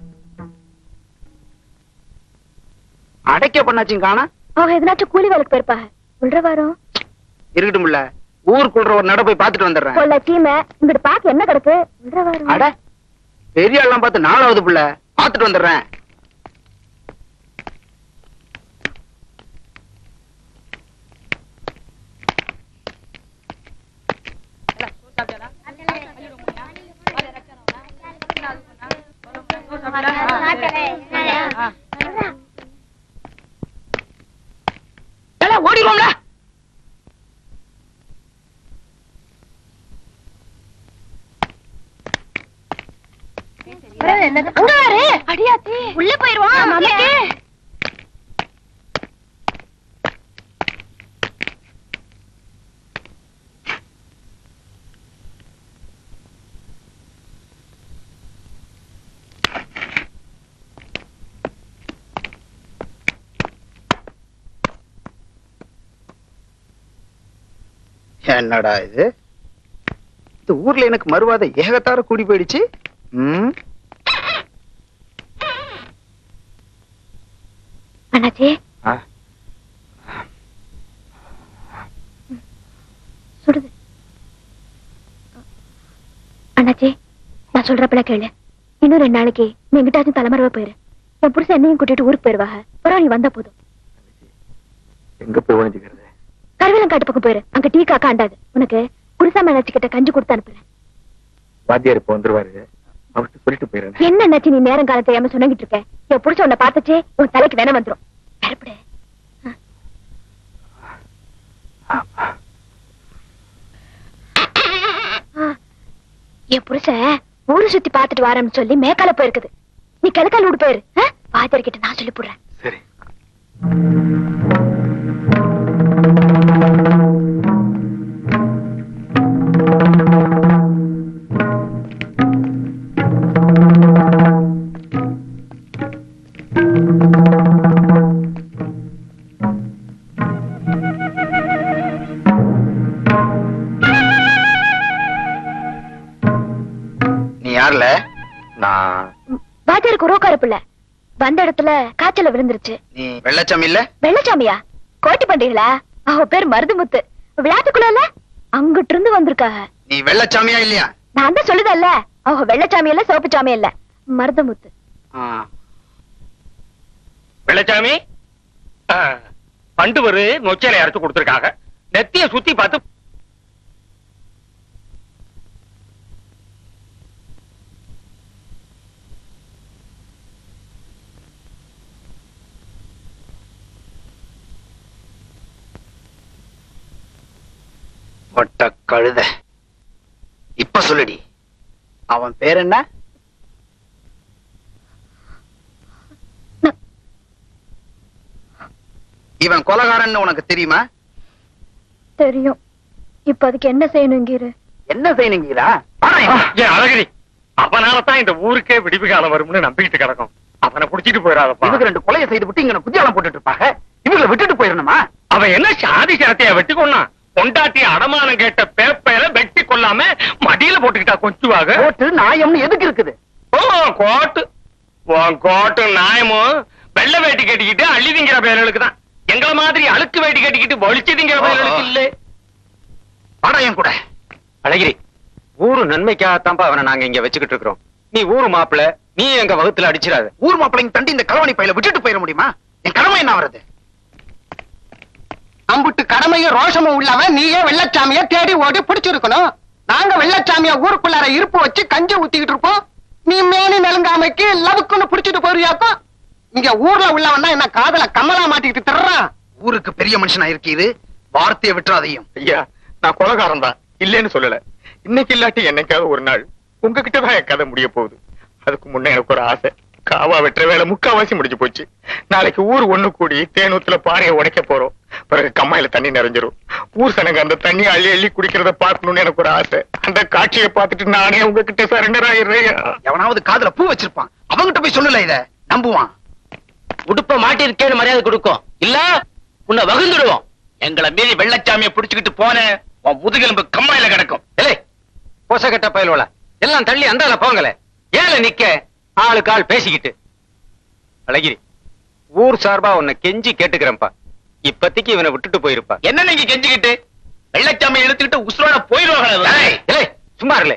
அடைக்க பண்ணாச்சும் காணா அவங்க எதனாச்சும் கூலி வேலைக்கு போயிருப்பாங்க உள்ள வரோம் இருக்கட்டும் புள்ள ஊருக்குள்ள ஒரு நட போய் பாத்துட்டு வந்துடுறேன் கொள்ள சீமை இங்கிட்டு பாக்க என்ன கிடக்கு உள்ள வரோம் அட பெரிய ஆள்லாம் பார்த்து நாலாவது புள்ள பாத்துட்டு வந்துடுறேன் ஓடிடுவோம்ல அங்க வாரு அடியாத்தி உள்ள போயிருவான் மாமாக்கு என்னடா இது இந்த ஊர்ல எனக்கு மறுவாத ஏகத்தார கூடி போயிடுச்சு ம் அண்ணாச்சி ஆ? சுடுது அண்ணாச்சி நான் சொல்றப்பல கேளு இன்னும் ரெண்டு நாளைக்கு நீ எங்கிட்டாச்சும் தலைமறைவா போயிரு என் புருஷன் என்னையும் கூட்டிட்டு ஊருக்கு போயிருவாங்க பரவாயில்ல நீ வந்தா போதும் எங்க போய் ஒழிஞ்சுக்கிறது கருவேலங்காட்டு பக்கம் போயிரு அங்க டீ காக்கா அண்டாது உனக்கு குருசாமி அண்ணாச்சி கிட்ட கஞ்சி கொடுத்து அனுப்புறேன் வாத்தியார் இப்ப வந்துருவாரு அவர்கிட்ட சொல்லிட்டு போயிடுறேன் என்ன நச்சு நீ நேரம் காலம் தெரியாம சொன்னங்கிட்டு இருக்க என் புடிச்ச உன்னை பார்த்துச்சே உன் தலைக்கு வேணாம் வந்துரும் பயப்படு என் புருஷன் ஊரு சுத்தி பார்த்துட்டு வாரேன்னு சொல்லி மேக்கால போயிருக்குது நீ கிழக்கால விடு போயிரு பாத்தர் கிட்ட நான் சொல்லி போடுறேன் சரி நீ யாருல நான் பாத்தியாருக்கு ரோக்கார பிள்ளை வந்த இடத்துல காய்ச்சல விழுந்துருச்சு நீ வெள்ளச்சாமி இல்ல வெள்ளச்சாமியா கோட்டி பண்டிகளா அவ பேர் மருதுமுத்து விளையாட்டுக்குள்ள இல்ல அங்கிட்டு இருந்து வந்திருக்காங்க நீ வெள்ளச்சாமியா இல்லையா நான் தான் சொல்லுதல்ல அவங்க வெள்ளச்சாமி இல்ல சிவப்பு சாமி இல்ல மருதமுத்து வெள்ளச்சாமி ஆ, பண்டுவரு நொச்சலை அரைச்சு கொடுத்திருக்காங்க நெத்திய சுத்தி பார்த்து ஒட்ட கழுத இப்ப சொல்லுடி அவன் பேர் என்ன இவன் கொலகாரன்னு உனக்கு தெரியுமா தெரியும் இப்ப அதுக்கு என்ன செய்யணுங்கிற என்ன செய்யணுங்கிறா ஏன் அழகிரி அவனாலதான் இந்த ஊருக்கே விடிவு காலம் வரும்னு நம்பிக்கிட்டு கிடக்கும் அவனை புடிச்சிட்டு போயிடாதப்பா இவங்க ரெண்டு கொலையை செய்து விட்டு இங்க குத்தியாலம் போட்டுட்டு இருப்பாங்க இவங்களை விட்டுட்டு போயிடணுமா அவன் என்ன சாதி சாத்தியா வெட்டி கொண்டான் பொண்டாட்டி அடமானம் கேட்ட பேப்பையில வெட்டி கொள்ளாம மடியில போட்டுக்கிட்டா கொஞ்சுவாக கோட்டு நாயம்னு எதுக்கு இருக்குது ஓ கோட்டு உன் கோட்டு நாயமும் வெள்ளை வேட்டி கட்டிக்கிட்டு அள்ளி திங்கிற பயல்களுக்கு தான் எங்களை மாதிரி அழுக்கு வேட்டி கட்டிக்கிட்டு வலிச்சு திங்கிற பயல்களுக்கு இல்ல வாடா என் கூட அழகிரி ஊரு நன்மைக்காகத்தான்ப்பா அவனை நாங்க இங்க வச்சுக்கிட்டு இருக்கிறோம் நீ ஊரு மாப்பிள நீ எங்க வகுத்துல அடிச்சிடாத ஊர் மாப்பிள்ளைங்க தண்டி இந்த கலவாணி பையில விட்டுட்டு போயிட முடியுமா என் கடமை என்ன வருது அம்புட்டு கடமையும் ரோஷமும் உள்ளவன் நீயே வெள்ளச்சாமிய தேடி ஓடி பிடிச்சிருக்கணும் நாங்க வெள்ளச்சாமிய ஊருக்குள்ளார இருப்பு வச்சு கஞ்சி ஊத்திக்கிட்டு இருப்போம் நீ மேனி நெலுங்காமைக்கு லவுக்குன்னு பிடிச்சிட்டு போறியாக்கும் இங்க ஊர்ல உள்ளவன் தான் என்ன காதல கமலா மாட்டிக்கிட்டு திர்றான் ஊருக்கு பெரிய மனுஷனா இருக்கீது வார்த்தையை விட்டுறாதையும் ஐயா நான் கொலகாரம் தான் இல்லைன்னு சொல்லல இன்னைக்கு இல்லாட்டி என்னைக்காவது ஒரு நாள் உங்ககிட்ட தான் என் கதை முடிய போகுது அதுக்கு முன்ன எனக்கு ஒரு ஆசை காவா வெட்டுற வேலை முக்காவாசி முடிஞ்சு போச்சு நாளைக்கு ஊர் ஒண்ணு கூடி தேனூத்துல பாறையை உடைக்க போறோம் பிறகு கம்மாயில தண்ணி நிறைஞ்சிரும் ஊர் சனங்க அந்த தண்ணி அள்ளி அள்ளி குடிக்கிறத பார்க்கணும்னு எனக்கு ஒரு ஆசை அந்த காட்சியை பார்த்துட்டு நானே உங்ககிட்ட சரண்டர் ஆயிடுறேன் எவனாவது காதுல பூ வச்சிருப்பான் அவங்கிட்ட போய் சொல்லல இத நம்புவான் உடுப்ப மாட்டிருக்கேன்னு மரியாதை கொடுக்கும் இல்ல உன்னை வகுந்துடுவோம் எங்களை மீறி வெள்ளச்சாமியை பிடிச்சுக்கிட்டு போன உன் முதுகெலும்பு கம்மாயில கிடக்கும் இல்லை பொசகட்ட பயலோல எல்லாம் தள்ளி அந்தால போங்கல ஏல நிக்க ஆளுக்கு ஆள் பேசிக்கிட்டு அழகிரி ஊர் சார்பா உன்னை கெஞ்சி கேட்டுக்கிறேன்ப்பா இப்பத்திக்கு இவனை விட்டுட்டு போயிருப்பா என்ன நீங்க கெஞ்சிக்கிட்டு வெள்ளச்சாமியை இழுத்துக்கிட்டு உசுரோட போயிடுவாங்க இல்லை சும்மா இருல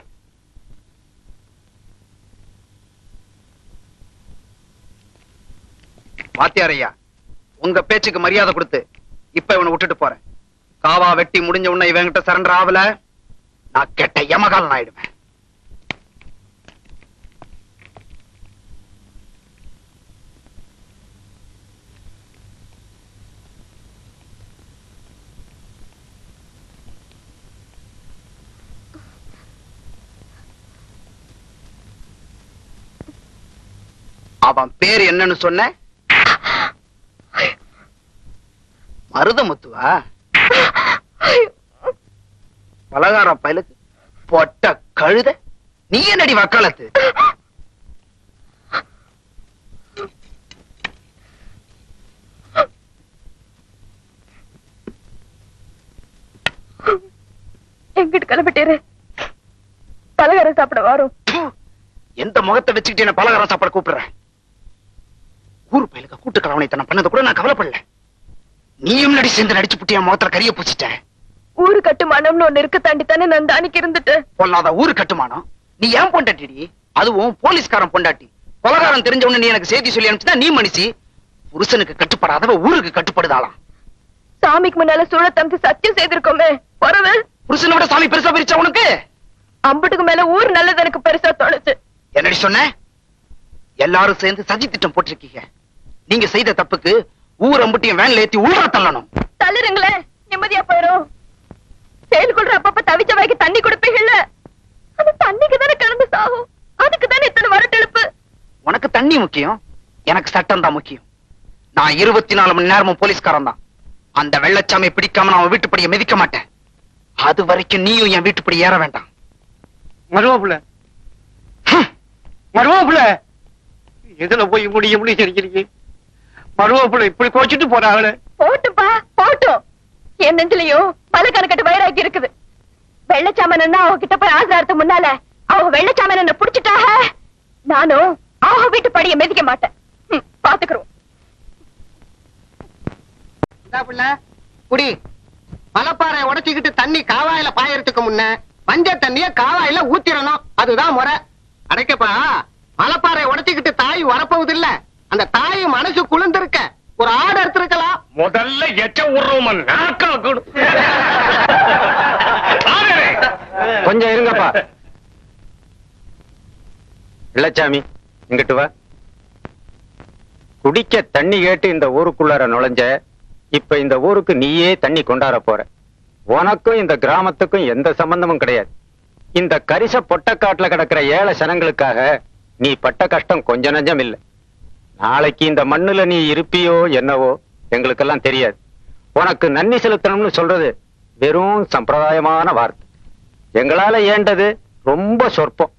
வாத்தியாரையா உங்க பேச்சுக்கு மரியாதை கொடுத்து இப்ப இவனை விட்டுட்டு போறேன் காவா வெட்டி முடிஞ்ச உடனே இவன்கிட்ட சரண்டர் ஆகல நான் கெட்ட யமகாலன் ஆயிடுவேன் அவன் பேர் என்னன்னு சொன்ன மருதமுத்துவா பலகாரம் பயலுக்கு பொட்ட கழுத நீ என்னடி வக்காலத்து எங்கிட்டு கிளம்பிட்டேரு பலகாரம் சாப்பிட வரும் எந்த முகத்தை வச்சுக்கிட்டு என்ன பலகாரம் சாப்பாடு கூப்பிடுறேன் ஊர் பயலுக்கு கூட்டு கலவணைத்தனம் பண்ணது கூட நான் கவலைப்படல நீயும் நடி சேர்ந்து நடிச்சு புட்டியா முகத்துல கரிய பூச்சிட்ட ஊரு கட்டுமானம்னு ஒண்ணு இருக்கு தாண்டி தானே நான் தானிக்கு இருந்துட்டு பொல்லாத ஊரு கட்டுமானம் நீ ஏன் பொண்டாட்டிடி அதுவும் போலீஸ்காரன் பொண்டாட்டி கொலகாரம் தெரிஞ்ச உடனே நீ எனக்கு செய்தி சொல்லி அனுப்பிச்சுதான் நீ மனுஷி புருஷனுக்கு கட்டுப்படாதவ ஊருக்கு கட்டுப்படுதாளாம் சாமிக்கு முன்னால சூழ தந்து சத்தியம் செய்திருக்கோமே பொறவு புருஷனை விட சாமி பெருசா பிரிச்சா உனக்கு அம்புட்டுக்கு மேல ஊர் நல்லது எனக்கு பெருசா தோணுச்சு என்னடி சொன்ன எல்லாரும் சேர்ந்து சதி திட்டம் போட்டிருக்கீங்க நீங்க செய்த தப்புக்கு ஊர் அம்புட்டியும் வேன்ல ஏத்தி ஊரா தள்ளணும் தள்ளிருங்களேன் நிம்மதியா போயிரும் செயல் கொள்ற அப்பப்ப தவிச்ச வாய்க்கு தண்ணி கொடுப்பீங்கல்ல அந்த தண்ணிக்கு தானே கிளம்பி சாகும் அதுக்கு தானே இத்தனை வரட்டெழுப்பு உனக்கு தண்ணி முக்கியம் எனக்கு சட்டம் தான் முக்கியம் நான் இருபத்தி நாலு மணி நேரமும் போலீஸ்காரன் தான் அந்த வெள்ளச்சாமியை பிடிக்காம நான் அவன் வீட்டுப்படியை மிதிக்க மாட்டேன் அது வரைக்கும் நீயும் என் வீட்டுப்படி ஏற வேண்டாம் மருவாப்புல மருவாப்புல எதுல போய் முடிய முடிய நினைக்கிறீங்க மருவாப்புல இப்படி கோச்சிட்டு போறாங்களே போட்டுப்பா போட்டும் என் நெஞ்சிலையும் பல கணக்கட்டு வயிறாக்கி இருக்குது வெள்ளச்சாமன் அவங்க கிட்ட போய் ஆசிரியத்துக்கு முன்னால அவங்க வெள்ளச்சாமன் என்ன புடிச்சிட்டாக நானும் அவங்க வீட்டு படிய மிதிக்க மாட்டேன் ம், பாத்துக்கிறோம் இந்தா புள்ள, குடி மலைப்பாறை உடைச்சுக்கிட்டு தண்ணி காவாயில பாயறதுக்கு முன்ன மஞ்ச தண்ணிய காவாயில ஊத்திரணும் அதுதான் முறை அடைக்கப்பா மலைப்பாறை உடைச்சுக்கிட்டு தாய் வரப்போகுது இல்ல அந்த தாய் மனசு குளிர்ந்திருக்க ஒரு ஆடு எடுத்திருக்கலாம் முதல்ல எச்ச உருவம் நாக்காக்கணும் கொஞ்சம் இருங்கப்பா இளச்சாமி இங்கிட்டு வா குடிக்க தண்ணி கேட்டு இந்த ஊருக்குள்ளார நுழைஞ்ச இப்ப இந்த ஊருக்கு நீயே தண்ணி கொண்டாட போற உனக்கும் இந்த கிராமத்துக்கும் எந்த சம்பந்தமும் கிடையாது இந்த கரிச பொட்டக்காட்டுல கிடக்கிற ஏழை சனங்களுக்காக நீ பட்ட கஷ்டம் கொஞ்ச நஞ்சம் இல்லை நாளைக்கு இந்த மண்ணுல நீ இருப்பியோ என்னவோ எங்களுக்கெல்லாம் தெரியாது உனக்கு நன்றி செலுத்தணும்னு சொல்றது வெறும் சம்பிரதாயமான வார்த்தை எங்களால ஏண்டது ரொம்ப சொற்பம்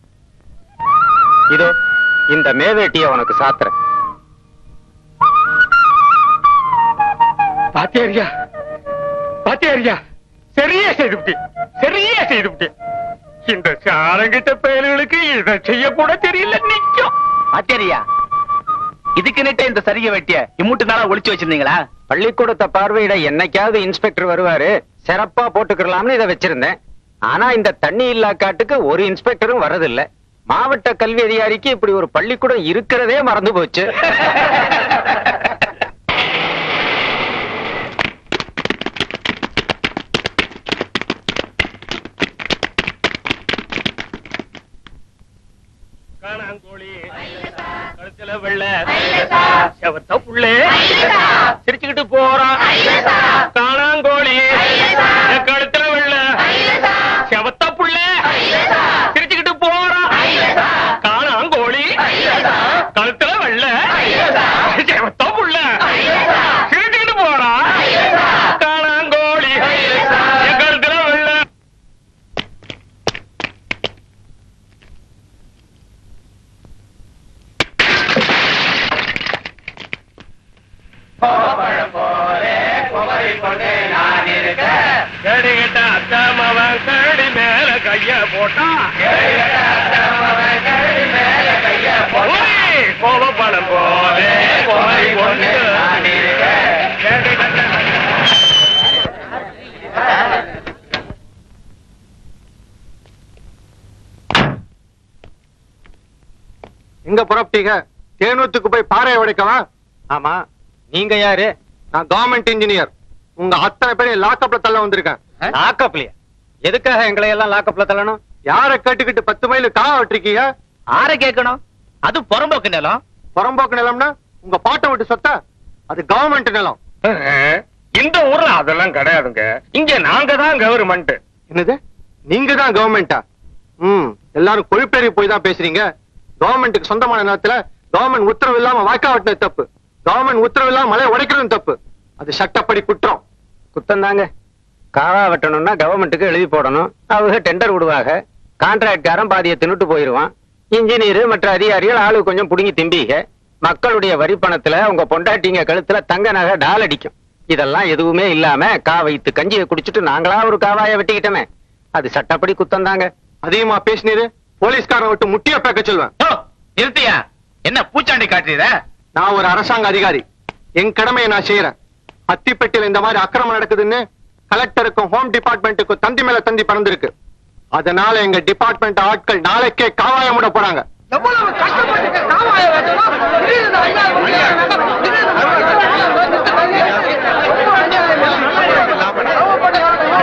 இதோ இந்த மேவேட்டிய உனக்கு சாத்துறேன் பாத்தியாரியா பாத்தியாரியா சரியா செய்துவிட்டு சரியா செய்துவிட்டு இந்த சாரங்கிட்ட பயல்களுக்கு இதை செய்ய கூட தெரியல நிக்கும் ஆச்சரியா இதுக்கு நிட்ட இந்த சரிக வெட்டிய இம்மூட்டு நாளா ஒளிச்சு வச்சிருந்தீங்களா பள்ளிக்கூடத்தை பார்வையிட என்னைக்காவது இன்ஸ்பெக்டர் வருவாரு சிறப்பா போட்டுக்கலாம்னு இதை வச்சிருந்தேன் ஆனா இந்த தண்ணி இல்லா காட்டுக்கு ஒரு இன்ஸ்பெக்டரும் வரதில்ல மாவட்ட கல்வி அதிகாரிக்கு இப்படி ஒரு பள்ளிக்கூடம் இருக்கிறதே மறந்து போச்சு காணாங்கோழி கழுத்துல வெள்ள செவத்த புள்ளே சிரிச்சுக்கிட்டு போறான் காணாங்கோழி என் கழுத்துல வெள்ள செவத்த புள்ளே சிரிச்சுக்கிட்டு போறான் காணாங்கோழி கழுத்துல வெள்ள செவத்த புள்ள சிரிச்சுக்கிட்டு போறான் காணாங்கோழி என் கழுத்துல வெள்ள கேடுகிட்ட அத்தமவன் கரடி மேல கைய போட்டான் கோபப்படம் போலே கோவை கொண்டு கேடுகிட்ட எங்க புறப்பட்டீங்க தேனூத்துக்கு போய் பாறையை உடைக்கவா ஆமா நீங்க யாரு நான் கவர்மெண்ட் இன்ஜினியர் உங்க அத்தனை பேரையும் லாக்கப்ல தள்ள வந்திருக்கேன் லாக்கப்லயா எதுக்காக எங்களை எல்லாம் லாக்கப்ல தள்ளணும் யார கேட்டுக்கிட்டு பத்து மைல் காவ விட்டுருக்கீங்க ஆர கேட்கணும் அது புறம்போக்கு நிலம் புறம்போக்கு நிலம்னா உங்க பாட்டை விட்டு சொத்தா அது கவர்மெண்ட் நிலம் இந்த ஊர்ல அதெல்லாம் கிடையாதுங்க இங்க நாங்க தான் கவர்மெண்ட் என்னது நீங்க தான் கவர்மெண்டா ம் எல்லாரும் கொழுப்பேறி போய் தான் பேசுறீங்க கவர்மெண்ட்டுக்கு சொந்தமான நேரத்துல கவர்மெண்ட் உத்தரவு இல்லாம வாய்க்கா வெட்டினது தப்பு கவர்மெண்ட் உத்தரவு இல்லாம மலையை உடைக்கிறதும் தப்பு அது சட்டப்படி குற்றம் குத்தம் தாங்க காவா வெட்டணும்னா கவர்மெண்ட்டுக்கு எழுதி போடணும் அவங்க டெண்டர் விடுவாங்க கான்ட்ராக்ட்காரன் பாதியை தின்னுட்டு போயிருவான் இன்ஜினியர் மற்ற அதிகாரிகள் ஆளு கொஞ்சம் புடுங்கி திம்பிக மக்களுடைய வரி பணத்துல உங்க பொண்டாட்டிங்க கழுத்துல தங்க நகை டால் அடிக்கும் இதெல்லாம் எதுவுமே இல்லாம கா வைத்து கஞ்சியை குடிச்சிட்டு நாங்களா ஒரு காவாய வெட்டிக்கிட்டோமே அது சட்டப்படி குத்தம் தாங்க அதிகமா பேசினீரு போலீஸ்காரன் விட்டு முட்டிய பேக்க சொல்வேன் நிறுத்தியா என்ன பூச்சாண்டி காட்டுறீத நான் ஒரு அரசாங்க அதிகாரி என் கடமையை நான் செய்யறேன் அத்திப்பட்டியில இந்த மாதிரி அக்கிரமம் நடக்குதுன்னு கலெக்டருக்கும் ஹோம் டிபார்ட்மெண்ட்டுக்கும் தந்தி மேல தந்தி பறந்திருக்கு அதனால எங்க டிபார்ட்மெண்ட் ஆட்கள் நாளைக்கே காவாயம் விட போறாங்க எவ்வளவு கஷ்டப்பட்டு காவாய வெட்டணும் திடீர்னு ஐயா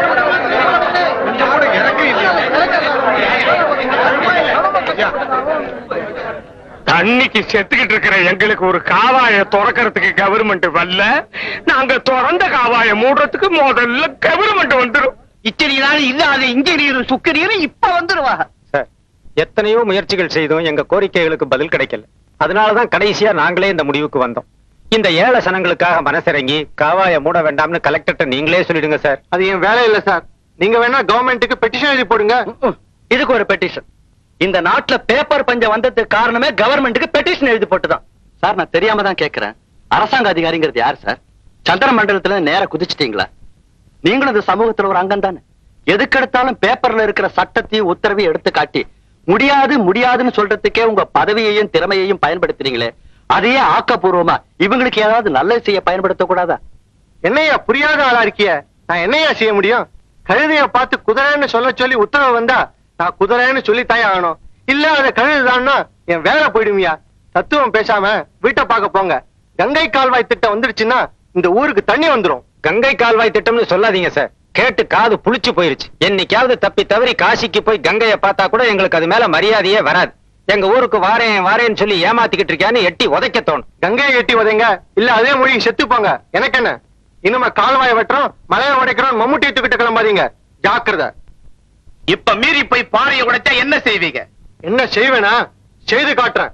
கொஞ்சம் கூட இறக்கம் இல்லையா? தண்ணிக்கு செத்துக்கிட்டு இருக்கிற எங்களுக்கு ஒரு காவாய திறக்கிறதுக்கு கவர்மெண்ட் வரல நாங்க திறந்த காவாய மூடுறதுக்கு முதல்ல கவர்மெண்ட் வந்துடும் இத்தனை நாள் இல்லாத இன்ஜினியர் சுக்கரியர் இப்ப வந்துருவா சார் எத்தனையோ முயற்சிகள் செய்தும் எங்க கோரிக்கைகளுக்கு பதில் கிடைக்கல அதனாலதான் கடைசியா நாங்களே இந்த முடிவுக்கு வந்தோம் இந்த ஏழை சனங்களுக்காக மனசிறங்கி காவாய மூட வேண்டாம்னு கலெக்டர்ட்ட நீங்களே சொல்லிடுங்க சார் அது என் வேலை இல்ல சார் நீங்க வேணா கவர்மெண்ட்டுக்கு பெட்டிஷன் எழுதி போடுங்க இதுக்கு ஒரு பெட்டிஷன் இந்த நாட்டுல பேப்பர் பஞ்சம் வந்ததுக்கு காரணமே கவர்மெண்ட்டுக்கு பெட்டிஷன் எழுதி போட்டுதான் சார் நான் தெரியாம தான் கேக்குறேன் அரசாங்க அதிகாரிங்கிறது யார் சார் சந்திர மண்டலத்துல நேர குதிச்சிட்டீங்களா நீங்களும் இந்த சமூகத்துல ஒரு அங்கம் தானே எதுக்கெடுத்தாலும் பேப்பர்ல இருக்கிற சட்டத்தையும் உத்தரவையும் எடுத்து காட்டி முடியாது முடியாதுன்னு சொல்றதுக்கே உங்க பதவியையும் திறமையையும் பயன்படுத்துறீங்களே அதையே ஆக்கப்பூர்வமா இவங்களுக்கு ஏதாவது நல்லது செய்ய பயன்படுத்த கூடாதா என்னையா புரியாத ஆளா இருக்கிய நான் என்னையா செய்ய முடியும் கழுதைய பார்த்து குதிரைன்னு சொல்ல சொல்லி உத்தரவு வந்தா நான் குதிரைன்னு சொல்லித்தாயே ஆகணும் இல்ல அது கழுதுதான்னா என் வேலை போயிடுமியா தத்துவம் பேசாம வீட்டை பார்க்க போங்க கங்கை கால்வாய் திட்டம் வந்துடுச்சுன்னா இந்த ஊருக்கு தண்ணி வந்துரும் கங்கை கால்வாய் திட்டம்னு சொல்லாதீங்க சார் கேட்டு காது புளிச்சு போயிருச்சு என்னைக்காவது தப்பி தவறி காசிக்கு போய் கங்கைய பார்த்தா கூட எங்களுக்கு அது மேல மரியாதையே வராது எங்க ஊருக்கு வாரேன் வாரேன்னு சொல்லி ஏமாத்திக்கிட்டு இருக்கியான்னு எட்டி உதைக்க தோணும் கங்கையை எட்டி உதைங்க இல்ல அதே மொழி செத்து போங்க எனக்கு என்ன இனிமே கால்வாயை வெட்டுறோம் மலையை உடைக்கிறோம் மம்முட்டி தூக்கிட்டு கிளம்பாதீங்க ஜாக்கிரதை இப்ப மீறி போய் பாறையை உடைச்சா என்ன செய்வீங்க என்ன செய்வேனா செய்து காட்டுறேன்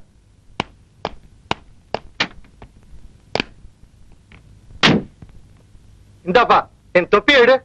இந்தாப்பா என் தொப்பி எடு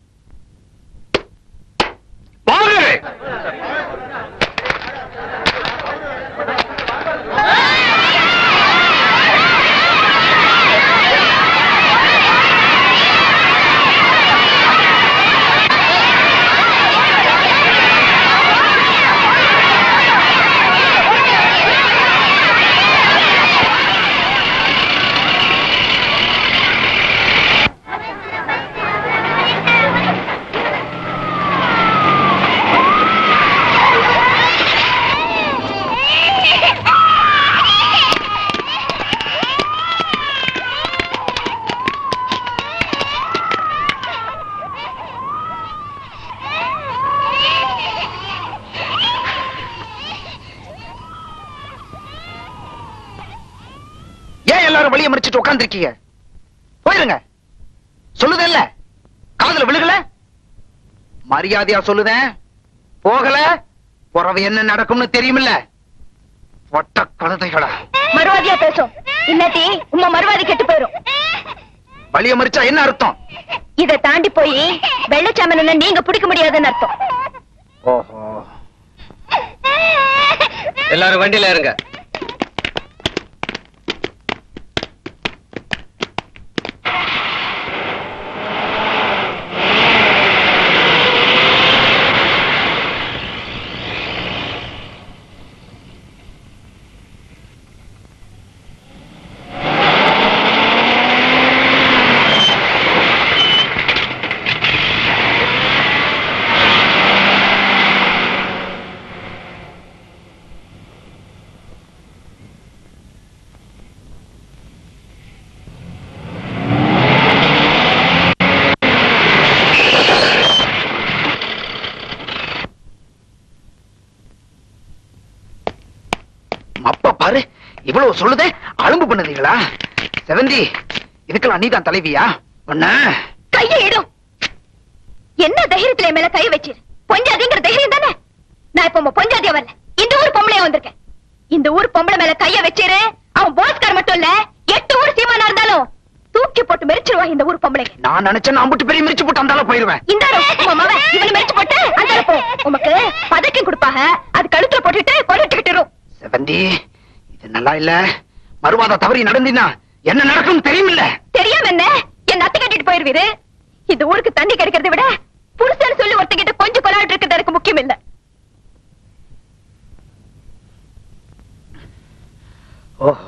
ஏன் எல்லாரும் வழிய மறிச்சிட்டு உட்கார்ந்திருக்கீங்க போயிருங்க சொல்லுதல்ல காதுல விழுகல மரியாதையா சொல்லுதேன் போகல புறவு என்ன நடக்கும்னு தெரியுமில்ல ஒட்ட கழுதைகளா மறுவாதியா பேசும் இல்லாட்டி உங்க மறுவாதி கெட்டு போயிரும் வழிய மறிச்சா என்ன அர்த்தம் இத தாண்டி போய் வெள்ளச்சாமன் நீங்க பிடிக்க முடியாதுன்னு அர்த்தம் ஓஹோ எல்லாரும் வண்டியில இருங்க அப்பா பாரு இவ்வளவு சொல்லுதே அலும்பு பண்ணுதீங்களா செவந்தி இதுக்கெல்லாம் நீதான் தலைவியா ஒண்ணு கையை இடும் என்ன தைரியத்துல என் மேல கை வச்சிரு பொஞ்சாதிங்கிற தைரியம் தானே நான் இப்ப உங்க பொஞ்சாதியா வரல இந்த ஊர் பொம்பளையா வந்திருக்கேன் இந்த ஊர் பொம்பளை மேல கைய வச்சிரு அவன் போஸ்கார் மட்டும் இல்ல எட்டு ஊர் சீமானா இருந்தாலும் தூக்கி போட்டு மெரிச்சிருவா இந்த ஊர் பொம்பளை நான் நினைச்சேன் நான் அம்புட்டு பெரிய மிரிச்சு போட்டு அந்தால போயிருவேன் இந்த இவனை மெரிச்சு போட்டு அந்த போ உமக்கு பதக்கம் கொடுப்பாக அது கழுத்துல போட்டுட்டு கொண்டுட்டுக்கிட்டு செவந்தி இது நல்லா இல்ல மறுவாத தவறி நடந்தினா என்ன நடக்கும் தெரியுமில்ல தெரியாம என்ன என் அத்தை கட்டிட்டு போயிருவீரு இந்த ஊருக்கு தண்ணி கிடைக்கிறதை விட புருஷன் சொல்லி ஒருத்தங்கிட்ட கொஞ்சம் கொலாட்டு இருக்கிறது எனக்கு முக்கியம் இல்ல ஓஹோ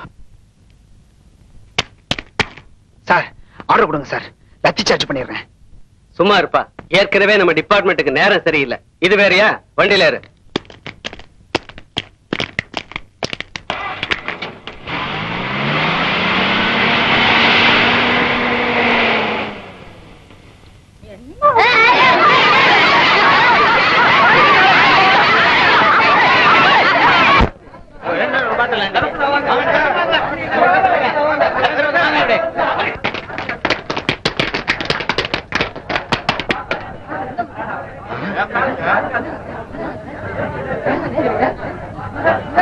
சார் ஆர்டர் கொடுங்க சார் லத்தி சார்ஜ் பண்ணிடுறேன் சும்மா இருப்பா ஏற்கனவே நம்ம டிபார்ட்மெண்ட்டுக்கு நேரம் சரியில்லை இது வேறயா வண்டியில ஏறு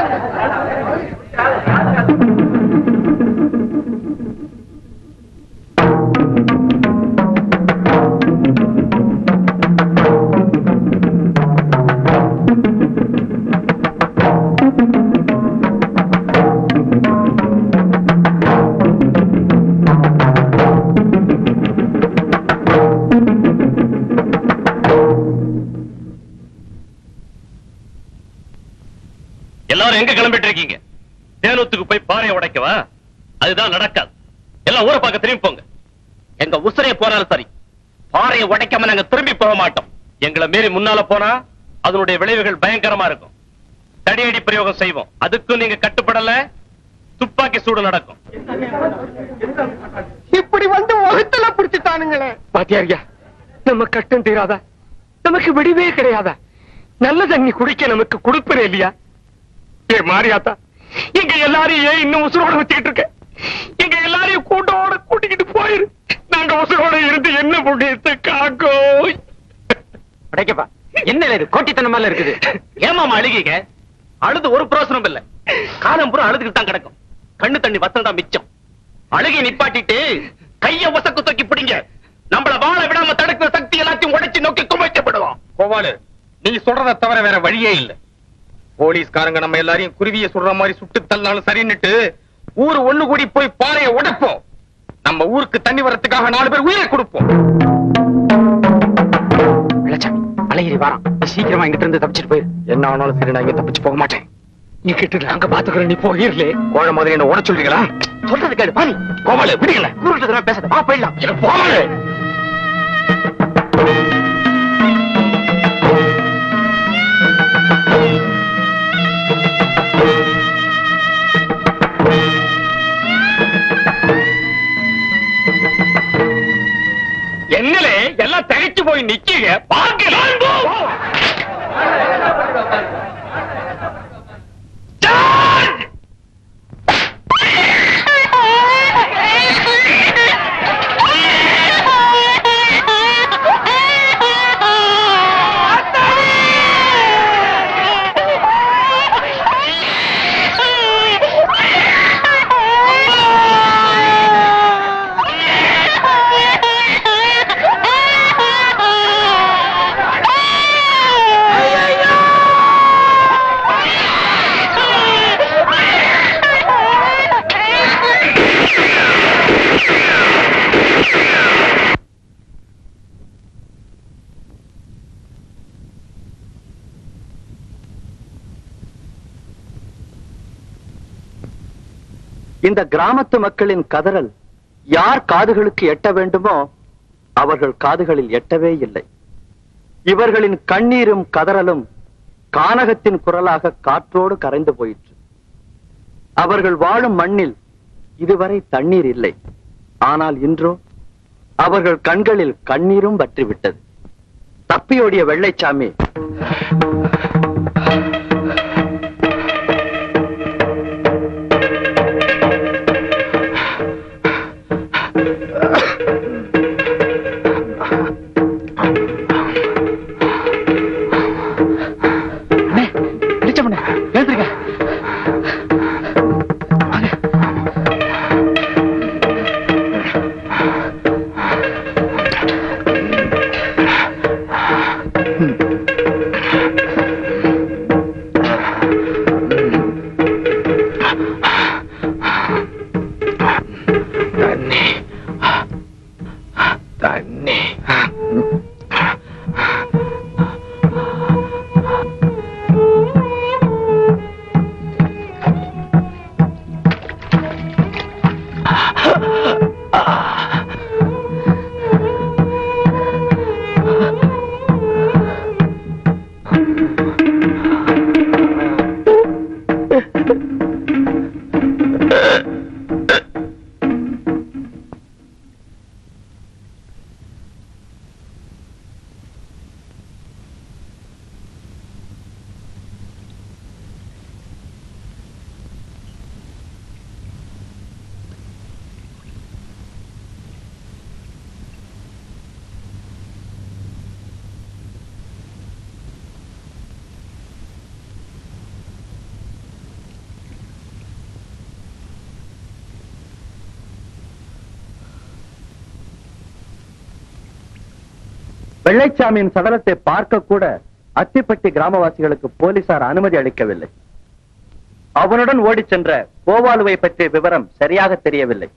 எல்லாரும் எங்க கிளம்பிட்டு இருக்கீங்க தேனூத்துக்கு போய் பாறையை உடைக்கவா அதுதான் நடக்காது எல்லாம் ஊரை பார்க்க திரும்பி போங்க எங்க உசிரைய போனாலும் சரி பாறையை உடைக்காம நாங்க திரும்பி போக மாட்டோம் எங்களை மீறி முன்னால போனா அதனுடைய விளைவுகள் பயங்கரமா இருக்கும் தடியடி பிரயோகம் செய்வோம் அதுக்கும் நீங்க கட்டுப்படல துப்பாக்கி சூடு நடக்கும் இப்படி வந்து வகுத்துல பிடிச்சிட்டானுங்களே பாத்தியாரியா நம்ம கட்டம் தீராதா நமக்கு விடிவே கிடையாதா நல்ல தண்ணி குடிக்க நமக்கு கொடுப்பனே இல்லையா ஏ மாரியாத்தா எங்க எல்லாரையும் ஏன் இன்னும் உசுரோட வச்சுக்கிட்டு இருக்க எங்க எல்லாரையும் கூட்டோட கூட்டிக்கிட்டு போயிரு நாங்க உசுரோட இருந்து என்ன புண்ணியத்தை காக்கோ உடைக்கப்பா என்ன இது கோட்டித்தனமால இருக்குது ஏமாமா அழுகிங்க அழுது ஒரு பிரோசனம் இல்ல காலம் பூரா அழுதுகிட்டு தான் கிடக்கும் கண்ணு தண்ணி வத்தம் மிச்சம் அழுகி நிப்பாட்டிட்டு கைய வசக்கு தூக்கி பிடிங்க நம்மள வாழ விடாம தடுக்கிற சக்தி எல்லாத்தையும் உடைச்சு நோக்கி குமைக்கப்படுவோம் கோவாலு நீ சொல்றத தவிர வேற வழியே இல்ல போலீஸ்காரங்க நம்ம எல்லாரையும் குருவிய சுடுற மாதிரி சுட்டு தள்ளாலும் சரின்னுட்டு ஊரு ஒண்ணு கூடி போய் பாறையை உடைப்போம் நம்ம ஊருக்கு தண்ணி வரத்துக்காக நாலு பேர் உயிரை கொடுப்போம் வெள்ளச்சாமி அழகிரி வாரம் சீக்கிரமா இங்கிட்ட இருந்து தப்பிச்சிட்டு போயிரு என்ன ஆனாலும் சரி நான் இங்க தப்பிச்சு போக மாட்டேன் நீ கிட்ட நாங்க பாத்துக்கிறோம் நீ போயிரலே கோழ மாதிரி என்ன உட சொல்றீங்களா சொல்றது கேளு பாணி கோபாலு விடுங்கள ஊருட்டு பேசாத வா போயிடலாம் போவாலு என்னலே எல்லாம் தகைச்சு போய் நிக்கீங்க பார்க்கலாம் இந்த கிராமத்து மக்களின் கதறல் யார் காதுகளுக்கு எட்ட வேண்டுமோ அவர்கள் காதுகளில் எட்டவே இல்லை இவர்களின் கண்ணீரும் கதறலும் கானகத்தின் குரலாக காற்றோடு கரைந்து போயிற்று அவர்கள் வாழும் மண்ணில் இதுவரை தண்ணீர் இல்லை ஆனால் இன்றோ அவர்கள் கண்களில் கண்ணீரும் வற்றிவிட்டது தப்பியோடிய வெள்ளைச்சாமி எழுந்திருக்க தண்ணி தண்ணி வெள்ளைச்சாமியின் சடலத்தை பார்க்க கூட அத்திப்பட்டி கிராமவாசிகளுக்கு போலீசார் அனுமதி அளிக்கவில்லை அவனுடன் ஓடிச் சென்ற கோவாலுவை பற்றிய விவரம் சரியாக தெரியவில்லை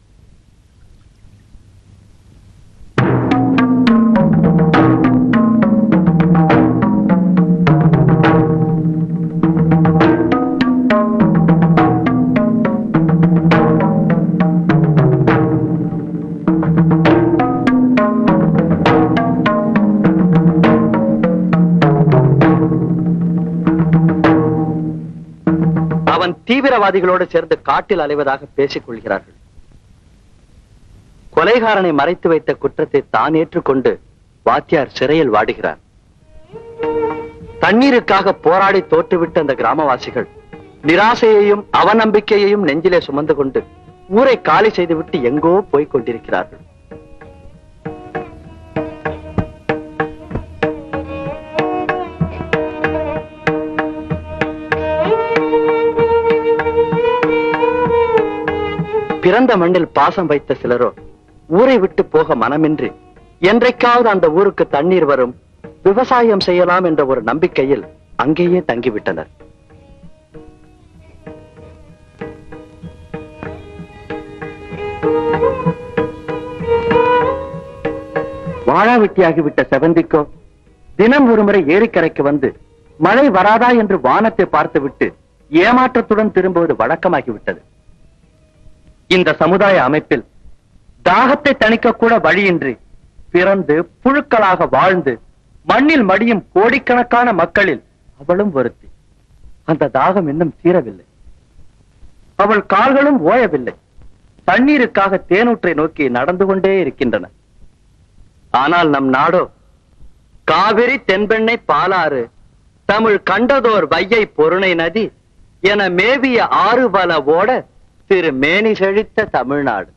அவன் தீவிரவாதிகளோடு சேர்ந்து காட்டில் அலைவதாக பேசிக் கொள்கிறார்கள் கொலைகாரனை மறைத்து வைத்த குற்றத்தை தான் ஏற்றுக்கொண்டு வாத்தியார் சிறையில் வாடுகிறார் தண்ணீருக்காக போராடி தோற்றுவிட்ட அந்த கிராமவாசிகள் நிராசையையும் அவநம்பிக்கையையும் நெஞ்சிலே சுமந்து கொண்டு ஊரை காலி செய்துவிட்டு எங்கோ போய்க் கொண்டிருக்கிறார்கள் பிறந்த மண்ணில் பாசம் வைத்த சிலரோ ஊரை விட்டு போக மனமின்றி என்றைக்காவது அந்த ஊருக்கு தண்ணீர் வரும் விவசாயம் செய்யலாம் என்ற ஒரு நம்பிக்கையில் அங்கேயே தங்கிவிட்டனர் வாழாவெட்டியாகிவிட்ட செவந்திக்கோ தினம் ஒருமுறை ஏரிக்கரைக்கு வந்து மழை வராதா என்று வானத்தை பார்த்துவிட்டு ஏமாற்றத்துடன் திரும்புவது வழக்கமாகிவிட்டது இந்த சமுதாய அமைப்பில் தாகத்தை தணிக்க கூட வழியின்றி பிறந்து புழுக்களாக வாழ்ந்து மண்ணில் மடியும் கோடிக்கணக்கான மக்களில் அவளும் ஒருத்தி அந்த தாகம் இன்னும் தீரவில்லை அவள் கால்களும் ஓயவில்லை தண்ணீருக்காக தேனூற்றை நோக்கி நடந்து கொண்டே இருக்கின்றன ஆனால் நம் நாடோ காவிரி தென்பெண்ணை பாலாறு தமிழ் கண்டதோர் வையை பொருணை நதி என மேவிய ஆறு பல ஓட திரு மேனி செழித்த தமிழ்நாடு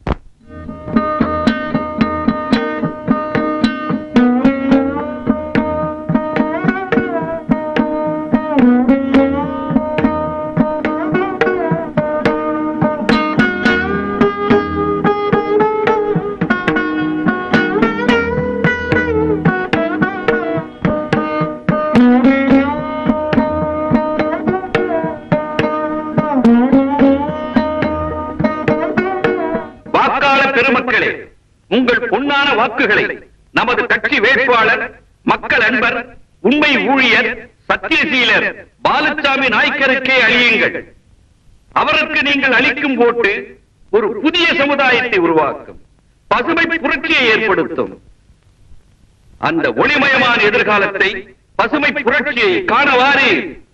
வாக்காளர் பெருமக்களே உங்கள் பொன்னான வாக்குகளை நமது கட்சி வேட்பாளர் மக்கள் அன்பர் உண்மை ஊழியர் சத்தியசீலர் பாலசாமி நாய்க்கருக்கே அழியுங்கள் அவருக்கு நீங்கள் அளிக்கும் ஓட்டு ஒரு புதிய சமுதாயத்தை உருவாக்கும் பசுமை புரட்சியை ஏற்படுத்தும் அந்த ஒளிமயமான எதிர்காலத்தை பசுமை புரட்சியை காணவாறு